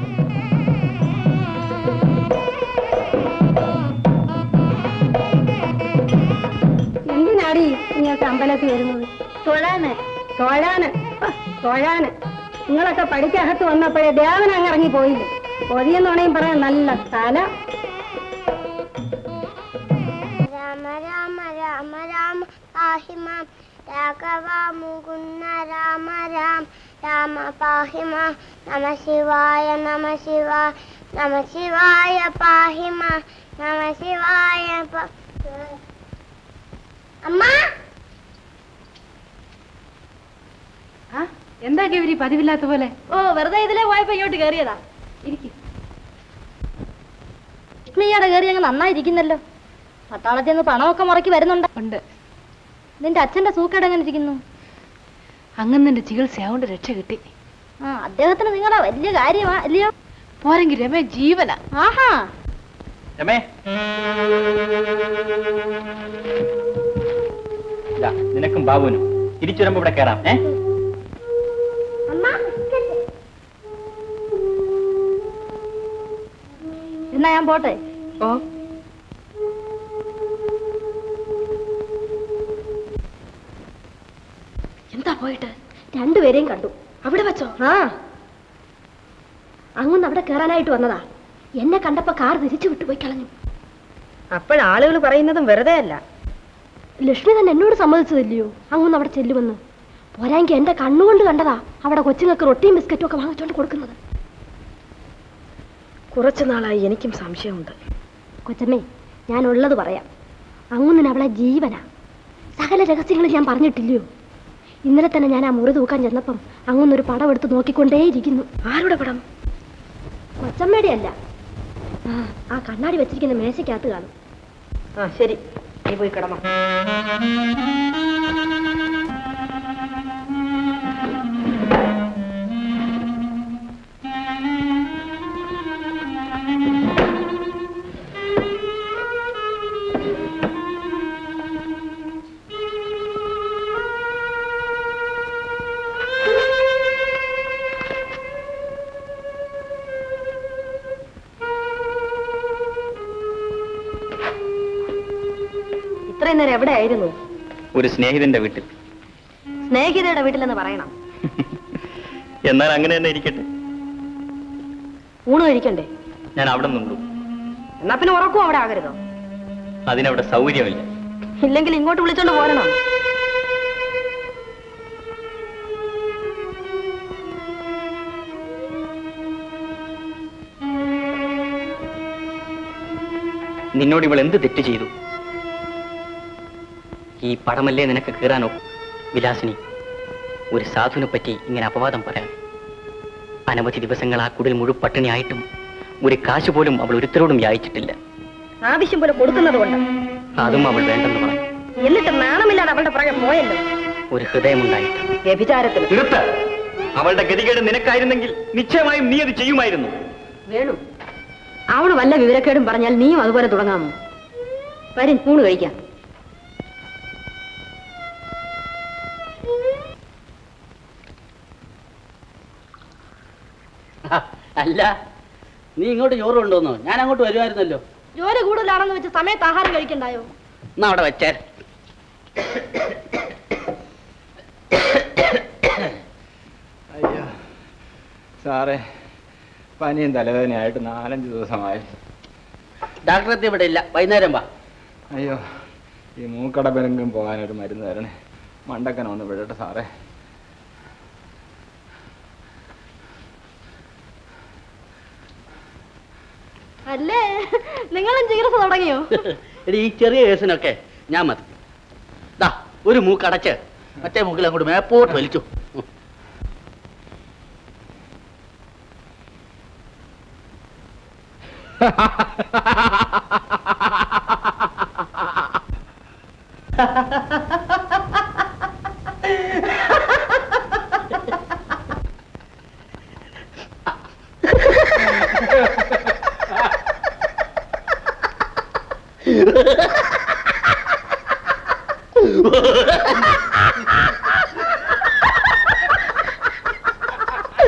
എന്തിനാടി ഇങ്ങോട്ട് അമ്പലത്തിൽ വരുന്നത് തൊഴാന് തൊഴാന് ആ, തൊഴാന് നിങ്ങളൊക്കെ പഠിക്കകത്ത് വന്നപ്പോഴേ ദേവൻ അങ്ങ് ഇറങ്ങി പോയില്ലേ പൊതിയെന്നുണയും പറയാൻ നല്ല സ്ഥലം രാമ രാമ രാമ രാമ പാഹിമാം രാഘവ മുകുന്ന രാമ രാം രാമ പാഹിമാം നമ ശിവായ നമ ശിവായ നമ ശിവായ പാഹിമാം നമ ശിവായ പ- അമ്മ എന്താ ഗൗരി പതിവില്ലാത്ത പോലെ ഓ വെറുതെ ഇതിലെ പോയപ്പോ ഇങ്ങോട്ട് കയറിയതാ ഇരിക്കും നീയുടെ കയറി അങ്ങ് നന്നായിരിക്കുന്നല്ലോ പട്ടാളത്തിൽ നിന്ന് പണമൊക്കെ മുറക്കി വരുന്നുണ്ട് ഉണ്ട് നിന്റെ അച്ഛന്റെ സൂക്കേട് എങ്ങനെ ഇരിക്കുന്നു അങ്ങനെ ചികിത്സയാകൊണ്ട് രക്ഷ കിട്ടി ആ അദ്ദേഹത്തിന് നിങ്ങളുടെ വലിയ കാര്യമാ അല്ലയോ പോരെങ്കിൽ രമേ ജീവന ആഹാ രമേ ഇതാ, നിനക്കും ബാബുവിനും തിരിച്ചു വരുമ്പോ ഇവിടെ കയറാം ഏ എന്നാ ഞാൻ പോട്ടെ ഓ എന്താ പോയിട്ട് രണ്ടുപേരെയും കണ്ടു അവിടെ വെച്ചോ ആ അങ്ങൊന്ന് അവിടെ കയറാനായിട്ട് വന്നതാ എന്നെ കണ്ടപ്പോ കാർ തിരിച്ചു വിട്ടുപോയി കളഞ്ഞു അപ്പോഴാളുകൾ പറയുന്നതും വെറുതെ അല്ല ലക്ഷ്മി തന്നെ എന്നോട് സമ്മതിച്ചതില്ലയോ അങ്ങൊന്ന് അവിടെ ചെല്ലുമെന്ന് പോരാങ്കി എന്റെ കണ്ണുകൊണ്ട് കണ്ടതാ അവിടെ കൊച്ചുങ്ങൾക്ക് റൊട്ടിയും ബിസ്ക്കറ്റും ഒക്കെ വാങ്ങിച്ചോണ്ട് കൊടുക്കുന്നത് കുറച്ചു നാളായി എനിക്കും സംശയമുണ്ട് കൊച്ചമ്മേ ഞാൻ ഉള്ളത് പറയാം അങ്ങുന്നിന് അവളെ ജീവനാ സകല രഹസ്യങ്ങളും ഞാൻ പറഞ്ഞിട്ടില്ലയോ ഇന്നലെ തന്നെ ഞാൻ ആ മുറി തൂക്കാൻ ചെന്നപ്പം അങ്ങുന്നൊരു പടം എടുത്ത് നോക്കിക്കൊണ്ടേയിരിക്കുന്നു ആരുടെ പടം കൊച്ചമ്മയുടെ അല്ല ആ, ആ കണ്ണാടി വെച്ചിരിക്കുന്ന മേശയ്ക്കകത്ത് കാണും ആ ശരി നീ പോയി കിടന്നോ ഇത്രയും നേരം എവിടെ ആയിരുന്നു ഒരു സ്നേഹിതന്റെ വീട്ടിൽ സ്നേഹിതയുടെ വീട്ടിലെന്ന് പറയണം എന്നാൽ അങ്ങനെ തന്നെ ഇരിക്കട്ടെ ഊണ് കഴിക്കണ്ടേ ഞാൻ അവിടെ നിന്നുള്ളൂ എന്നാ പിന്നെ ഉറക്കും അവിടെ ആകരുതോ അതിനവിടെ സൗകര്യമില്ല ഇല്ലെങ്കിൽ ഇങ്ങോട്ട് വിളിച്ചോണ്ട് പോരണം നിന്നോട് ഇവൾ എന്ത് തെറ്റ് ചെയ്തു ഈ പടമല്ലേ നിനക്ക് കീറാനോ വിലാസിനി ഒരു സാധുവിനെ പറ്റി ഇങ്ങനെ അപവാദം പറയാൻ അനവധി ദിവസങ്ങൾ ആ കുടിൽ മുഴു പട്ടിണിയായിട്ടും ഒരു കാശ് പോലും അവൾ ഒരുത്തരോടും യാചിച്ചിട്ടില്ല ആവശ്യം പോലെ കൊടുക്കുന്നത് കൊണ്ട് അതും അവൾ വേണ്ടെന്ന് പറഞ്ഞു എന്നിട്ട് നാണമില്ലാതെ അവളുടെ പുറകെ പോയല്ലോ ഒരു ഹൃദയമുണ്ടായിട്ട് വ്യഭിചാരത്തിന് നിർത്ത അവളുടെ ഗതികേട് നിനക്കായിരുന്നെങ്കിൽ നിശ്ചയമായും നീ അത് ചെയ്യുമായിരുന്നു വേണു അവള് വല്ല വിവരക്കേടും പറഞ്ഞാൽ നീയും അതുപോലെ തുടങ്ങാമോ വരും ഊണ് കഴിക്കാം അല്ല നീ ഇങ്ങോട്ട് ചോറ് കൊണ്ടുവന്നോ ഞാൻ അങ്ങോട്ട് വരുമായിരുന്നല്ലോ ജോലി കൂടുതലാണെന്ന് വെച്ച് സമയത്ത് ആഹാരം കഴിക്കണ്ടായോ എന്നാ അവിടെ വെച്ചേ അയ്യോ സാറേ പനിയും തലവേദനയായിട്ട് നാലഞ്ച് ദിവസമായി ഡാക്ടറെത്തി ഇവിടെ ഇല്ല വൈകുന്നേരം വാ അയ്യോ ഈ മൂക്കടപ്പെനെങ്കിലും പോകാനൊരു മരുന്ന് തരണേ മണ്ടക്കന ഒന്ന് വിടട്ടെ സാറേ അല്ലേ നിങ്ങളും ചികിത്സ തുടങ്ങിയോ എടി ഈ ചെറിയ കേസിനൊക്കെ ഞാൻ മതി ദാ ഒരു മൂക്കടച്ച് മറ്റേ മൂക്കിൽ അങ്ങോട്ട് മേപ്പോട്ട് വലിച്ചു ഉം.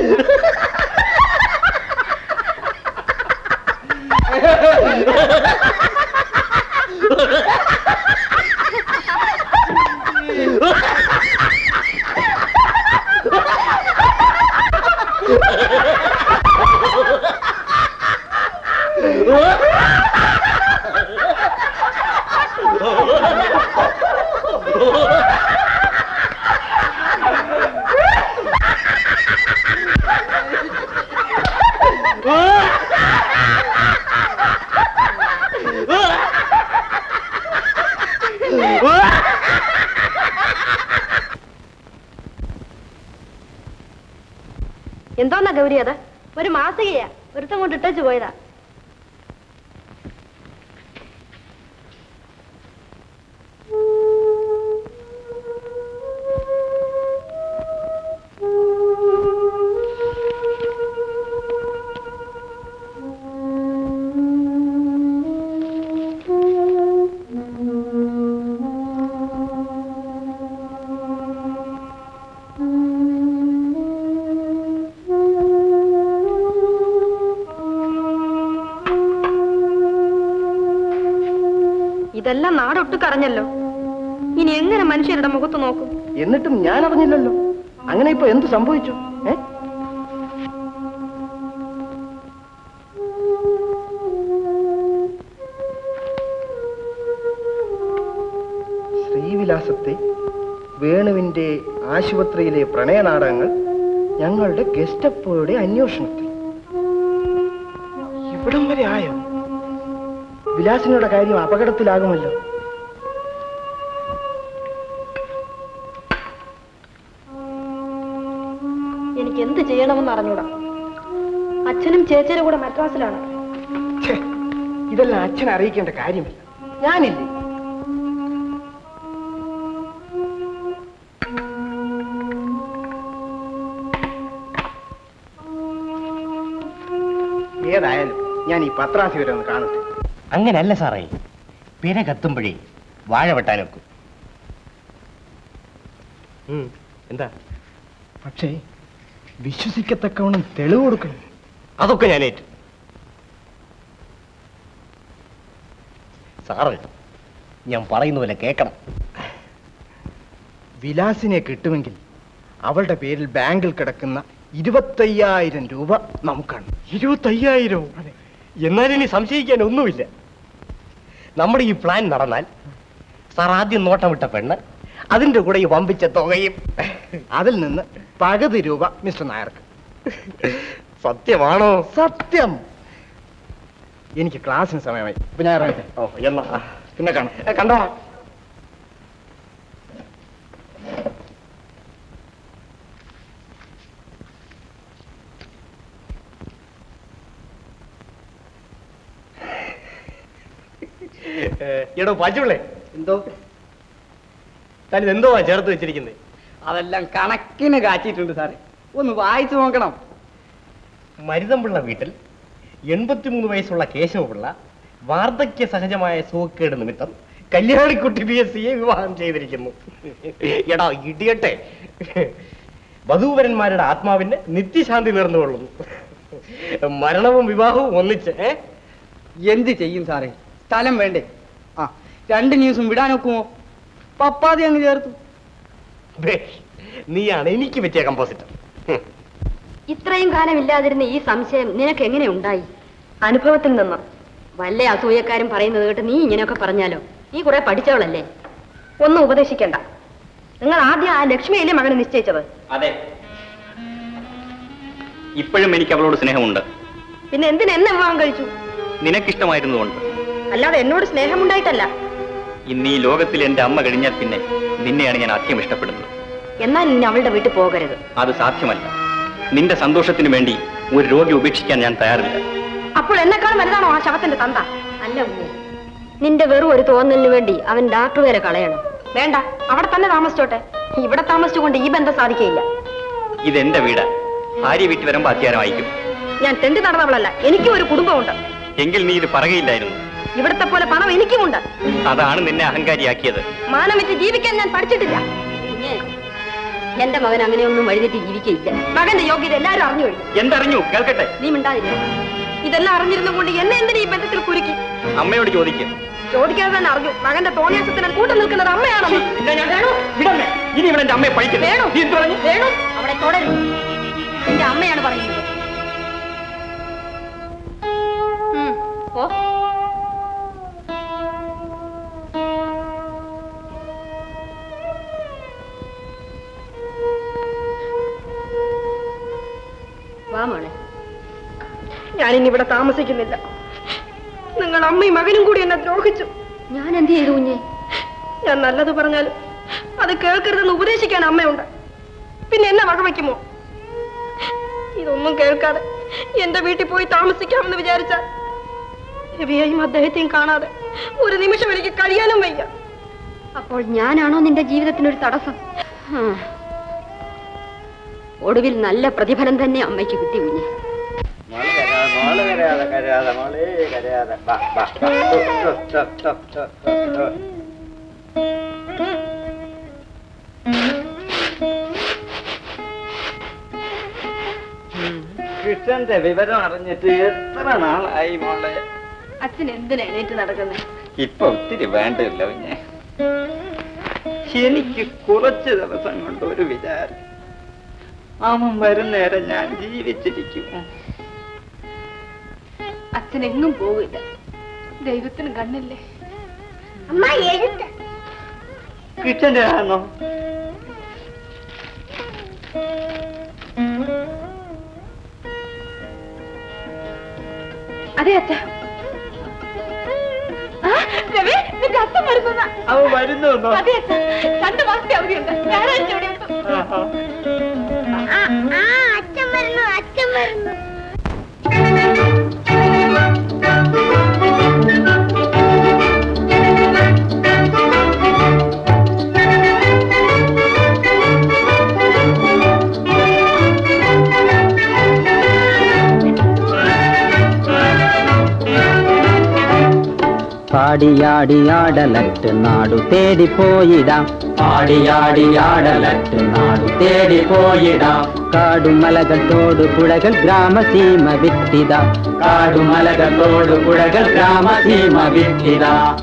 എന്തോന്നാ ഗൗരി അത് ഒരു മാസികയാ ഒരുത്തം കൊണ്ട് ഇട്ടേച്ച് പോയതാ ഇതെല്ലാം നാടൊട്ട് കറഞ്ഞല്ലോ ഇനി എങ്ങനെ മനുഷ്യരുടെ മുഖത്ത് നോക്കും എന്നിട്ടും ഞാൻ അറിഞ്ഞില്ലല്ലോ അങ്ങനെ ഇപ്പൊ എന്ത് സംഭവിച്ചു ഏ ശ്രീവിലാസത്തെ വേണുവിന്റെ ആശുപത്രിയിലെ പ്രണയനാടകങ്ങൾ ഞങ്ങളുടെ ഗസ്റ്റപ്പോയുടെ അന്വേഷണത്തിൽ ഇവിടം വരെ ആയോ വിലാസിനുടെ കാര്യം അപകടത്തിലാകുമല്ലോ എനിക്ക് എന്ത് ചെയ്യണമെന്ന് അറിഞ്ഞൂടാ അച്ഛനും ചേച്ചിയുടെ കൂടെ മദ്രാസിലാണ് ഛേ, ഇതെല്ലാം അച്ഛനെ അറിയിക്കേണ്ട കാര്യമില്ല ഞാനില്ലേ ഏതായാലും ഞാൻ ഈ പത്രാസി വരെ ഒന്ന് കാണട്ടെ അങ്ങനല്ല സാറേ പിര കത്തുമ്പോഴേ വാഴ വെട്ടാൻ വെക്കും എന്താ പക്ഷേ വിശ്വസിക്കത്തക്കവണ്ണം തെളിവ് കൊടുക്കണം അതൊക്കെ ഞാൻ ഏറ്റു സാറ് ഞാൻ പറയുന്ന പോലെ കേൾക്കണം വിലാസിനെ കിട്ടുമെങ്കിൽ അവളുടെ പേരിൽ ബാങ്കിൽ കിടക്കുന്ന ഇരുപത്തയ്യായിരം രൂപ നമുക്കാണ് ഇരുപത്തയ്യായിരം എന്നാൽ ഇനി സംശയിക്കാൻ ഒന്നുമില്ല നമ്മുടെ ഈ പ്ലാൻ നടന്നാൽ സാർ ആദ്യം നോട്ടം വിട്ട പെണ്ണ് അതിന്റെ കൂടെ ഈ വമ്പിച്ച തുകയും അതിൽ നിന്ന് പകുതി രൂപ മിസ്റ്റർ നായർക്ക് സത്യമാണോ സത്യം എനിക്ക് ക്ലാസ്സിന് സമയമായി ഇപ്പൊ ഞാൻ ഇറങ്ങട്ടെ ഓ എന്നാ പിന്നെ കാണാം കണ്ടോ എടോ പച്ചുള്ളേ എന്തോ താൻ എന്തോ ചേർത്ത് വെച്ചിരിക്കുന്നത് അതെല്ലാം കണക്കിന് കാച്ചിട്ടുണ്ട് സാറേ ഒന്ന് വായിച്ചു നോക്കണം മരുതമ്പിള്ള വീട്ടിൽ എൺപത്തിമൂന്ന് വയസ്സുള്ള കേശവപിള്ള വാർദ്ധക്യ സഹജമായ സുഖക്കേട് നിമിത്തം കല്യാണിക്കുട്ടി പി എസ് സിയെ വിവാഹം ചെയ്തിരിക്കുന്നു എടാ ഇടിയട്ടെ വധൂവരന്മാരുടെ ആത്മാവിന് നിത്യശാന്തി നേർന്നുകൊള്ളുന്നു മരണവും വിവാഹവും ഒന്നിച്ച് ഏ എന്ത് ചെയ്യും സാറേ സ്ഥലം വേണ്ടേ ആ രണ്ട് ന്യൂസും വിടാനൊക്കുമോ പപ്പാതി അങ്ങ് ചേർത്തു ബേഷ്, നീയാണ് എനിക്ക് പറ്റിയ കമ്പോസിറ്റർ ഇത്രയും കാലം ഇല്ലാതിരുന്ന ഈ സംശയം നിനക്ക് എങ്ങനെ ഉണ്ടായി അനുഭവത്തിൽ നിന്ന് വല്ല അസൂയക്കാരും പറയുന്നത് കേട്ട് നീ ഇങ്ങനെയൊക്കെ പറഞ്ഞാലോ നീ കുറെ പഠിച്ചവളല്ലേ ഒന്നും ഉപദേശിക്കണ്ട നിങ്ങൾ ആദ്യം ആ ലക്ഷ്മിയല്ലേ മകനെ നിശ്ചയിച്ചത് അതെ ഇപ്പോഴും എനിക്ക് അവളോട് സ്നേഹമുണ്ട് പിന്നെ എന്തിന് എന്നെ വിവാഹം കഴിച്ചു നിനക്കിഷ്ടമായിരുന്നുകൊണ്ട് അല്ലാതെ എന്നോട് സ്നേഹമുണ്ടായിട്ടല്ല ഇന്ന് ഈ ലോകത്തിൽ എന്റെ അമ്മ കഴിഞ്ഞാൽ പിന്നെ നിന്നെയാണ് ഞാൻ അധികം ഇഷ്ടപ്പെടുന്നത് എന്നാൽ ഇനി അവളുടെ വീട്ടിൽ പോകരുത് അത് സാധ്യമല്ല നിന്റെ സന്തോഷത്തിന് വേണ്ടി ഒരു രോഗി ഉപേക്ഷിക്കാൻ ഞാൻ തയ്യാറില്ല അപ്പോൾ എന്നെക്കാളും വലുതാണോ ആ ശവത്തിന്റെ തന്ത അല്ല ഉണ്ണി നിന്റെ വെറും ഒരു തോന്നലിന് വേണ്ടി അവൻ ഡാക്ടർ വരെ കളയണം വേണ്ട അവിടെ തന്നെ താമസിച്ചോട്ടെ ഇവിടെ താമസിച്ചുകൊണ്ട് ഈ ബന്ധം സാധിക്കയില്ല ഇതെന്റെ വീട് ഭാര്യ വീട്ടിൽ വരുമ്പോ അത്യാരം അയക്കും ഞാൻ തെണ്ടി നടന്നവളല്ല എനിക്കും ഒരു കുടുംബമുണ്ട് എങ്കിൽ നീ ഇത് പറയുകയില്ലായിരുന്നു ഇവിടത്തെ പോലെ പണം എനിക്കുമുണ്ട് അതാണ് നിന്നെ അഹങ്കാരിയാക്കിയത് മാനം വിറ്റ് ജീവിക്കാൻ ഞാൻ പഠിച്ചിട്ടില്ല എന്റെ മകൻ അങ്ങനെയൊന്നും വഴിതെറ്റി ജീവിക്കയില്ല മകന്റെ യോഗ്യത എല്ലാവരും അറിഞ്ഞു കഴിഞ്ഞു എന്തറിഞ്ഞു കേൾക്കട്ടെ നീ മിണ്ടാതില്ല ഇതെല്ലാം അറിഞ്ഞിരുന്നു കൊണ്ട് എന്നെ എന്തിനാ ഈ ബന്ധത്തിൽ കുരുക്കി അമ്മയോട് ചോദിക്കും ചോദിക്കാതെ തന്നെ അറിഞ്ഞു മകന്റെ തോന്നിയാസത്തിന് കൂട്ടം നിൽക്കുന്നത് അമ്മയാണെന്ന് വേണു വിടമ്മേ ഇനി ഇവിടെ എന്റെ അമ്മയെ പഠിക്കുന്നു വേണു നീ എന്ത് പറഞ്ഞു വേണു അവിടെ തുടരുന്നു നിന്റെ അമ്മയാണ് പറയുന്നത് ഉം, പോ വാ മോളെ ഞാനിനി ഇവിടെ താമസിക്കുന്നില്ല നിങ്ങൾ അമ്മയും മകനും കൂടി എന്നെ ദ്രോഹിച്ചു ഞാൻ എന്ത് ചെയ്തു കുഞ്ഞെ ഞാൻ നല്ലത് പറഞ്ഞാലും അത് കേൾക്കരുതെന്ന് ഉപദേശിക്കാൻ അമ്മയുണ്ട് പിന്നെ എന്നെ വകവയ്ക്കുമോ ഇതൊന്നും കേൾക്കാതെ എന്റെ വീട്ടിൽ പോയി താമസിക്കാമെന്ന് വിചാരിച്ചാൽ രവിയെയും അദ്ദേഹത്തെയും കാണാതെ ഒരു നിമിഷം എനിക്ക് കഴിയാനും വയ്യ അപ്പോൾ ഞാനാണോ നിന്റെ ജീവിതത്തിനൊരു തടസ്സം ആ. ഒടുവിൽ നല്ല പ്രതിഫലം തന്നെ അമ്മയ്ക്ക് കിട്ടി കുഞ്ഞെ മോള് കരയാതെ മോള് കരയാതെ കരയാതെ മോളെ കരയാതെ വാ വാ വാ ഓ, ഓ, ഓ, ഓ, ഓ, ഓ, ഓ. കൃഷ്ണന്റെ വിവരം അറിഞ്ഞിട്ട് എത്ര നാളായി മോളെ അച്ഛൻ എന്തിനാ എണീറ്റ് നടക്കുന്നത് ഇപ്പൊ ഒത്തിരി വേണ്ടല്ലോ പിന്നെ എനിക്ക് കുറച്ച് ദിവസം കൊണ്ട് ഒരു വിചാരം അവൻ വരുന്നേരം ഞാൻ ജീവിച്ചിരിക്കും അച്ഛൻ എങ്ങും പോവില്ല ദൈവത്തിന് കണ്ണില്ലേ അമ്മ എഴുത്ത് കൃഷ്ണന്റെ ആണോ അതെ അച്ഛ രവി നിന്റെ അച്ഛൻ വരുന്ന അവൻ വരുന്നു അതെ അച്ഛ രണ്ടു മാസത്തെ അവധിയുണ്ട് ഞായറാഴ്ച ഇവിടെ എത്തും ആ ആ അച്ഛൻ വരുന്നു അച്ഛൻ വരുന്നു പാടിയാടിയാടലറ്റ് നാടു തേടിപ്പോയിടാം പാടിയാടിയാടലറ്റ് നാടു തേടിപ്പോയിടാം കാടുമലകൾ തോട് പുഴകൾ ഗ്രാമസീമ വിട്ടിത കാടുമലകൾ തോട് പുഴകൾ ഗ്രാമസീമ വിട്ടിത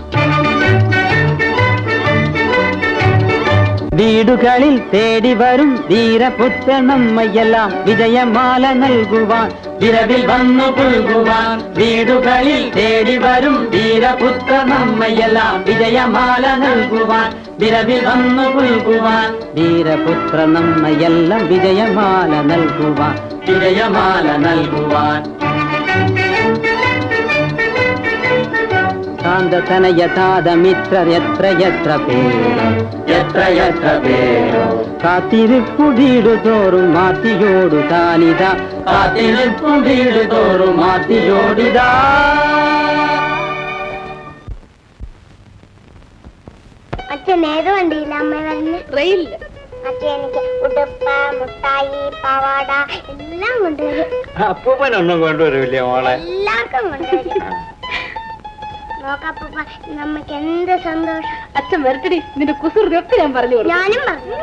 വീടുകളിൽ തേടി വരും വീരപുത്രനമ്മയെല്ലാം വിജയമാല നൽകുവാൻ വിരവിൽ വന്നു പുൽകുവാൻ വീടുകളിൽ തേടി വരും വീരപുത്രനമ്മയെല്ലാം വിജയമാല നൽകുവാൻ വിരവിൽ വന്നു പുൽകുവാൻ വീരപുത്രനമ്മയെല്ലാം വിജയമാല നൽകുവാൻ വിജയമാല നൽകുവാൻ ശാന്തതനയ താതമിത്രർ എത്ര എത്ര പേരോ എത്ര എത്ര പേരോ കാത്തിരിപ്പു വീടു തോറും മാത്തിയോടു താനിത കാത്തിരിപ്പു വീടു തോറും മാത്തിയോടിതാ അച്ഛൻ ഏത് വണ്ടിയില്ല അമ്മ വരുന്നത് റെയിലില് അച്ഛൻ എനിക്ക് ഉടുപ്പ് മുട്ടായി പാവാട എല്ലാം കൊണ്ടുവരും അപ്പൂപ്പനൊന്നും കൊണ്ടുവരില്ലേ മോളെ എല്ലാവർക്കും കൊണ്ടുവരും നോക്കപ്പൂപ്പ നമുക്ക് എന്ത് സന്തോഷം അച്ഛൻ വരട്ടടി നിന്റെ കുസൃതിയൊക്കെ ഞാൻ പറഞ്ഞു കൊടുക്കും ഞാനും പറഞ്ഞു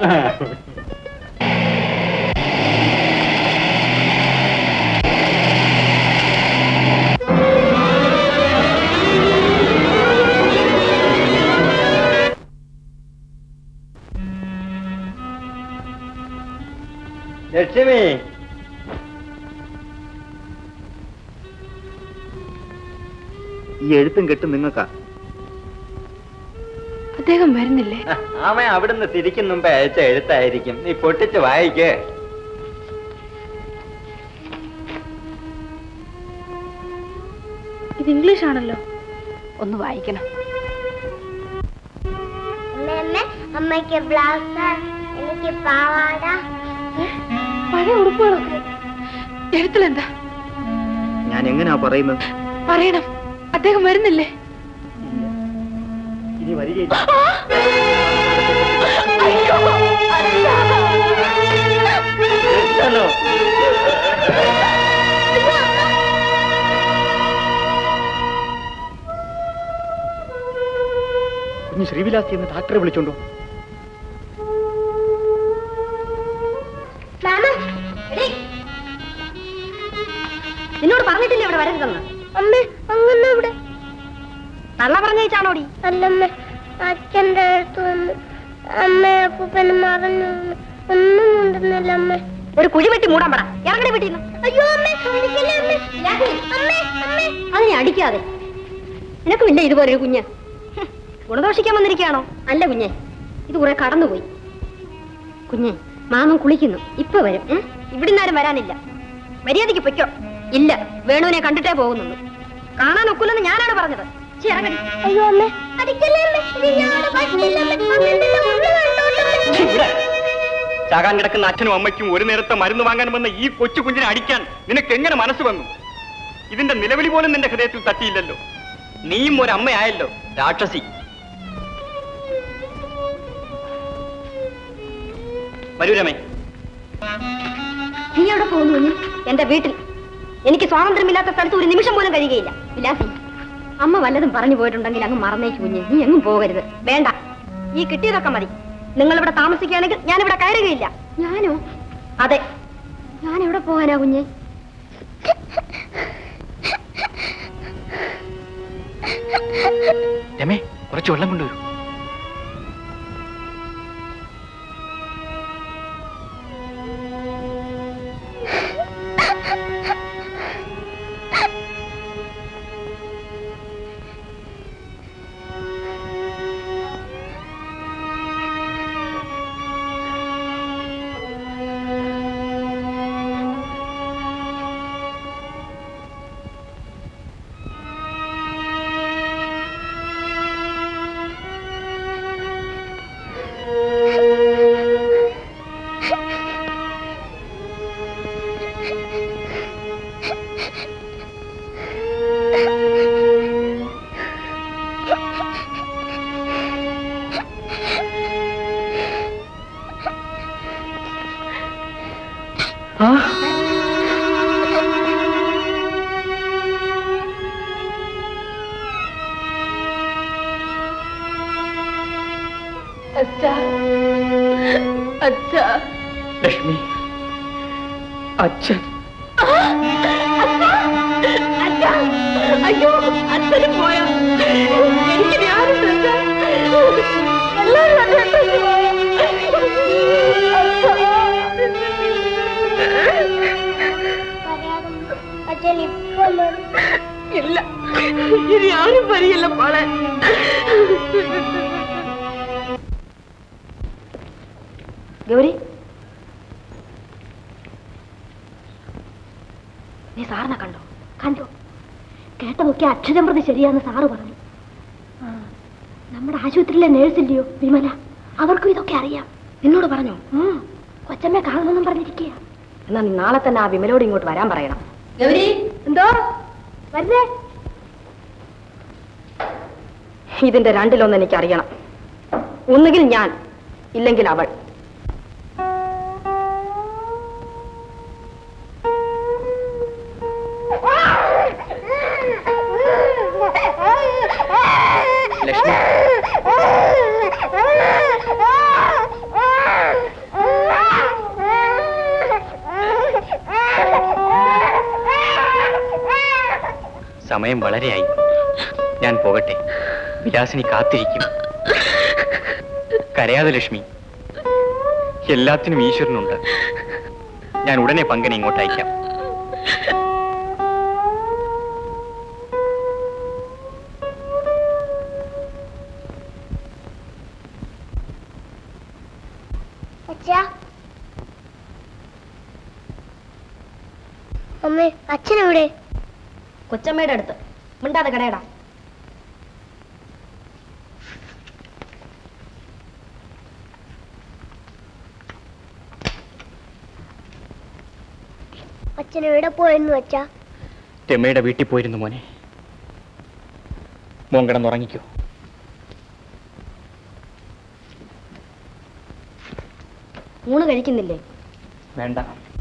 ലക്ഷ്മി ഈ എഴുത്തും കെട്ടും നിങ്ങൾക്കാ അദ്ദേഹം വരുന്നില്ലേ അവൻ അവിടുന്ന് തിരിക്കും മുമ്പേ അയച്ച എഴുത്തായിരിക്കും നീ പൊട്ടിച്ച് വായിക്കേ ഇത് ഇംഗ്ലീഷ് ആണല്ലോ ഒന്ന് വായിക്കണം അമ്മ അമ്മയ്ക്ക് ബ്ലൗസ് എനിക്ക് പാവാട പഴയ ഉടുപ്പുകളൊക്കെ എഴുത്തിലെന്താ ഞാൻ എങ്ങനെയാ പറയുന്നത് പറയണം അദ്ദേഹം വരുന്നില്ലേ ഇനി വരികയില്ല കൃഷ്ണനോ കുഞ്ഞ് ശ്രീവിലാസി എന്ന് ഡാക്ടറെ വിളിച്ചോണ്ടോ നിന്നോട് പറഞ്ഞിട്ടില്ലേ ഇവിടെ വരരുതെന്ന് അമ്മേ അങ്ങനെ ഇവിടെ തള്ള പറഞ്ഞേച്ചാണോടി അല്ലമ്മ അച്ഛന്റെ അടുത്ത് വന്ന് അമ്മ അപ്പൂപ്പന് മറന്നു വീണു. ഒന്നും ഉണ്ടെന്നില്ല അമ്മ ഒരു കുഴി വെട്ടി മൂടാൻ പറ ഇറങ്ങണേ വീട്ടിൽ നിന്ന് അയ്യോ അമ്മേ എനിക്കല്ലേ അമ്മേ അമ്മേ അമ്മേ അതിനെ അടിക്കാതെ നിനക്കുമില്ല ഇതുപോലെ ഒരു കുഞ്ഞ് ഹും, ഗുണദോഷിക്കാൻ വന്നിരിക്കുകയാണോ അല്ല കുഞ്ഞെ ഇത് കുറെ കടന്നുപോയി കുഞ്ഞെ മാമൻ കുളിക്കുന്നു ഇപ്പൊ വരും ഏ? ഇവിടുന്ന് ആരും വരാനില്ല മര്യാദയ്ക്ക് പൊയ്ക്കോ ഇല്ല വേണുവിനെ കണ്ടിട്ടേ പോകുന്നുള്ളൂ കാണാൻ ഒക്കില്ലെന്ന് ഞാനാണ് പറഞ്ഞത് ശ്ശി, ഇറങ്ങടി. അയ്യോ അമ്മേ അടിക്കല്ലേ അമ്മേ ഇത് ഞങ്ങളുടെ പറ്റില്ല അമ്മേ അമ്മേന്റെ മുള്ളു കണ്ടോട്ടെ ഇവിടെ ചാകാൻ കിടക്കുന്ന അച്ഛനും അമ്മയ്ക്കും ഒരു നേരത്തെ മരുന്ന് വാങ്ങാൻ വന്ന ഈ കൊച്ചു കുഞ്ഞിനെ അടിക്കാൻ നിനക്ക് എങ്ങനെ മനസ്സ് വന്നു ഇതിന്റെ നിലവിളി പോലും നിന്റെ ഹൃദയത്തിൽ തട്ടിയില്ലല്ലോ നീയും ഒരു അമ്മയായല്ലോ രാക്ഷസി വരൂ രമേ നീ എവിടെ പോകുന്നു കുഞ്ഞ് എന്റെ വീട്ടിൽ എനിക്ക് സ്വാതന്ത്ര്യമില്ലാത്ത സ്ഥലത്ത് ഒരു നിമിഷം പോലും കഴിയുകയില്ല വിലാസി അമ്മ വല്ലതും പറഞ്ഞു പോയിട്ടുണ്ടെങ്കിൽ അങ്ങ് മറന്നേക്ക് കുഞ്ഞ് നീ എങ്ങും പോകരുത് വേണ്ട ഈ കിട്ടിയതൊക്കെ മതി നിങ്ങൾ ഇവിടെ താമസിക്കുകയാണെങ്കിൽ ഞാൻ ഇവിടെ കയറുകയില്ല ഞാനോ അതെ ഞാൻ എവിടെ പോകാനാ കുഞ്ഞെ രമേ കുറച്ച് വെള്ളം കൊണ്ടുവരൂ അച്ഛാ അച്ഛാ ലക്ഷ്മി അച്ഛൻ അച്ഛാ അയ്യോ അച്ഛനും പോയോ എനിക്ക് ഞാനും എല്ലാവരും എന്നെ ഇട്ടേച്ച് പോയോ? അച്ഛൻ ഇപ്പൊ വരും. ഇല്ല ഇനി ആരും വരികയില്ല മോളെ ഗൗരി നീ സാറിനെ കണ്ടോ കണ്ടു കേട്ടതൊക്കെ അക്ഷരം പ്രതി ശരിയാന്ന് സാറ് പറഞ്ഞു ആ, നമ്മുടെ ആശുപത്രിയിലെ നേഴ്സില്ലയോ വിമല അവർക്കും ഇതൊക്കെ അറിയാം നിന്നോട് പറഞ്ഞോ കൊച്ചമ്മയെ കാണുമെന്നും പറഞ്ഞിരിക്കുക എന്നാ നീ നാളെ തന്നെ ആ വിമലോട് ഇങ്ങോട്ട് വരാൻ പറയണം ഗൗരി എന്തോ വരുന്നേ ഇതിന്റെ രണ്ടിലൊന്ന് എനിക്ക് അറിയണം ഒന്നുകിൽ ഞാൻ ഇല്ലെങ്കിൽ അവൾ ലക്ഷ്മി സമയം വളരെയായി ഞാൻ പോകട്ടെ വിലാസിനി കാത്തിരിക്കും കരയാതെ ലക്ഷ്മി എല്ലാത്തിനും ഈശ്വരനുണ്ട് ഞാൻ ഉടനെ പങ്കനെ ഇങ്ങോട്ട് അയക്കാം അച്ഛാ അമ്മേ അച്ഛനെവിടെ കൊച്ചമ്മയുടെ അടുത്ത് മിണ്ടാതെ കടയടാ അച്ഛൻ എവിടെ പോയെന്ന് വെച്ചാ രമയുടെ വീട്ടിൽ പോയിരുന്നു മോനെ മോൻ കിടന്നുറങ്ങിക്കോ ഊണ് കഴിക്കുന്നില്ലേ വേണ്ട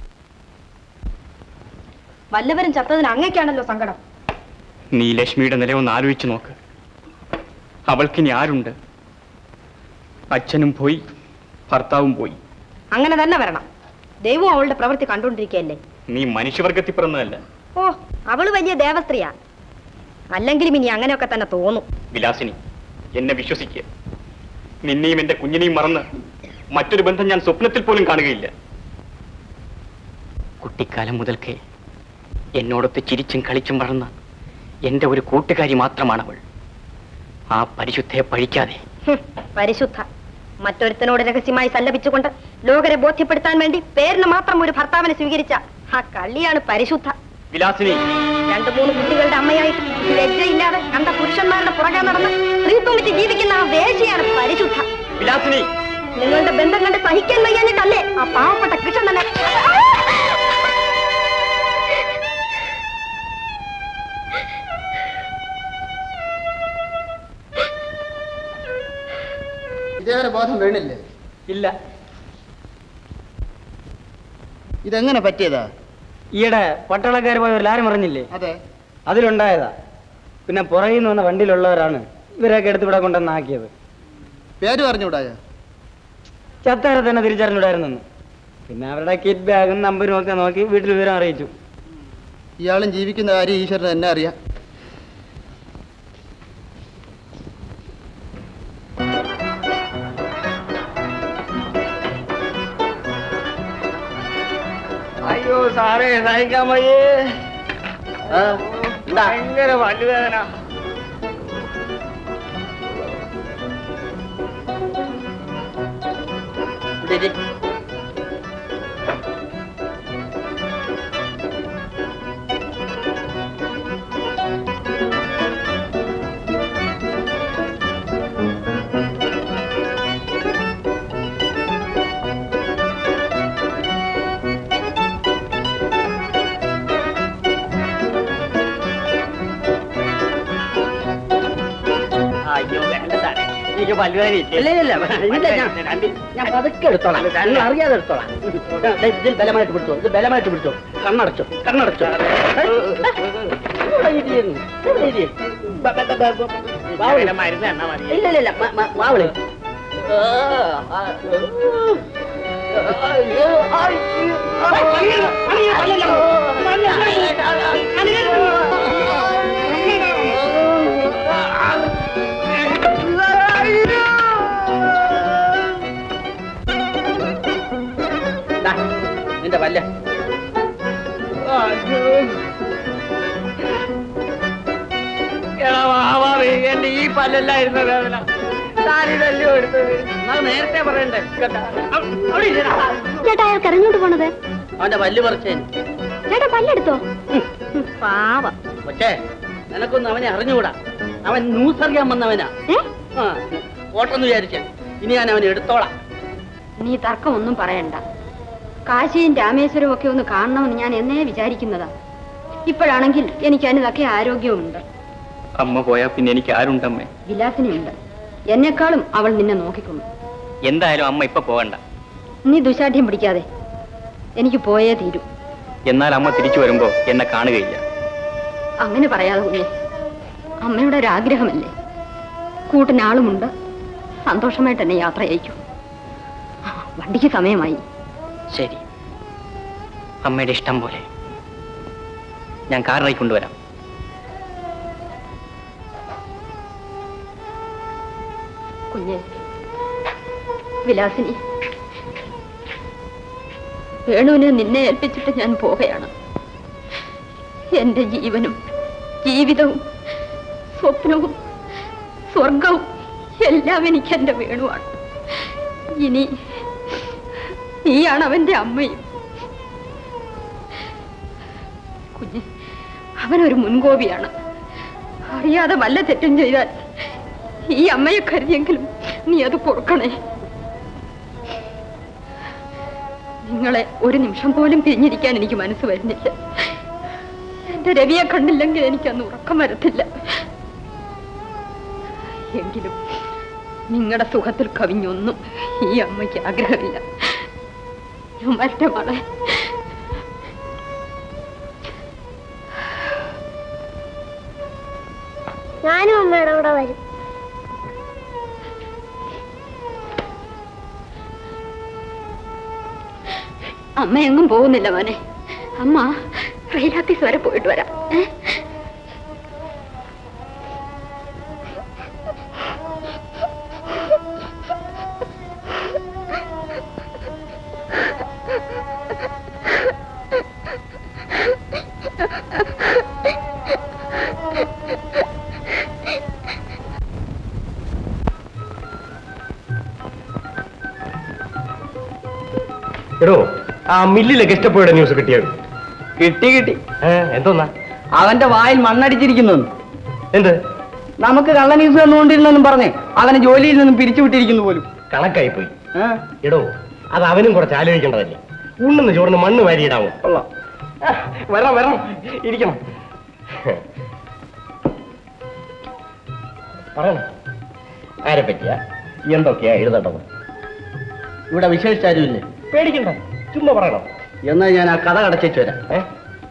വല്ലവരും ചത്തതിന് അങ്ങേക്കാണല്ലോ സങ്കടം നീ ലക്ഷ്മിയുടെ നില ഒന്ന് ആലോചിച്ച് നോക്ക് അവൾക്കിനി ആരുണ്ട് അച്ഛനും പോയി ഭർത്താവും പോയി അങ്ങനെ തന്നെ വരണം ദൈവം അവളുടെ പ്രവൃത്തി കണ്ടുകൊണ്ടിരിക്കുകയല്ലേ നീ മനുഷ്യവർഗത്തിൽ പിറന്നതല്ല ഓ അവള് വലിയ ദേവസ്ത്രീയാ അല്ലെങ്കിലും ഇനി അങ്ങനെയൊക്കെ തന്നെ തോന്നും വിലാസിനി എന്നെ വിശ്വസിക്കുക നിന്നെയും എന്റെ കുഞ്ഞിനെയും മറന്ന് മറ്റൊരു ബന്ധം ഞാൻ സ്വപ്നത്തിൽ പോലും കാണുകയില്ല കുട്ടിക്കാലം മുതൽക്കേ എന്നോടൊത്ത് ചിരിച്ചും കളിച്ചും വളർന്ന എന്റെ ഒരു കൂട്ടുകാരി മാത്രമാണ് അവൾ ആ പരിശുദ്ധയെ പഴിക്കാതെ ഹും, പരിശുദ്ധ മറ്റൊരുത്തനോട് രഹസ്യമായി സല്ലപിച്ചുകൊണ്ട് ലോകരെ ബോധ്യപ്പെടുത്താൻ വേണ്ടി പേരിന് മാത്രം ഒരു ഭർത്താവിനെ സ്വീകരിച്ച ആ കള്ളിയാണ് പരിശുദ്ധ വിലാസിനി രണ്ടു മൂന്ന് കുട്ടികളുടെ അമ്മയായിട്ട് ലജ്ജയില്ലാതെ കണ്ട പുരുഷന്മാരുടെ പുറകെ നടന്ന് സ്ത്രീത്വം വെച്ച് ജീവിക്കുന്ന ആ വേശിയാണ് പരിശുദ്ധ വിലാസിനി നിങ്ങളുടെ ബന്ധം കണ്ട് സഹിക്കാൻ വയ്യാഞ്ഞിട്ടല്ലേ ആ പാവപ്പെട്ട കൃഷ്ണൻ തന്നെ ഇതേവരെ ബോധം വീണില്ലേ ഇല്ല ഇതെങ്ങനെ പറ്റിയതാ ഈയിടെ പട്ടാളക്കാർ പോയ ഒരു ലാരം അറിഞ്ഞില്ലേ അതെ അതിലുണ്ടായതാ പിന്നെ പുറകിൽ നിന്ന് വന്ന വണ്ടിയിലുള്ളവരാണ് ഇവരെയൊക്കെ എടുത്ത് ഇവിടെ കൊണ്ടുവന്നാക്കിയത് പേര് പറഞ്ഞുകൂടായ ചത്താരെ തന്നെ തിരിച്ചറിഞ്ഞിടായിരുന്നു പിന്നെ അവരുടെ കിറ്റ് ബാഗും നമ്പരും ഒക്കെ നോക്കി വീട്ടിൽ വിവരം അറിയിച്ചു ഇയാളും ജീവിക്കുന്ന കാര്യം ഈശ്വരൻ എന്നെ അറിയാം അയ്യോ സാറേ സഹിക്കാൻ വയ്യേ ഭയങ്കര പല്ലുവേദന അയ്യോ വേണ്ട സാറേ എനിക്ക് പല്ലുവേദന ഇല്ല ഇല്ല ഇല്ല ഞാൻ ഞാൻ പതുക്കെ എടുത്തോളാം നിങ്ങൾ അറിയാതെ എടുത്തോളാം ദേ, ഇതിൽ ബലമായിട്ട് പിടിച്ചോ ഇത് ബലമായിട്ട് പിടിച്ചോ കണ്ണടച്ചോ കണ്ണടച്ചോ ഇവിടെ ഇരിക്കുന്നു. ഇവിടെ ഇരിക്കുന്നു. ബ- ബ- ബ- ബ- വാവിളി. ഇല്ല ഇല്ല ഇല്ല മ- മ- വാവിളി ആ, ആ, അയ്യോ, അയ്യോ, അയ്യോ, ദാ, നിന്റെ പല്ല എന്റെ ഈ പല്ലല്ലായിരുന്ന വേദന താരിതല്ലോ എടുത്തത് അത് നേരത്തെ പറയണ്ടേ കേട്ടാ അവിടെ ഇരിടാ. ചേട്ടാ അയാൾ കരഞ്ഞോണ്ട് പോണത് അവന്റെ പല്ല് പറിച്ചേന് ചേട്ടാ പല്ലെടുത്തോ പാവ പക്ഷേ നിനക്കൊന്നും അവനെ അറിഞ്ഞുകൂടാ അവൻ ന്യൂസ് അറിയാൻ വന്നവനാ ആ ഓട്ടെന്ന് വിചാരിച്ച ഇനി ഞാൻ അവനെ എടുത്തോളാം നീ തർക്കം ഒന്നും പറയണ്ട കാശിയും രാമേശ്വരവും ഒക്കെ ഒന്ന് കാണണമെന്ന് ഞാൻ എന്നേ വിചാരിക്കുന്നതാ ഇപ്പോഴാണെങ്കിൽ എനിക്ക് അതിനതൊക്കെ ആരോഗ്യവുമുണ്ട് അമ്മ പോയാ പിന്നെ എനിക്ക് ആരുണ്ടമ്മേ വിലാസിനിയുണ്ട് എന്നെക്കാളും അവൾ നിന്നെ നോക്കിക്കൊള്ളു എന്തായാലും അമ്മ ഇപ്പൊ പോകണ്ട നീ ദുശാഠ്യം പിടിക്കാതെ എനിക്ക് പോയേ തീരൂ എന്നാൽ അമ്മ തിരിച്ചു വരുമ്പോ എന്നെ കാണുകയില്ല അങ്ങനെ പറയാതെ കുഞ്ഞെ അമ്മയുടെ ഒരു ആഗ്രഹമല്ലേ കൂട്ടിന് ആളുമുണ്ട് സന്തോഷമായിട്ട് എന്നെ യാത്ര അയക്കൂ ആ, വണ്ടിക്ക് സമയമായി ശരി അമ്മയുടെ ഇഷ്ടം പോലെ ഞാൻ കാറിനായി കൊണ്ടുവരാം കുഞ്ഞെ വിലാസിനി വേണുവിനെ നിന്നെ ഏൽപ്പിച്ചിട്ട് ഞാൻ പോവുകയാണ് എന്റെ ജീവനും ജീവിതവും സ്വപ്നവും സ്വർഗവും എല്ലാം എനിക്ക് എന്റെ വേണുവാണ് ഇനി നീയാണ് അവന്റെ അമ്മയും കുഞ്ഞ് അവനൊരു മുൻകോപിയാണ് അറിയാതെ വല്ല തെറ്റും ചെയ്താൽ ഈ അമ്മയെ കരുതിയെങ്കിലും നീ അത് കൊടുക്കണേ നിങ്ങളെ ഒരു നിമിഷം പോലും പിരിഞ്ഞിരിക്കാൻ എനിക്ക് മനസ്സ് വരുന്നില്ല എന്റെ രവിയെ കണ്ടില്ലെങ്കിൽ എനിക്ക് അന്ന് ഉറക്കം വരത്തില്ല എങ്കിലും നിങ്ങളുടെ സുഖത്തിൽ കവിഞ്ഞൊന്നും ഈ അമ്മയ്ക്ക് ആഗ്രഹമില്ല ഞാൻ വരട്ടെ മോളെ ഞാനും അമ്മയുടെ കൂടെ വരും അമ്മ എങ്ങും പോകുന്നില്ല മോനെ അമ്മ കൈലാത്തീസ് വരെ പോയിട്ട് വരാം ഏ? എടോ ആ മില്ലിലെ ഗസ്റ്റപ്പോയുടെ ന്യൂസ് കിട്ടിയത് കിട്ടി കിട്ടി എന്തോന്നാ അവന്റെ വായിൽ മണ്ണടിച്ചിരിക്കുന്നു എന്ത് നമുക്ക് കള്ള ന്യൂസ് തന്നുകൊണ്ടിരുന്നെന്നും പറഞ്ഞേ അവനെ ജോലിയിൽ നിന്നും പിരിച്ചുവിട്ടിരിക്കുന്നു പോലും കണക്കായി പോയി എടോ അത് അവനും കുറച്ച് ആലോചിക്കേണ്ടതല്ലേ ഉണ്ണുന്ന ചോറിന് മണ്ണ് വാരിയിടാമോ കൊള്ളാം ആ, വരണം വരണം ഇരിക്കണം പറയണം ആരെ പറ്റിയാ എന്തൊക്കെയാ എഴുതേണ്ടത് ഇവിടെ വിശേഷിച്ചാരുമില്ലേ പേടിക്കണ്ട ചുമ്മാ പറയണം എന്നാ ഞാൻ ആ കഥ കടച്ചു വരാം ഏ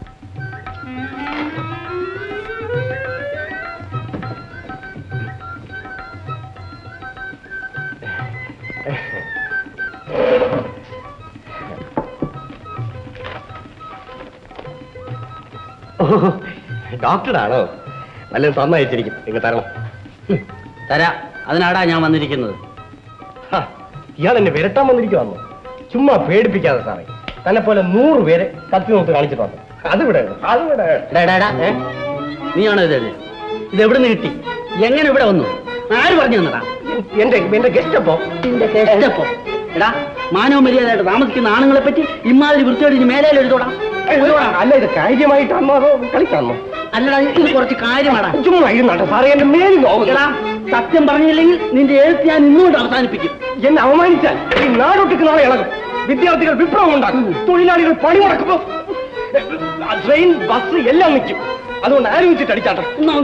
ഡോക്ടറാണോ വല്ലതും തന്നയച്ചിരിക്കും നിങ്ങൾ തരണം തരാ അതിനാടാ ഞാൻ വന്നിരിക്കുന്നത് ഇയാൾ എന്നെ വിരട്ടാൻ വന്നിരിക്കുവാന്നോ ചുമ്മാ പേടിപ്പിക്കാതെ സാറേ തന്നെ പോലെ നൂറ് പേരെ കത്തി നോത്ത് കാണിച്ചിട്ട് വന്നു അത് ഇവിടെ അത് ഇവിടെ എടാ, എടാ, എടാ. നീയാണോ ഇത് എഴുതിയത്? ഇത് എവിടെ നിന്ന് കിട്ടി എങ്ങനെ ഇവിടെ വന്നു ആര് പറഞ്ഞു തന്നടാ എന്റെ എന്റെ ഗസ്റ്റപ്പോ നിന്റെ ഗസ്റ്റപ്പോ എടാ മാനവ മര്യാദയായിട്ട് താമസിക്കുന്ന ആണുങ്ങളെ പറ്റി ഇമാതിരി വൃത്തിയോട് ഇനി മേലെ എഴുതോടാ അല്ല ഇത് കാര്യമായിട്ടാണോ അതോ കളിക്കാണോ അല്ലടാ ഇത് കുറച്ച് കാര്യമാടാ ചുമ്മാ ഇരുന്നാട്ടെ സാറേ എന്റെ മേലിൽ നോക്കുന്നു എടാ സത്യം പറഞ്ഞില്ലെങ്കിൽ നിന്റെ എഴുത്ത് ഞാൻ ഇന്നുകൊണ്ട് അവസാനിപ്പിക്കും എന്നെ അവമാനിച്ചാൽ ഈ നാടൊട്ടുക്ക് നാളെ ഇളകും വിദ്യാർത്ഥികൾ വിപ്ലവം ഉണ്ടാക്കും തൊഴിലാളികൾ പണി മുടക്കുമ്പോ ട്രെയിൻ ബസ് എല്ലാം നിൽക്കും അതുകൊണ്ട് ആലോചിച്ചിട്ട് അടിച്ചാട്ടെ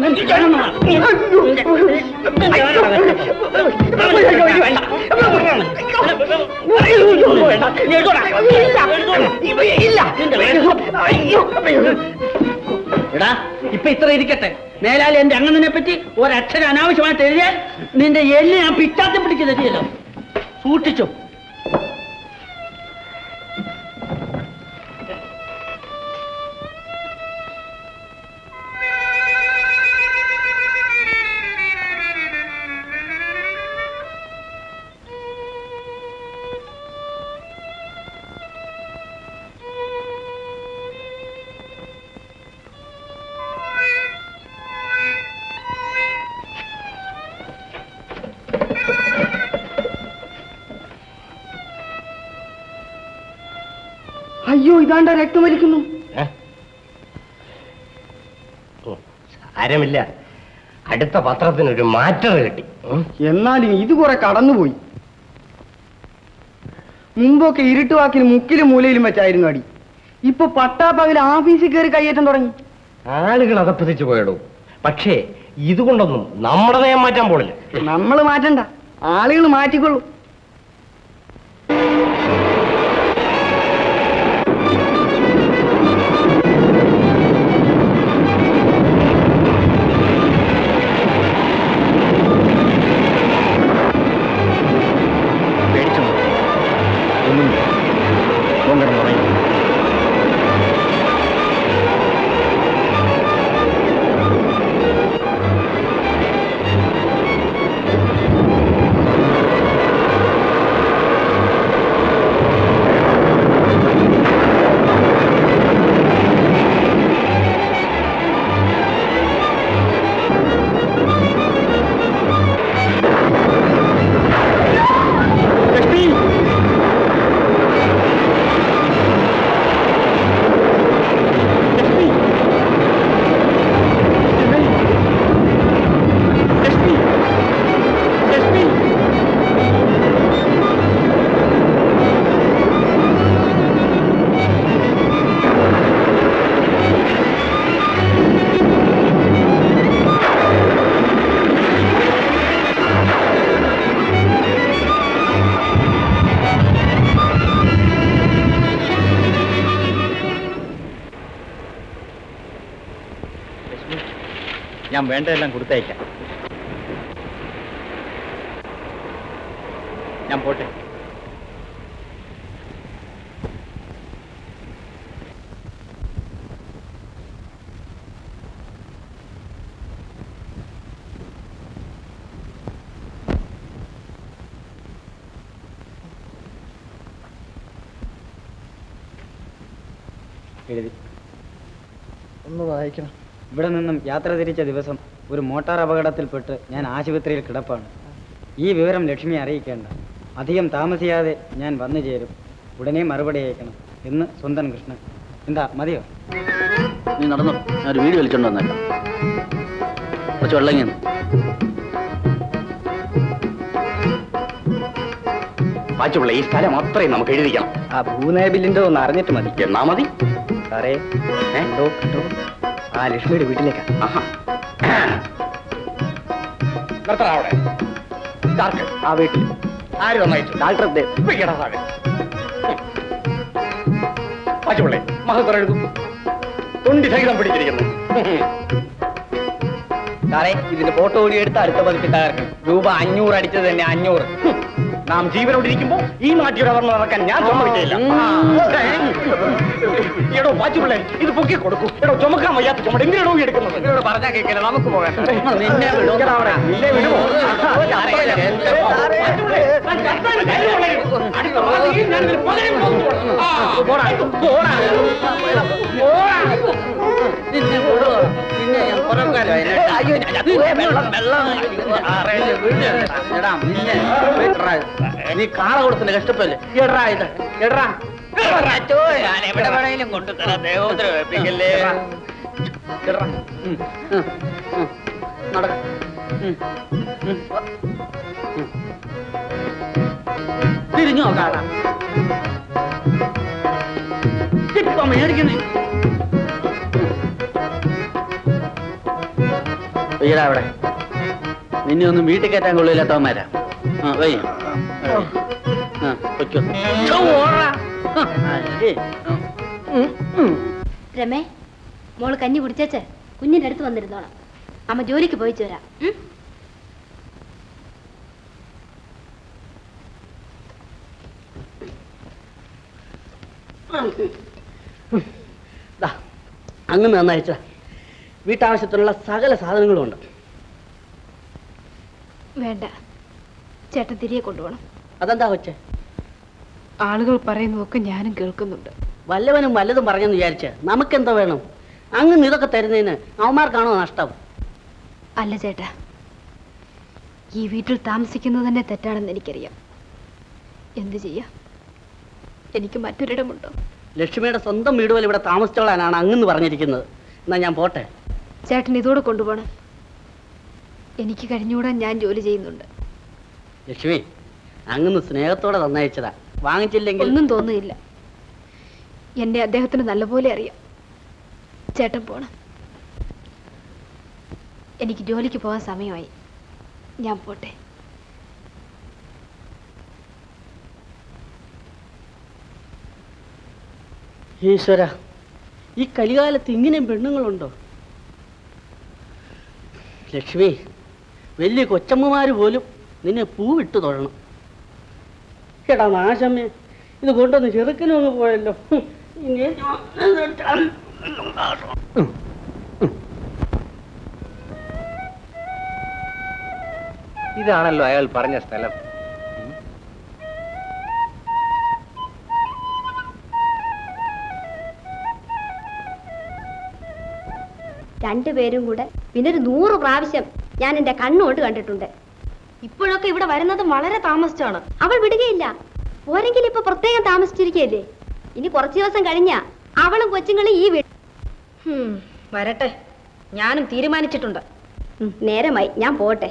എടാ ഇപ്പൊ ഇത്ര ഇരിക്കട്ടെ മേലാൽ എന്റെ അണ്ണനെ പറ്റി ഒരക്ഷരം അനാവശ്യമായിട്ട് എഴുതിയാൽ നിന്റെ എല്ല് ഞാൻ പിച്ചാത്തി പിടിച്ച് തരികയല്ലോ സൂക്ഷിച്ചോ അയ്യോ ഇതാണ്ട രക്തം വലിക്കുന്നു സാരമില്ല അടുത്ത പത്രത്തിനൊരു മാറ്റർ കിട്ടി ഉം. എന്നാലും ഇത് കുറെ കടന്നുപോയി മുമ്പൊക്കെ ഇരുട്ടുവാക്കിൽ മുക്കിലും മൂലയിലും വെച്ചായിരുന്നു അടി ഇപ്പൊ പട്ടാപ്പകൽ ആഫീസിൽ കയറി കയ്യേറ്റം തുടങ്ങി ആളുകൾ അതപ്പതിച്ചു പോയടൂ പക്ഷേ ഇതുകൊണ്ടൊന്നും നമ്മുടെ നയം മാറ്റാൻ പോണില്ല നമ്മൾ മാറ്റണ്ട ആളുകൾ മാറ്റിക്കൊള്ളൂ പേടിച്ചോ ഒന്നുമില്ല ഫോൺ കിടന്ന് പറയും ഞാൻ വേണ്ടതെല്ലാം കൊടുത്തയക്കാം ഞാൻ പോട്ടെ എഴുതി ഒന്ന് വായിക്കണം ഇവിടെ നിന്നും യാത്ര തിരിച്ച ദിവസം ഒരു മോട്ടാർ അപകടത്തിൽപ്പെട്ട് ഞാൻ ആശുപത്രിയിൽ കിടപ്പാണ് ഈ വിവരം ലക്ഷ്മിയെ അറിയിക്കേണ്ട അധികം താമസിയാതെ ഞാൻ വന്നു ചേരും ഉടനെ മറുപടി അയക്കണം എന്ന് സ്വന്തം കൃഷ്ണൻ എന്താ മതിയോ നീ നടന്നു ഞാൻ ഒരു വീഡിയോ വലിച്ചോണ്ട് വന്നേക്കാം കുറച്ച് വെള്ളം ഇങ്ങനെ പാച്ചുള്ള ഈ സ്ഥലം അത്രയും നമുക്ക് എഴുതിക്കണം ആ ഭൂനയ ബില്ലിന്റെ ഒന്ന് അറിഞ്ഞിട്ട് മതി എന്നാ മതി സാറേ കണ്ടോ കണ്ടോ ആ ലക്ഷ്മിയുടെ വീട്ടിലേക്കാ ആഹാ നിർത്തണ അവിടെ ഡാക്ടർ ആ വീട്ടിൽ ആര് നന്നായിട്ടു ഡാക്ടർ ദേ- വെക്കടാ താഴെ പാച്ചുപിള്ളേ മഹത്വം എഴുതും തൊണ്ടി സഹിതം പിടിച്ചിരിക്കുന്നു സാറേ ഇതിന്റെ ഫോട്ടോ കൂടി എടുത്ത് അടുത്ത പതിപ്പിൽ തകർക്കണം രൂപ അഞ്ഞൂറ് അടിച്ചത് തന്നെ അഞ്ഞൂറ് നാം ജീവനോടിരിക്കുമ്പോ ഈ നാട്ടിയുടെ വർണ്ണം നടക്കാൻ ഞാൻ സമ്മതിക്കില്ല എടോ പാച്ചുപിള്ളേ ഇത് പൊക്കി കൊടുക്കൂ എടോ ചുമക്കാൻ വയ്യാത്ത ചുമട് എന്തിനോ എടുക്കുന്നത് നിന്നോട് പറഞ്ഞാൽ കേൾക്കില്ല നമുക്ക് പോകാൻ നിന്നെ നിന്നെ വിടുമോ പോടാ പോടാ നിന്നെ വിടുവോ? നിന്നെ ഞാൻ പുറംകാലം അതിനെ- അയ്യോ വെള്ളം വെള്ളം എടാ നിന്നെ വിട്രാ. നീ കാള കൊടുത്തിന്റെ കഷ്ടപ്പല്ലേ എടാ ഇത് എടാ ഞാൻ എവിടെ വേണമെങ്കിലും കൊണ്ടുതരാം ദേവോദ്രം ഏൽപ്പിക്കല്ലേ നടക്ക തിരിഞ്ഞു നോക്കാടാ ഇപ്പൊ മേടിക്കുന്നേ വെയ്യടാ അവിടെ നിന്നെ ഒന്നും വീട്ടിൽ കയറ്റാൻ കൊള്ളില്ലാത്തവന്മാരാ ആ വൈ ആ വെക്കോ ഛോ, ഓടാ. ആ, അല്ലേ. രമേ മോള് കഞ്ഞി കുടിച്ചേച്ച് കുഞ്ഞിന്റെ അടുത്ത് വന്നിരുന്നോളാം അമ്മ ജോലിക്ക് പോയിച്ചു വരാം ഉം? ദാ, അങ്ങ് നന്നയച്ചാ വീട്ടാവശ്യത്തിനുള്ള സകല സാധനങ്ങളും ഉണ്ട് വേണ്ട ചേട്ടൻ തിരികെ കൊണ്ടുപോകണം അതെന്താ കൊച്ചെ ആളുകൾ പറയുന്നതൊക്കെ ഞാനും കേൾക്കുന്നുണ്ട് വല്ലവനും വല്ലതും പറഞ്ഞെന്ന് വിചാരിച്ച് നമുക്കെന്താ വേണം അങ്ങ് ഇതൊക്കെ തരുന്നതിന് അവന്മാർക്കാണോ നഷ്ടം അല്ല ചേട്ടാ ഈ വീട്ടിൽ താമസിക്കുന്നത് തന്നെ തെറ്റാണെന്ന് എനിക്കറിയാം എന്ത് ചെയ്യാം എനിക്ക് മറ്റൊരിടമുണ്ടോ ലക്ഷ്മിയുടെ സ്വന്തം വീട് പോലെ ഇവിടെ താമസിച്ചോളാനാണ് അങ്ങെന്ന് പറഞ്ഞിരിക്കുന്നത് എന്നാ ഞാൻ പോട്ടെ ചേട്ടൻ ഇതോടെ കൊണ്ടുപോകണം എനിക്ക് കഴിഞ്ഞുകൂടാൻ ഞാൻ ജോലി ചെയ്യുന്നുണ്ട് ലക്ഷ്മി അങ്ങന്ന് സ്നേഹത്തോടെ തന്നയച്ചതാ വാങ്ങിച്ചില്ലെങ്കിൽ ഒന്നും തോന്നുകയില്ല എന്നെ അദ്ദേഹത്തിന് നല്ലപോലെ അറിയാം ചേട്ടൻ പോണം എനിക്ക് ജോലിക്ക് പോകാൻ സമയമായി ഞാൻ പോട്ടെ ഈശ്വര ഈ കലികാലത്ത് ഇങ്ങനെയും പെണ്ണുങ്ങളുണ്ടോ ലക്ഷ്മി വലിയ കൊച്ചമ്മമാര് പോലും നിന്നെ പൂവിട്ട് തൊഴണം എടാ നാശമ്മേ ഇത് കൊണ്ടൊന്ന് ചെറുക്കനും അങ്ങ് പോയല്ലോ ഹും, ഇനി ഇതാണല്ലോ അയാൾ പറഞ്ഞ സ്ഥലം രണ്ടുപേരും കൂടെ പിന്നെ ഒരു നൂറ് പ്രാവശ്യം ഞാൻ എന്റെ കണ്ണുകൊണ്ട് കണ്ടിട്ടുണ്ട് ഇപ്പോഴൊക്കെ ഇവിടെ വരുന്നത് വളരെ താമസിച്ചാണ് അവൾ വിടുകയില്ല പോരെങ്കിലും ഇപ്പൊ പ്രത്യേകം താമസിച്ചിരിക്കല്ലേ ഇനി കുറച്ചു ദിവസം കഴിഞ്ഞാ അവളും കൊച്ചുങ്ങളും ഈ വീട് വരട്ടെ ഞാനും തീരുമാനിച്ചിട്ടുണ്ട് നേരമായി ഞാൻ പോട്ടെ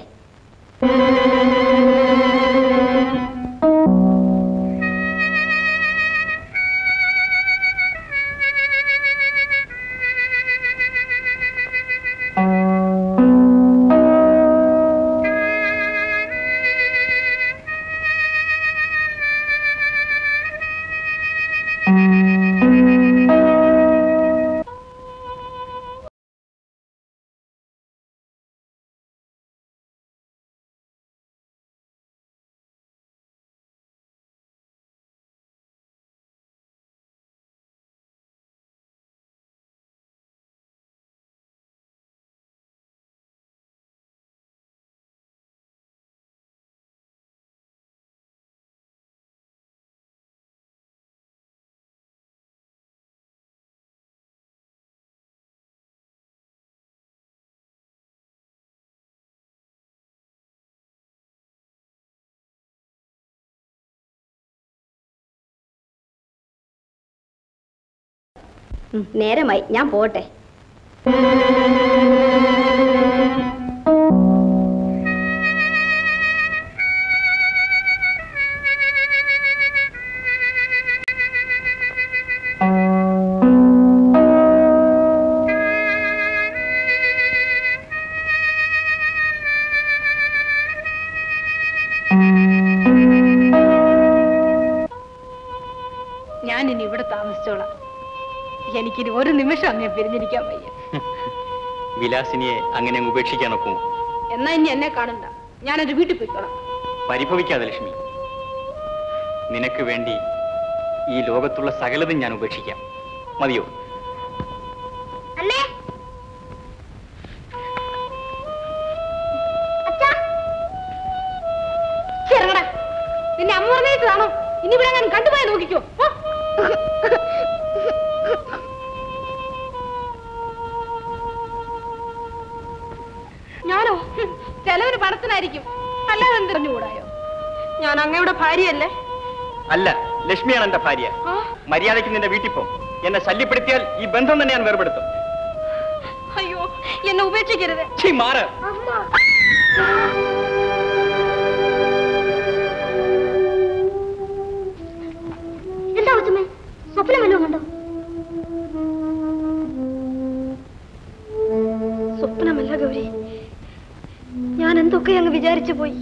ഉം, നേരമായി ഞാൻ പോട്ടെ ഞാൻ ഇനി ഇവിടെ താമസിച്ചോളാം എനിക്കിനി ഒരു നിമിഷം അങ്ങേ പിരിഞ്ഞിരിക്കാൻ വയ്യ വിലാസിനിയെ അങ്ങനെ അങ്ങ് ഉപേക്ഷിക്കാൻ ഒക്കുമോ എന്നാ ഇനി എന്നെ കാണണ്ട ഞാനൊരു വീട്ടിൽ പോയിക്കോളാം പരിഭവിക്കാതെ ലക്ഷ്മി നിനക്ക് വേണ്ടി ഈ ലോകത്തുള്ള സകലതും ഞാൻ ഉപേക്ഷിക്കാം മതിയോ അമ്മേ ഇറങ്ങടാ നിന്നെ അമ്മ പറഞ്ഞതാണോ ഇനി ഇവിടെ ഞാൻ കണ്ടുപോയാ നോക്കിക്കോ പോ. ഞാനോ ഹും, ചെലവര് പണത്തിനായിരിക്കും അല്ലാതെ എന്തെറിഞ്ഞുകൂടായോ ഞാൻ അങ്ങയുടെ ഭാര്യയല്ലേ അല്ല ലക്ഷ്മിയാണ് എന്റെ ഭാര്യ ആ, മര്യാദയ്ക്ക് നിന്റെ വീട്ടിൽ പോ എന്നെ ശല്യപ്പെടുത്തിയാൽ ഈ ബന്ധം തന്നെ ഞാൻ വേർപെടുത്തും അയ്യോ എന്നെ ഉപേക്ഷിക്കരുത് ഛീ, മാറ് അമ്മ എന്താ കൊച്ചമ്മേ സ്വപ്നം വല്ലതും കണ്ടോ സ്വപ്നമല്ല ഗൗരി ഞാൻ എന്തൊക്കെ അങ്ങ് വിചാരിച്ചു പോയി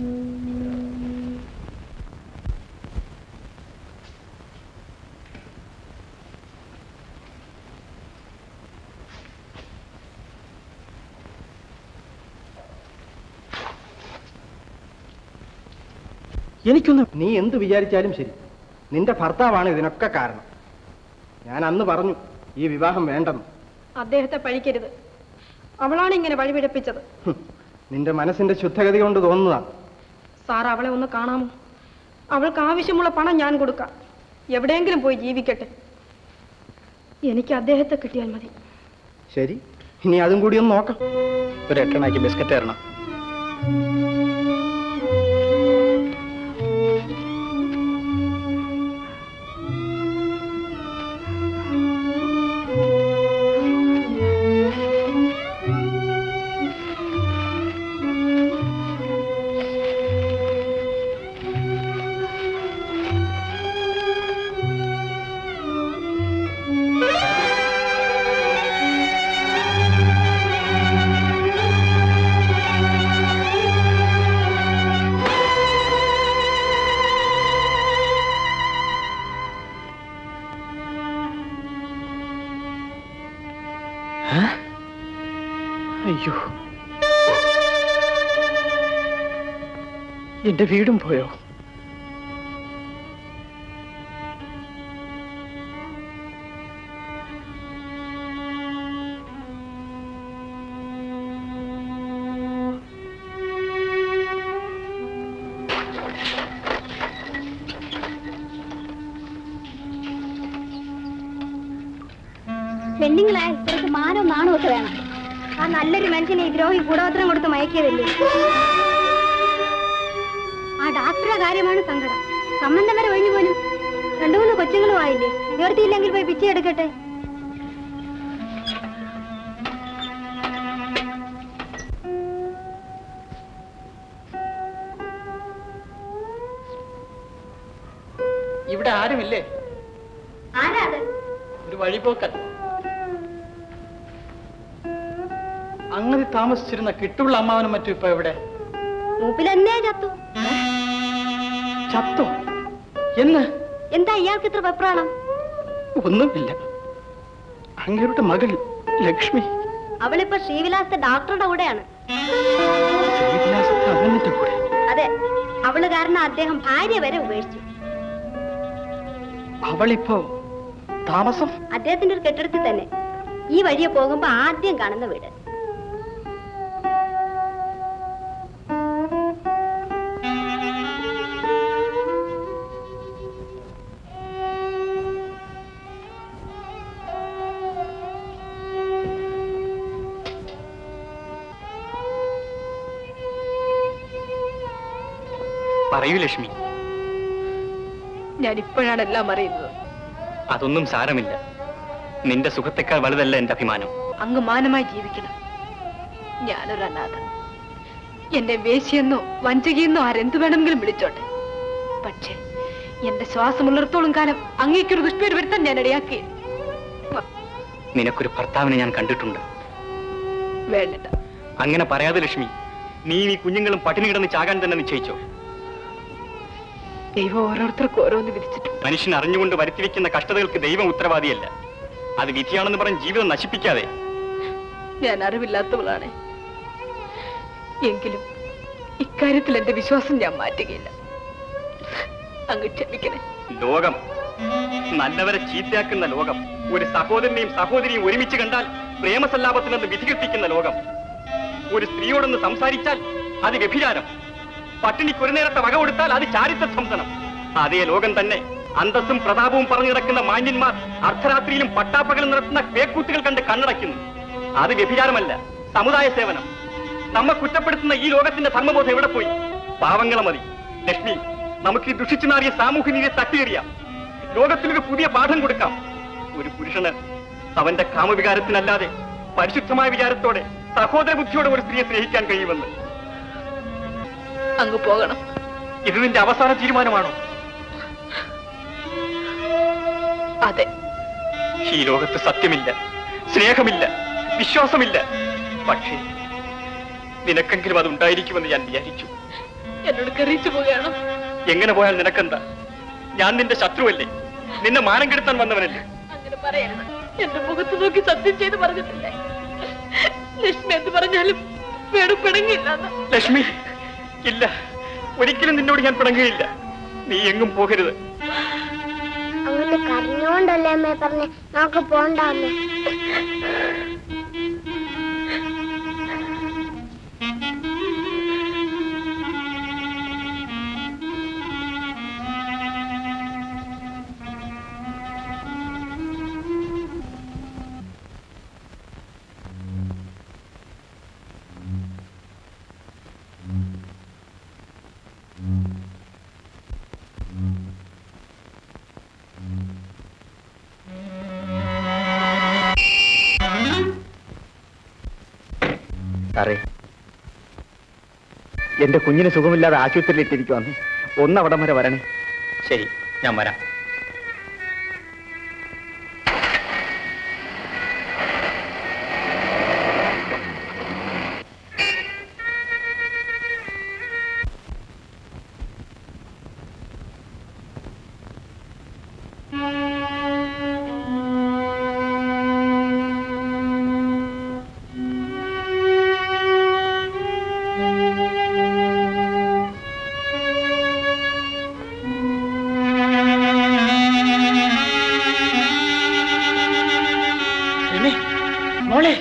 എനിക്കൊന്ന് നീ എന്ത് വിചാരിച്ചാലും ശരി നിന്റെ ഭർത്താവാണ് ഇതിനൊക്കെ കാരണം ഞാൻ അന്ന് പറഞ്ഞു ഈ വിവാഹം വേണ്ടെന്ന് അദ്ദേഹത്തെ പഴിക്കരുത് അവളാണ് ഇങ്ങനെ വഴിപിഴപ്പിച്ചത് ഹും, നിന്റെ മനസ്സിന്റെ ശുദ്ധഗതി കൊണ്ട് തോന്നുന്നതാണ് സാർ അവളെ ഒന്ന് കാണാമോ അവൾക്ക് ആവശ്യമുള്ള പണം ഞാൻ കൊടുക്കാം എവിടെയെങ്കിലും പോയി ജീവിക്കട്ടെ എനിക്ക് അദ്ദേഹത്തെ കിട്ടിയാൽ മതി ശരി ഇനി അതും കൂടി ഒന്ന് നോക്കാം ഒരു എട്ടെണ്ണാക്കി ബിസ്ക്കറ്റ് തരണം അയ്യോ എന്റെ വീടും പോയോ പെണ്ണുങ്ങളായ കുറച്ച് മാനവും നാണവും ഒക്കെ വേണം ആ നല്ലൊരു മനുഷ്യനെ ഈ ദ്രോഹി കൂടോത്രം കൊടുത്ത് മയക്കിയതല്ലേ ആ ഡാക്ടറുടെ കാര്യമാണ് സങ്കടം സംബന്ധം വരെ ഒഴിഞ്ഞു പോലും രണ്ടു മൂന്ന് കൊച്ചുങ്ങളും ആയില്ലേ നിവർത്തിയില്ലെങ്കിൽ പോയി പിച്ചി എടുക്കട്ടെ ഇവിടെ ആരുമില്ലേ ആരാ അത് ഒരു വഴിപോക്കൻ അങ്ങനെ താമസിച്ചിരുന്ന കിട്ടുള്ള അമ്മാവനും മറ്റും ഇപ്പൊ എവിടെ മൂപ്പിലെന്നേ ചത്തു ചത്തോ എന്ന് എന്താ ഇയാൾക്ക് ഇത്ര വെപ്രാളം ഒന്നുമില്ല അങ്ങയുടെ മകൾ ലക്ഷ്മി അവളിപ്പോ ശ്രീവിലാസത്തെ ഡോക്ടറുടെ കൂടെയാണ് ശ്രീവിലാസത്തെ അമ്മന്റെ കൂടെ അതെ അവള് കാരണം അദ്ദേഹം ഭാര്യ വരെ ഉപേക്ഷിച്ചു അവളിപ്പോ താമസം അദ്ദേഹത്തിന്റെ ഒരു കെട്ടിടത്തിൽ തന്നെ ഈ വഴിയെ പോകുമ്പോ ആദ്യം കാണുന്ന വീട് പറയൂ ലക്ഷ്മി ഞാൻ ഇപ്പോഴാണ് എല്ലാം അറിയുന്നത് അതൊന്നും സാരമില്ല നിന്റെ സുഖത്തെക്കാൾ വലുതല്ല എന്റെ അഭിമാനം അങ്ങ് മാനമായി ജീവിക്കണം ഞാനൊരു അനാഥ എന്നെ വേശിയെന്നോ വഞ്ചകിയെന്നോ ആരെന്ത് വേണമെങ്കിലും വിളിച്ചോട്ടെ പക്ഷേ എന്റെ ശ്വാസമുള്ളിടത്തോളം കാലം അങ്ങേക്കൊരു ദുഷ്പേര് വരുത്താൻ ഞാൻ ഇടയാക്കി നിനക്കൊരു ഭർത്താവിനെ ഞാൻ കണ്ടിട്ടുണ്ട് വേണ്ട അങ്ങനെ പറയാതെ ലക്ഷ്മി നീ ഈ കുഞ്ഞുങ്ങളും പട്ടിണി കിടന്ന് ചാകാൻ തന്നെ നിശ്ചയിച്ചോ ദൈവം ഓരോരുത്തർക്കും ഓരോന്ന് വിധിച്ചിട്ടുണ്ട് മനുഷ്യൻ അറിഞ്ഞുകൊണ്ട് വരുത്തിവെക്കുന്ന കഷ്ടതകൾക്ക് ദൈവം ഉത്തരവാദിയല്ല അത് വിധിയാണെന്ന് പറഞ്ഞ് ജീവിതം നശിപ്പിക്കാതെ ഞാൻ അറിവില്ലാത്തവളാണ് എങ്കിലും ഇക്കാര്യത്തിൽ എന്റെ വിശ്വാസം ഞാൻ മാറ്റുകയില്ല അങ്ങ് ക്ഷമിക്കണേ ലോകം നല്ലവരെ ചീത്തയാക്കുന്ന ലോകം ഒരു സഹോദരനെയും സഹോദരിയും ഒരുമിച്ച് കണ്ടാൽ പ്രേമസല്ലാപത്തിനെന്ന് വിധി കൽപ്പിക്കുന്ന ലോകം ഒരു സ്ത്രീയോടൊന്ന് സംസാരിച്ചാൽ അത് വ്യഭിചാരം പട്ടിണിക്ക് ഒരു നേരത്തെ വക കൊടുത്താൽ അത് ചാരിത്ര സംസനം അതേ ലോകം തന്നെ അന്തസ്സും പ്രതാപവും പറഞ്ഞു നടക്കുന്ന മാന്യന്മാർ അർദ്ധരാത്രിയിലും പട്ടാപ്പകലും നടത്തുന്ന പേക്കൂത്തുകൾ കണ്ട് കണ്ണടയ്ക്കുന്നു അത് വ്യഭിചാരമല്ല സമുദായ സേവനം നമ്മെ കുറ്റപ്പെടുത്തുന്ന ഈ ലോകത്തിന്റെ ധർമ്മബോധം എവിടെ പോയി പാവങ്ങളെ മതി ലക്ഷ്മി നമുക്ക് ഈ ദുഷിച്ചു നാറിയ സാമൂഹ്യ നീതിയെ തട്ടിയെറിയാം ലോകത്തിനൊരു പുതിയ പാഠം കൊടുക്കാം ഒരു പുരുഷന് അവന്റെ കാമവികാരത്തിനല്ലാതെ പരിശുദ്ധമായ വിചാരത്തോടെ സഹോദര ബുദ്ധിയോടെ ഒരു സ്ത്രീയെ സ്നേഹിക്കാൻ കഴിയുമെന്ന് അങ്ങ് പോകണം ഇത് നിന്റെ അവസാന തീരുമാനമാണോ അതെ ഈ ലോകത്ത് സത്യമില്ല സ്നേഹമില്ല വിശ്വാസമില്ല പക്ഷേ നിനക്കെങ്കിലും അത് ഉണ്ടായിരിക്കുമെന്ന് ഞാൻ വിചാരിച്ചു എന്നോട് കറിയിച്ചു പോവുകയാണോ എങ്ങനെ പോയാൽ നിനക്കെന്താ ഞാൻ നിന്റെ ശത്രുവല്ലേ നിന്നെ മാനം കെടുത്താൻ വന്നവനല്ലേ അങ്ങനെ പറയരുത് എന്റെ മുഖത്ത് നോക്കി സത്യം ചെയ്ത് പറഞ്ഞിട്ടില്ലേ ലക്ഷ്മി എന്ത് പറഞ്ഞാലും വേണം പിണങ്ങില്ല ലക്ഷ്മി ഇല്ല ഒരിക്കലും നിന്നോട് ഞാൻ പിണങ്ങുകയില്ല നീ എങ്ങും പോകരുത് അങ്ങോട്ട് കരഞ്ഞോണ്ടല്ലേ അമ്മേ പറഞ്ഞേ നമുക്ക് പോണ്ട അമ്മേ സാറേ എന്റെ കുഞ്ഞിന് സുഖമില്ലാതെ ആശുപത്രിയിൽ ഇട്ടിരിക്കുവാന്ന് ഒന്ന് അവിടം വരെ വരണേ ശരി ഞാൻ വരാം മോളെ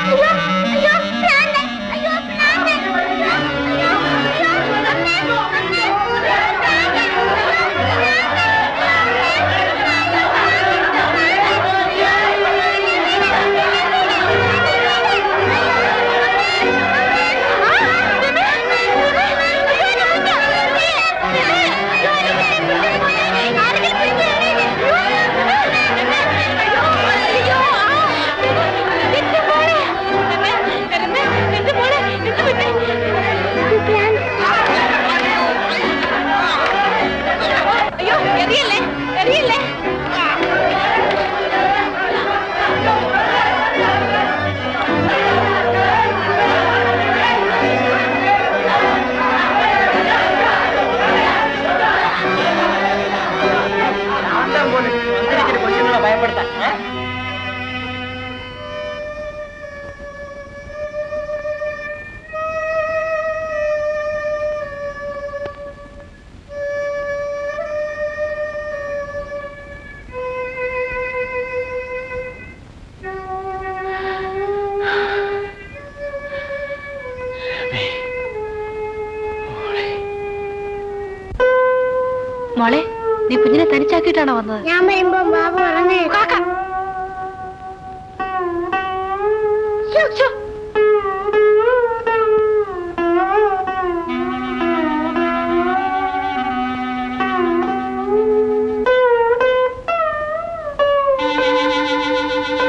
അയ്യോ എറിയല്ലേ എറിയല്ലേ കൊച്ചുങ്ങളെ ഭയപ്പെടുത്താൻ ഏ? മോളെ നീ കുഞ്ഞിനെ തനിച്ചാക്കിയിട്ടാണോ വന്നത് ഞാൻ വരുമ്പോ ബാബു പറഞ്ഞു ആ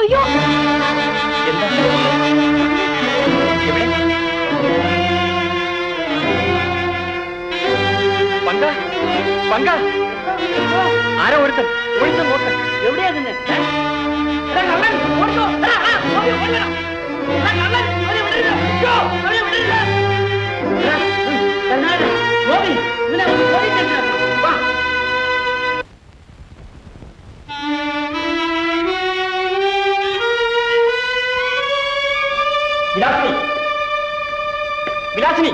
അയ്യോ എന്താ എവിടെ പങ്ക പങ്ക ആരോ ഒരുത്തൻ ഒരുത്തൻ നോക്ക് എവിടെയാ നിന്നെ ഏ? എടാ, കള്ളൻ, ഓടിക്കോ. എടാ, ആ, ഓടി, ഓടി വരാം. എടാ, കള്ളൻ, അവനെ വിടരുത്. അയ്യോ, അവനെ വിടരുത്. എടാ, ഉം, കരുണാകരൻ, ഗോപി, ഇവനെ ഒന്ന് പോലീസ് സ്റ്റേഷനിലാക്കണം. വാ. വിലാസിനി വിലാസിനി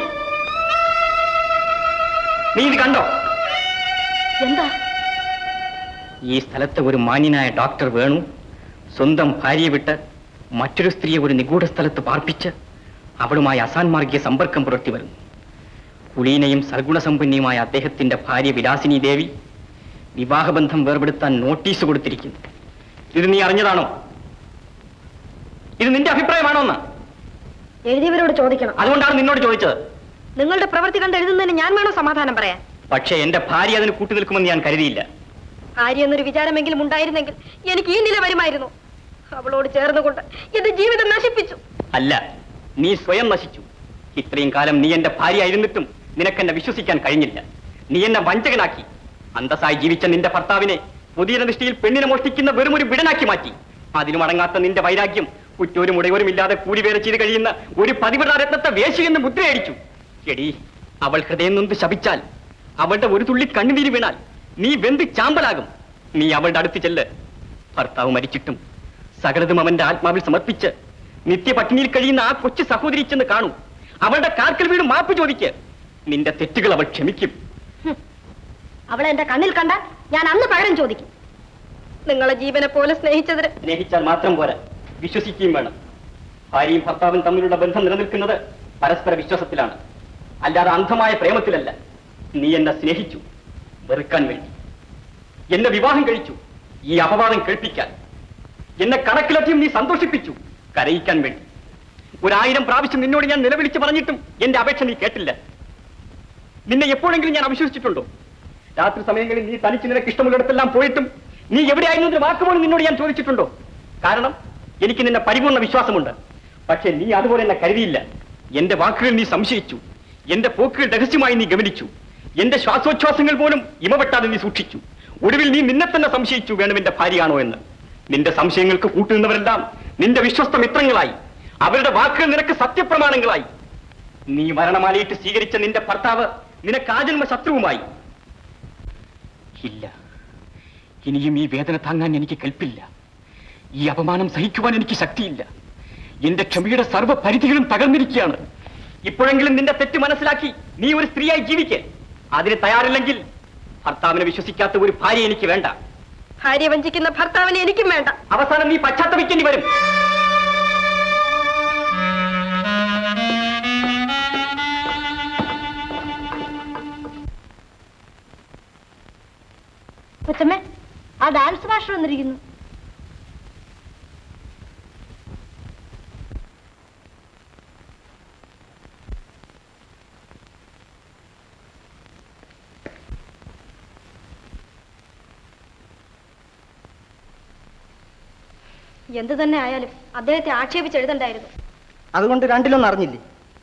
നീ ഇത് കണ്ടോ എന്താ ഈ സ്ഥലത്ത് ഒരു മാന്യനായ ഡോക്ടർ വേണു സ്വന്തം ഭാര്യയെ വിട്ട് മറ്റൊരു സ്ത്രീയെ ഒരു നിഗൂഢ സ്ഥലത്ത് പാർപ്പിച്ച് അവളുമായി അസാൻമാർഗീയ സമ്പർക്കം പുലർത്തി വരുന്നു കുലീനയും സർഗുണസമ്പന്നയുമായ അദ്ദേഹത്തിന്റെ ഭാര്യ വിലാസിനി ദേവി വിവാഹബന്ധം വേർപെടുത്താൻ നോട്ടീസ് കൊടുത്തിരിക്കുന്നു ഇത് നീ അറിഞ്ഞതാണോ ഇത് നിന്റെ അഭിപ്രായമാണോ എന്ന് എഴുതിയവരോട് ചോദിക്കണം അതുകൊണ്ടാണ് നിന്നോട് ചോദിച്ചത് നിങ്ങളുടെ പ്രവൃത്തി കണ്ട് എഴുതുന്നതിന് ഞാൻ വേണോ സമാധാനം പറയാൻ പക്ഷേ എന്റെ ഭാര്യ അതിന് കൂട്ടുനിൽക്കുമെന്ന് ഞാൻ കരുതിയില്ല ഭാര്യ എന്നൊരു വിചാരമെങ്കിലും ഉണ്ടായിരുന്നെങ്കിൽ എനിക്ക് ഈ നില വരുമായിരുന്നു അവളോട് ചേർന്നുകൊണ്ട് എന്റെ ജീവിതം നശിപ്പിച്ചു അല്ല നീ സ്വയം നശിച്ചു ഇത്രയും കാലം നീ എന്റെ ഭാര്യയായിരുന്നിട്ടും നിനക്കെന്നെ വിശ്വസിക്കാൻ കഴിഞ്ഞില്ല നീ എന്നെ വഞ്ചകനാക്കി അന്തസ്സായി ജീവിച്ച നിന്റെ ഭർത്താവിനെ പുതിയ ദൃഷ്ടിയിൽ പെണ്ണിനെ മോഷ്ടിക്കുന്ന വെറും ഒരു വിടനാക്കി മാറ്റി അതിനും അടങ്ങാത്ത നിന്റെ വൈരാഗ്യം കുറ്റോരും ഉടയോരും ഇല്ലാതെ കൂടി വേറെ ചെയ്ത് കഴിയുന്ന ഒരു പതിവ്രതാരത്നത്തെ വേശിയെന്ന് മുദ്രയടിച്ചു എടി അവൾ ഹൃദയം നൊന്ത് ശപിച്ചാൽ അവളുടെ ഒരു തുള്ളി കണ്ണുനീര് വീണാൽ നീ വെന്ത് ചാമ്പലാകും നീ അവളുടെ അടുത്ത് ചെല്ല് ഭർത്താവ് മരിച്ചിട്ടും സകലതും അവന്റെ ആത്മാവിൽ സമർപ്പിച്ച് നിത്യപട്ടിണിയിൽ കഴിയുന്ന ആ കൊച്ചു സഹോദരി ചെന്ന് കാണൂ അവളുടെ കാൽക്കൽ വീട് മാപ്പ് ചോദിക്ക് നിന്റെ തെറ്റുകൾ അവൾ ക്ഷമിക്കും അവളെ എന്റെ കണ്ണിൽ കണ്ടാൽ ഞാൻ അന്ന് പകരം ചോദിക്കും നിങ്ങളെ ജീവനെ പോലെ സ്നേഹിച്ചതിന് സ്നേഹിച്ചാൽ മാത്രം പോരാ വിശ്വസിക്കുകയും വേണം ഭാര്യയും ഭർത്താവും തമ്മിലുള്ള ബന്ധം നിലനിൽക്കുന്നത് പരസ്പര വിശ്വാസത്തിലാണ് അല്ലാതെ അന്ധമായ പ്രേമത്തിലല്ല നീ എന്നെ സ്നേഹിച്ചു വെറുക്കാൻ വേണ്ടി എന്നെ വിവാഹം കഴിച്ചു ഈ അപവാദം കേൾപ്പിക്കാൻ എന്നെ കണക്കിലധികം നീ സന്തോഷിപ്പിച്ചു കരയിക്കാൻ വേണ്ടി ഒരായിരം പ്രാവശ്യം നിന്നോട് ഞാൻ നിലവിളിച്ച് പറഞ്ഞിട്ടും എന്റെ അപേക്ഷ നീ കേട്ടില്ല നിന്നെ എപ്പോഴെങ്കിലും ഞാൻ അവിശ്വസിച്ചിട്ടുണ്ടോ രാത്രി സമയങ്ങളിൽ നീ തനിച്ച് നിനക്ക് ഇഷ്ടമുള്ളിടത്തെല്ലാം പോയിട്ടും നീ എവിടെയായിരുന്നു ഒരു വാക്കുപോലും നിന്നോട് ഞാൻ ചോദിച്ചിട്ടുണ്ടോ കാരണം എനിക്ക് നിന്നെ പരിപൂർണ്ണ വിശ്വാസമുണ്ട് പക്ഷേ നീ അതുപോലെ എന്നെ കരുതിയില്ല എന്റെ വാക്കുകൾ നീ സംശയിച്ചു എന്റെ പോക്കുകൾ രഹസ്യമായി നീ ഗമനിച്ചു എന്റെ ശ്വാസോച്ഛ്വാസങ്ങൾ പോലും ഇമവെട്ടാതെ നീ സൂക്ഷിച്ചു ഒടുവിൽ നീ നിന്നെ തന്നെ സംശയിച്ചു വേണമെന്റെ ഭാര്യയാണോ എന്ന് നിന്റെ സംശയങ്ങൾക്ക് കൂട്ടുനിന്നവരെല്ലാം നിന്റെ വിശ്വസ്ത മിത്രങ്ങളായി അവരുടെ വാക്കുകൾ നിനക്ക് സത്യപ്രമാണങ്ങളായി നീ മരണമാലയിട്ട് സ്വീകരിച്ച നിന്റെ ഭർത്താവ് നിനക്ക് ആജന്മ ശത്രുവുമായി ഇല്ല ഇനിയും ഈ വേദന താങ്ങാൻ എനിക്ക് കൽപ്പില്ല ഈ അപമാനം സഹിക്കുവാൻ എനിക്ക് ശക്തിയില്ല എന്റെ ക്ഷമയുടെ സർവ്വ പരിധികളും തകർന്നിരിക്കുകയാണ് ഇപ്പോഴെങ്കിലും നിന്റെ തെറ്റ് മനസ്സിലാക്കി നീ ഒരു സ്ത്രീയായി ജീവിക്ക് അതിന് തയ്യാറില്ലെങ്കിൽ ഭർത്താവിനെ വിശ്വസിക്കാത്ത ഒരു ഭാര്യ എനിക്ക് വേണ്ട ഭാര്യ വഞ്ചിക്കുന്ന ഭർത്താവിനെ എനിക്കും വേണ്ട അവസാനം നീ പശ്ചാത്തപിക്കേണ്ടി വരും കൊച്ചമ്മേ ആ ഡാൻസ് മാസ്റ്റർ വന്നിരിക്കുന്നു എന്ത് തന്നെ ആയാലും അദ്ദേഹത്തെ ആക്ഷേപിച്ച് എഴുതണ്ടായിരുന്നു അതുകൊണ്ട് രണ്ടിലൊന്നും അറിഞ്ഞില്ലേ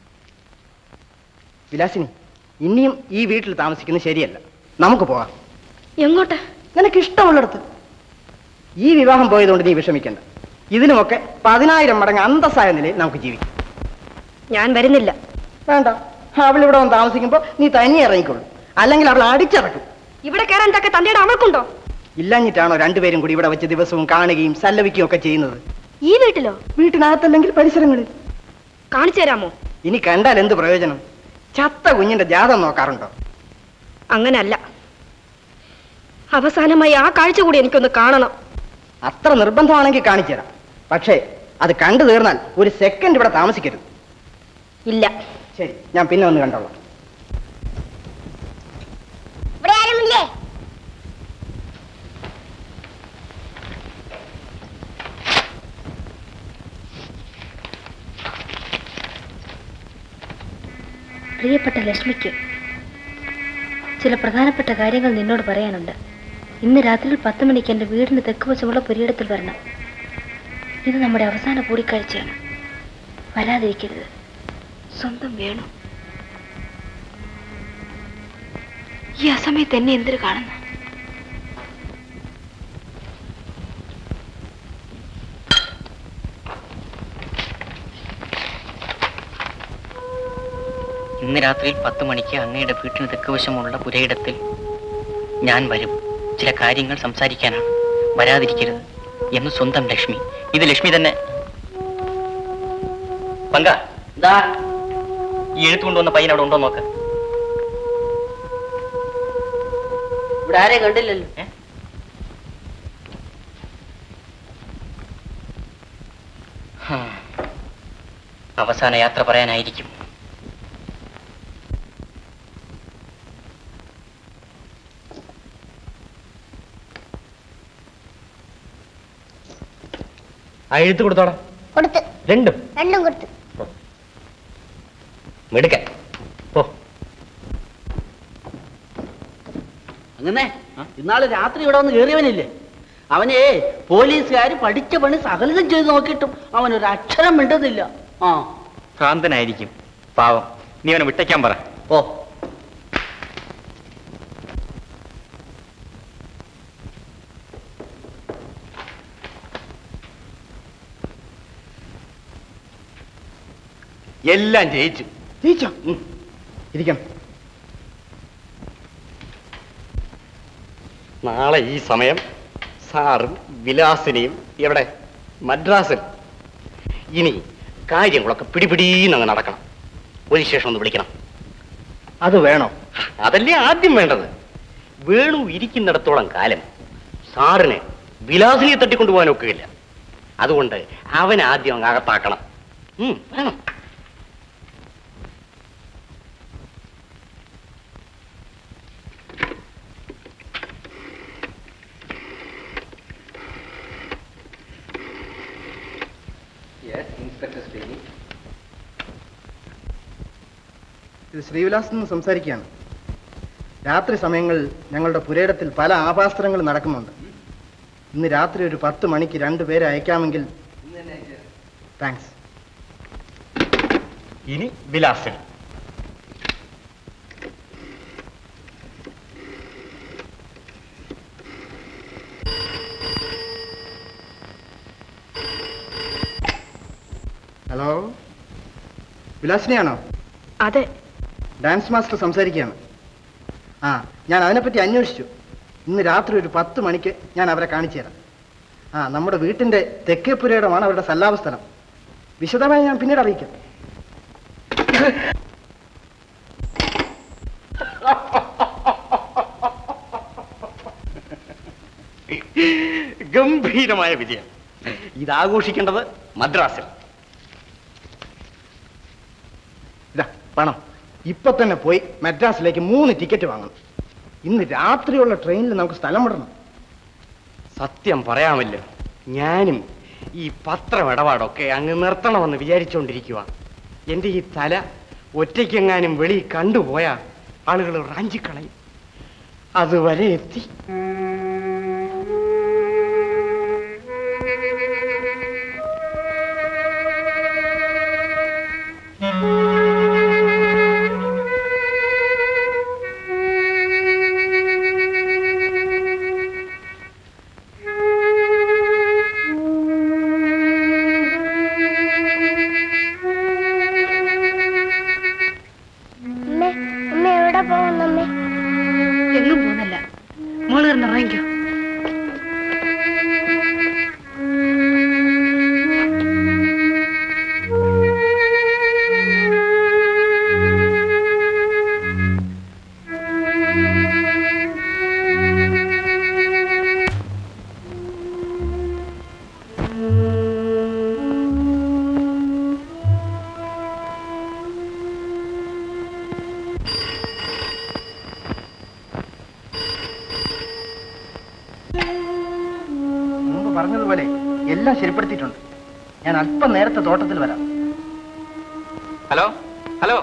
വിലാസിനി ഇനിയും ഈ വീട്ടിൽ താമസിക്കുന്നത് ശരിയല്ല നമുക്ക് പോകാം എങ്ങോട്ട് നിനക്ക് ഇഷ്ടമുള്ളിടത്ത് ഈ വിവാഹം പോയതുകൊണ്ട് നീ വിഷമിക്കണ്ട ഇതിനുമൊക്കെ പതിനായിരം മടങ്ങ് അന്തസ്സായ നിലയിൽ നമുക്ക് ജീവിക്കാം ഞാൻ വരുന്നില്ല വേണ്ട അവൾ ഇവിടെ വന്ന് താമസിക്കുമ്പോൾ നീ തനിയെ ഇറങ്ങിക്കൊള്ളു അല്ലെങ്കിൽ അവൾ അടിച്ചിറക്കും ഇവിടെ കയറാൻ തക്ക തന്റെ അവൾക്കുണ്ടോ ഇല്ലഞ്ഞിട്ടാണോ രണ്ടുപേരും കൂടി ഇവിടെ വെച്ച് ദിവസവും കാണുകയും സല്ലപിക്കുകയും ഒക്കെ ചെയ്യുന്നത് ഈ വീട്ടിലോ വീട്ടിനകത്തല്ലെങ്കിൽ പരിസരങ്ങളിൽ കാണിച്ചു തരാമോ ഇനി കണ്ടാൽ എന്ത് പ്രയോജനം ചത്ത കുഞ്ഞിന്റെ ജാതം നോക്കാറുണ്ടോ അങ്ങനല്ല അവസാനമായി ആ കാഴ്ച കൂടി എനിക്കൊന്ന് കാണണം അത്ര നിർബന്ധമാണെങ്കിൽ കാണിച്ചു തരാം പക്ഷേ അത് കണ്ടു തീർന്നാൽ ഒരു സെക്കൻഡ് ഇവിടെ താമസിക്കരുത് ഇല്ല ശരി ഞാൻ പിന്നെ ഒന്ന് കണ്ടോളാം ഇവിടെ ആരുമില്ലേ പ്രിയപ്പെട്ട ലക്ഷ്മിക്ക് ചില പ്രധാനപ്പെട്ട കാര്യങ്ങൾ നിന്നോട് പറയാനുണ്ട് ഇന്ന് രാത്രി പത്ത് മണിക്ക് എൻ്റെ വീടിന് തെക്ക് വശമുള്ള പുരിയിടത്തിൽ വരണം ഇത് നമ്മുടെ അവസാന കൂടിക്കാഴ്ചയാണ് വരാതിരിക്കരുത് സ്വന്തം വേണം ഈ അസമയത്ത് എന്നെ എന്തൊരു കാണുന്നു ഇന്ന് രാത്രിയിൽ പത്ത് മണിക്ക് അങ്ങയുടെ വീട്ടിന് തെക്കുവശമുള്ള പുരയിടത്തിൽ ഞാൻ വരും ചില കാര്യങ്ങൾ സംസാരിക്കാനാണ് വരാതിരിക്കരുത് എന്ന് സ്വന്തം ലക്ഷ്മി ഇത് ലക്ഷ്മി തന്നെ പങ്ക ഈ എഴുത്തു കൊണ്ടുവന്ന പയ്യൻ അവിടെ ഉണ്ടോ നോക്ക് ഇവിടെ ആരെയും കണ്ടില്ലല്ലോ ഹാ. അവസാന യാത്ര പറയാനായിരിക്കും ആ എഴുത്ത് കൊടുത്തോടാ കൊടുത്ത് രണ്ടും രണ്ടും കൊടുത്ത് മെടുക്കാൻ അങ്ങനെ ഇന്നാള് രാത്രി ഇവിടെ വന്ന് കയറിയവനില്ലേ അവനെ പോലീസുകാർ പഠിച്ച പണി സകലതും ചെയ്ത് നോക്കിയിട്ടും അവൻ ഒരു അക്ഷരം മിണ്ടുന്നില്ല ആ ഭ്രാന്തനായിരിക്കും പാവം നീ അവനെ വിട്ടയ്ക്കാൻ പറ ഓ എല്ലാം ജയിച്ചു ജയിച്ചോ ഇരിക്കണം നാളെ ഈ സമയം സാറും വിലാസിനിയും എവിടെ മദ്രാസിൽ ഇനി കാര്യങ്ങളൊക്കെ പിടിപിടീന്നങ്ങ് നടക്കണം ഒരു ശേഷം ഒന്ന് വിളിക്കണം അത് വേണോ അതല്ലേ ആദ്യം വേണ്ടത് വേണു ഇരിക്കുന്നിടത്തോളം കാലം സാറിന് വിലാസിനിയെ തട്ടിക്കൊണ്ടുപോകാൻ ഒക്കുകയില്ല അതുകൊണ്ട് അവൻ ആദ്യം അങ്ങ് അകത്താക്കണം ഉം, വേണം ഇത് ശ്രീവിലാസിൽ നിന്ന് സംസാരിക്കുകയാണ് രാത്രി സമയങ്ങളിൽ ഞങ്ങളുടെ പുരയിടത്തിൽ പല ആഭാസ്ത്രങ്ങൾ നടക്കുന്നുണ്ട് ഇന്ന് രാത്രി ഒരു പത്ത് മണിക്ക് രണ്ടുപേരെ അയക്കാമെങ്കിൽ താങ്ക്സ് ഇനി വിലാസിനി ഹലോ വിലാസിനിയാണോ അതെ ഡാൻസ് മാസ്റ്റർ സംസാരിക്കുകയാണ് ആ ഞാൻ അതിനെപ്പറ്റി അന്വേഷിച്ചു ഇന്ന് രാത്രി ഒരു പത്ത് മണിക്ക് ഞാൻ അവരെ കാണിച്ചു തരാം ആ നമ്മുടെ വീട്ടിന്റെ തെക്കേപ്പുരയിടമാണ് അവരുടെ സല്ലാപ സ്ഥലം വിശദമായി ഞാൻ പിന്നീട് അറിയിക്കാം ഗംഭീരമായ വിജയം ഇത് ആഘോഷിക്കേണ്ടത് മദ്രാസിൽ ഇതാ പണം ഇപ്പൊ തന്നെ പോയി മദ്രാസിലേക്ക് മൂന്ന് ടിക്കറ്റ് വാങ്ങണം ഇന്ന് രാത്രിയുള്ള ട്രെയിനിൽ നമുക്ക് സ്ഥലം വിടണം സത്യം പറയാമല്ലോ ഞാനും ഈ പത്രം ഇടപാടൊക്കെ അങ്ങ് നിർത്തണമെന്ന് വിചാരിച്ചുകൊണ്ടിരിക്കുക എൻ്റെ ഈ തല ഒറ്റയ്ക്കെങ്ങാനും വെളി കണ്ടുപോയാ ആളുകൾ റാഞ്ചിക്കളയും അതുവരെ എത്തി അമ്മേ അമ്മ എവിടെ പോകുന്നു അമ്മേ എങ്ങും പോകുന്നില്ല മോള് കിടന്ന് ഇറങ്ങിക്കോ മുമ്പ് പറഞ്ഞതുപോലെ എല്ലാം ശരിപ്പെടുത്തിയിട്ടുണ്ട് ഞാൻ അല്പം നേരത്തെ തോട്ടത്തിൽ വരാം ഹലോ ഹലോ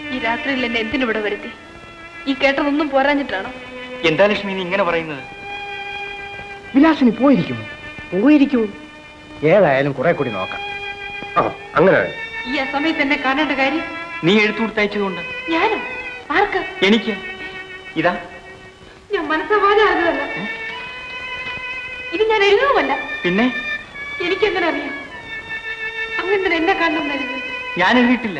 ഈ രാത്രിയിൽ എന്നെ എന്തിനിവിടെ വരുത്തി ഈ കേട്ടതൊന്നും പോരാഞ്ഞിട്ടാണോ എന്താ ലക്ഷ്മി നീ ഇങ്ങനെ പറയുന്നത് വിലാസിനി പോയിരിക്കുമോ പോയിരിക്കൂ ഏതായാലും കുറെ കൂടി നോക്കാം അങ്ങനെ ഈ അസമയത്ത് എന്നെ കാണേണ്ട കാര്യം നീ എഴുത്തു കൊടുത്തയച്ചതുകൊണ്ട് ഞാനും ആർക്ക് എനിക്ക് ഇതാ ഞാൻ മനസ്സമാധാനമല്ല ഇത് ഞാൻ എഴുതുമല്ല പിന്നെ എനിക്കെങ്ങനെ അറിയാം അങ്ങനെ എന്നെ കാണണം എഴുതി ഞാൻ എഴുതിയിട്ടില്ല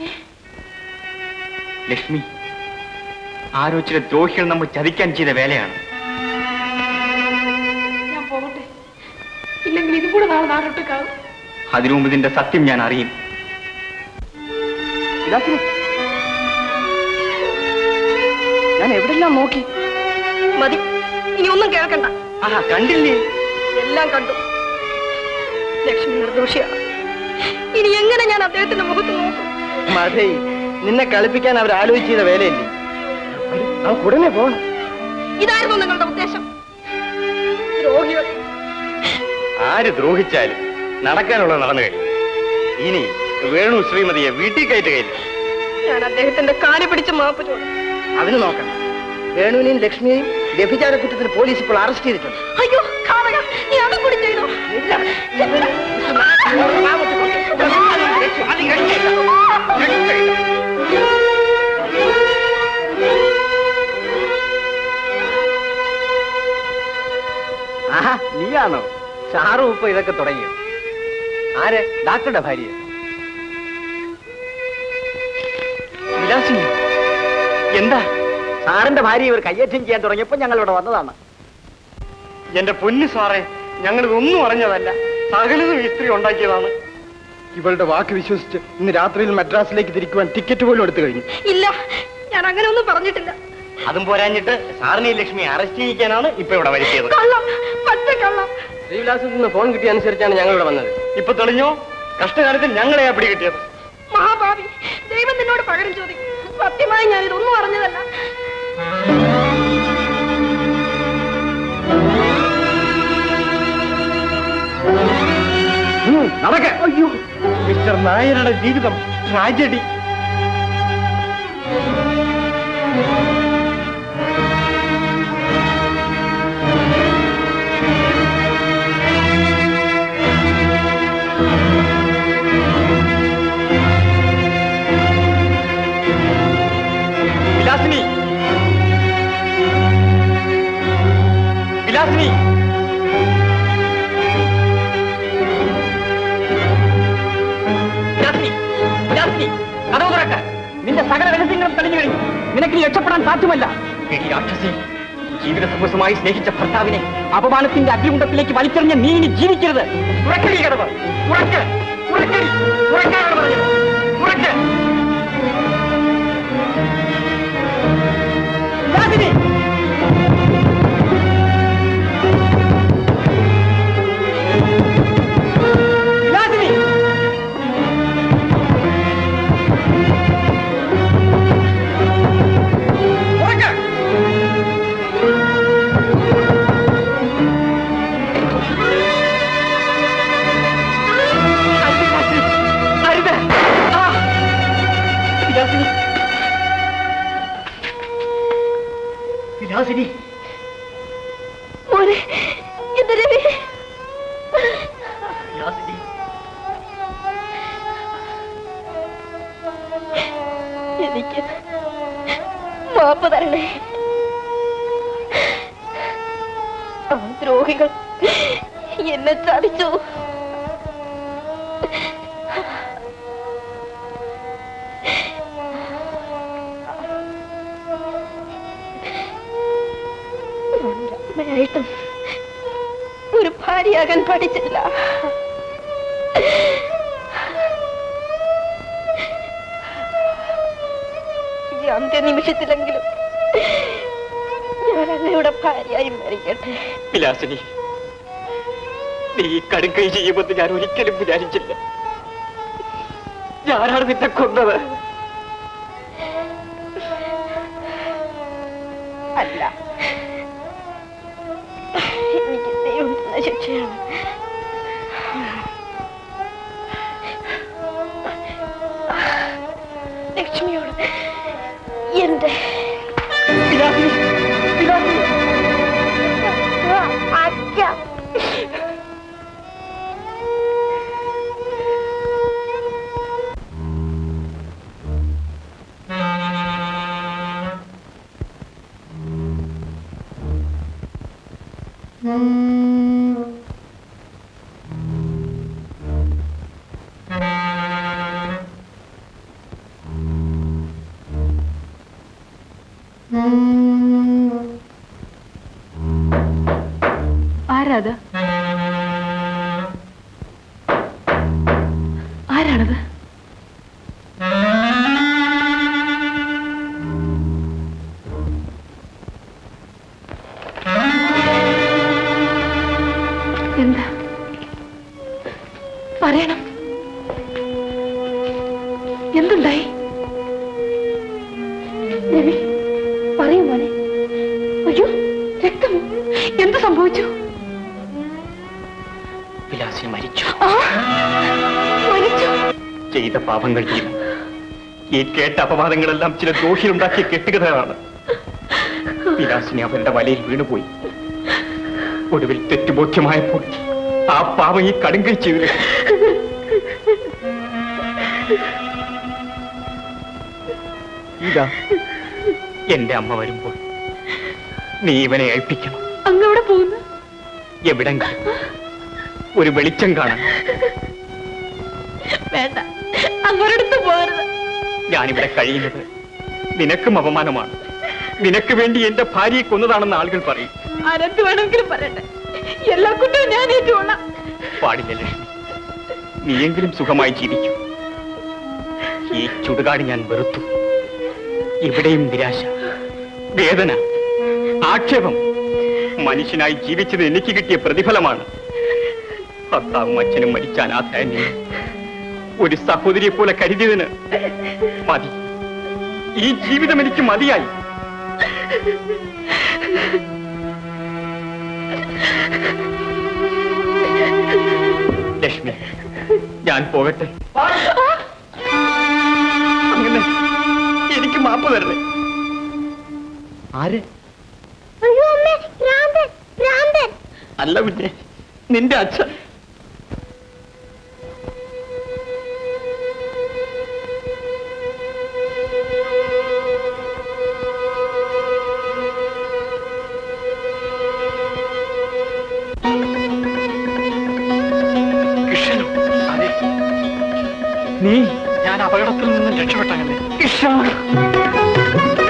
ലക്ഷ്മി ആരോ ചില ദ്രോഹികൾ നമ്മൾ ചതിക്കാൻ ചെയ്ത വേലയാണ് ഞാൻ പോകട്ടെ ഇല്ലെങ്കിൽ ഇതും കൂടെ നാളെ നാടൊട്ടുക്കാവും അതിനു മുമ്പ് ഇതിന്റെ സത്യം ഞാൻ അറിയും വിലാസിനി ഞാൻ എവിടെല്ലാം നോക്കി മതി ഇനി ഒന്നും കേൾക്കണ്ട ആഹാ കണ്ടില്ലേ എല്ലാം കണ്ടു ലക്ഷ്മി നിർദോഷിയാണ് ഇനി എങ്ങനെ ഞാൻ അദ്ദേഹത്തിന്റെ മുഖത്ത് നോക്കും മതേ നിന്നെ കളിപ്പിക്കാൻ അവർ ആലോചിച്ച് ചെയ്ത വേലയല്ലേ വരൂ, നമുക്ക് ഉടനെ പോകണം ഇതായിരുന്നു നിങ്ങളുടെ ഉദ്ദേശം ദ്രോഹികൾ ആര് ദ്രോഹിച്ചാലും നടക്കാനുള്ളത് നടന്നു കഴിഞ്ഞു ഇനി വേണു ശ്രീമതിയെ വീട്ടിൽ കയറ്റുകയില്ല ഞാൻ അദ്ദേഹത്തിന്റെ കാല് പിടിച്ച് മാപ്പ് ചോദിച്ചു അതിന് നോക്കണം വേണുവിനെയും ലക്ഷ്മിയെയും വ്യഭിചാര കുറ്റത്തിന് പോലീസ് ഇപ്പോൾ അറസ്റ്റ് ചെയ്തിട്ടുണ്ട് അയ്യോ കാവക നീ അതും കൂടി ചെയ്തോ ആഹാ നീയാണോ ഷാറു ഇപ്പൊ ഇതൊക്കെ തുടങ്ങിയോ ആര് ഡാക്ടറുടെ ഭാര്യ വിലാസിനി എന്താ സാറിന്റെ ഭാര്യ ഇവർ കയ്യേറ്റം ചെയ്യാൻ തുടങ്ങിയപ്പോ ഞങ്ങൾ ഇവിടെ വന്നതാണ് എന്റെ പൊന്നു സാറേ ഞങ്ങൾ ഇതൊന്നും അറിഞ്ഞതല്ല സകലതും ഇസ്ത്രീ ഉണ്ടാക്കിയതാണ് ഇവളുടെ വാക്ക് വിശ്വസിച്ച് ഇന്ന് രാത്രിയിൽ മദ്രാസിലേക്ക് തിരിക്കുവാൻ ടിക്കറ്റ് പോലും എടുത്തു കഴിഞ്ഞു ഇല്ല ഞാൻ അങ്ങനെ ഒന്നും പറഞ്ഞിട്ടില്ല അതും പോരാഞ്ഞിട്ട് സാറിനെയും ലക്ഷ്മി അറസ്റ്റ് ചെയ്യിക്കാനാണ് ഇപ്പൊ ഇവിടെ വരുത്തിയത് കള്ളം പച്ച കള്ളം ശ്രീവിലാസത്തിൽ നിന്ന് ഫോൺ കിട്ടിയ അനുസരിച്ചാണ് ഞങ്ങൾ ഇവിടെ വന്നത് ഇപ്പൊ തെളിഞ്ഞോ കഷ്ടകാലത്തിൽ ഞങ്ങളെയാ പിടികിട്ടിയത് മഹാഭാവി ദൈവം നിന്നോട് പകരം ചോദിക്കും സത്യമായി ഞാൻ ഇതൊന്നും അറിഞ്ഞതല്ല നടക്ക അയ്യോ മിസ്റ്റർ നായരുടെ ജീവിതം ട്രാജഡി വിലാസിനി വിലാസിനി വിലാസിനി വിലാസിനി കഥവ് തുറക്ക നിന്റെ സകല രഹസ്യങ്ങളും തെളിഞ്ഞു കഴിഞ്ഞു നിനക്ക് ഇനി രക്ഷപ്പെടാൻ സാധ്യമല്ല എടി രാക്ഷസി ജീവിത സമ്പസമായി സ്നേഹിച്ച ഭർത്താവിനെ അപമാനത്തിന്റെ അഗ്നികുണ്ടത്തിലേക്ക് വലിച്ചെറിഞ്ഞ നീ ഇനി ജീവിക്കരുത് തുറക്കടി കടവ് തുറക്ക് തുറക്കടി തുറക്കാനാണ് പറഞ്ഞത് തുറക്ക് വിലാസിനി വിലാസിനി തുറക്ക് അരുത് ആ! വിലാസിനി വിലാസിനി മോനെ എന്റെ രവി വിലാസിനി എനിക്ക് മാപ്പ് തരണേ ആ ദ്രോഹികൾ എന്നെ ചതിച്ചു അമ്മയായിട്ടും ഒരു ഭാര്യയാകാൻ പഠിച്ചില്ല ഈ അന്ത്യനിമിഷത്തിലെങ്കിലും ഞാൻ അങ്ങയുടെ ഭാര്യയായി മരിക്കട്ടെ വിലാസിനി നീ ഈ കടുങ്കൈ ചെയ്യുമെന്ന് ഞാൻ ഒരിക്കലും വിചാരിച്ചില്ല ഞാനാണ് നിന്നെ കൊന്നത് അല്ല എനിക്ക് ദൈവം തന്ന ശിക്ഷയാണ് ലക്ഷ്മിയോട് എന്റെ അച്ഛ ആരാത് ആരാണത് എന്താ പറയണം എന്തുണ്ടായി രവി പറയൂ മോനെ അയ്യോ രക്തമോ എന്ത് സംഭവിച്ചു വിലാസിനി മരിച്ചു ആ മരിച്ചു ചെയ്ത പാപങ്ങൾ ചെയ്തു ഈ കേട്ട അപവാദങ്ങളെല്ലാം ചില ദോഷിലുണ്ടാക്കിയ കെട്ടുകഥകളാണ് വിലാസിനി അവരുടെ വലയിൽ വീണുപോയി ഒടുവിൽ തെറ്റുബോധ്യമായപ്പോൾ ആ പാവം ഈ കടുങ്കൈ ചെയ്തു ഇതാ എന്റെ അമ്മ വരുമ്പോൾ നീ ഇവനെ ഏൽപ്പിക്കണം അങ്ങ് എവിടെ പോകുന്നു എവിടെങ്കിലും ഒരു വെളിച്ചം കാണാൻ വേണ്ട അങ്ങോരടുത്ത് പോകരുത് ഞാനിവിടെ കഴിയുന്നത് നിനക്കും അപമാനമാണ് നിനക്ക് വേണ്ടി എന്റെ ഭാര്യയെ കൊന്നതാണെന്ന് ആളുകൾ പറയും ആരെന്ത് വേണമെങ്കിലും പറയട്ടെ എല്ലാ കുറ്റവും ഞാൻ ഏറ്റുകൊള്ളാം പാടില്ല ലക്ഷ്മി നീയെങ്കിലും സുഖമായി ജീവിക്കൂ ഈ ചുടുകാട് ഞാൻ വെറുത്തു ഇവിടെയും നിരാശ വേദന ആക്ഷേപം മനുഷ്യനായി ജീവിച്ചത് എനിക്ക് കിട്ടിയ പ്രതിഫലമാണ് ഭർത്താവും അച്ഛനും മരിച്ച അനാഥയായ നീ ഒരു സഹോദരിയെ പോലെ കരുതിയതിന് മതി ഈ ജീവിതം എനിക്ക് മതിയായി ലക്ഷ്മി ഞാൻ പോകട്ടെ അങ്ങനെ എനിക്ക് മാപ്പ് തരണേ ആര് അയ്യോ അമ്മേ ഭ്രാന്തൻ ഭ്രാന്തൻ അല്ല കുഞ്ഞെ നിന്റെ അച്ഛൻ കൃഷ്ണനോ അതെ നീ ഞാൻ അപകടത്തിൽ നിന്ന് രക്ഷപ്പെട്ടങ്ങനെ കൃഷ്ണ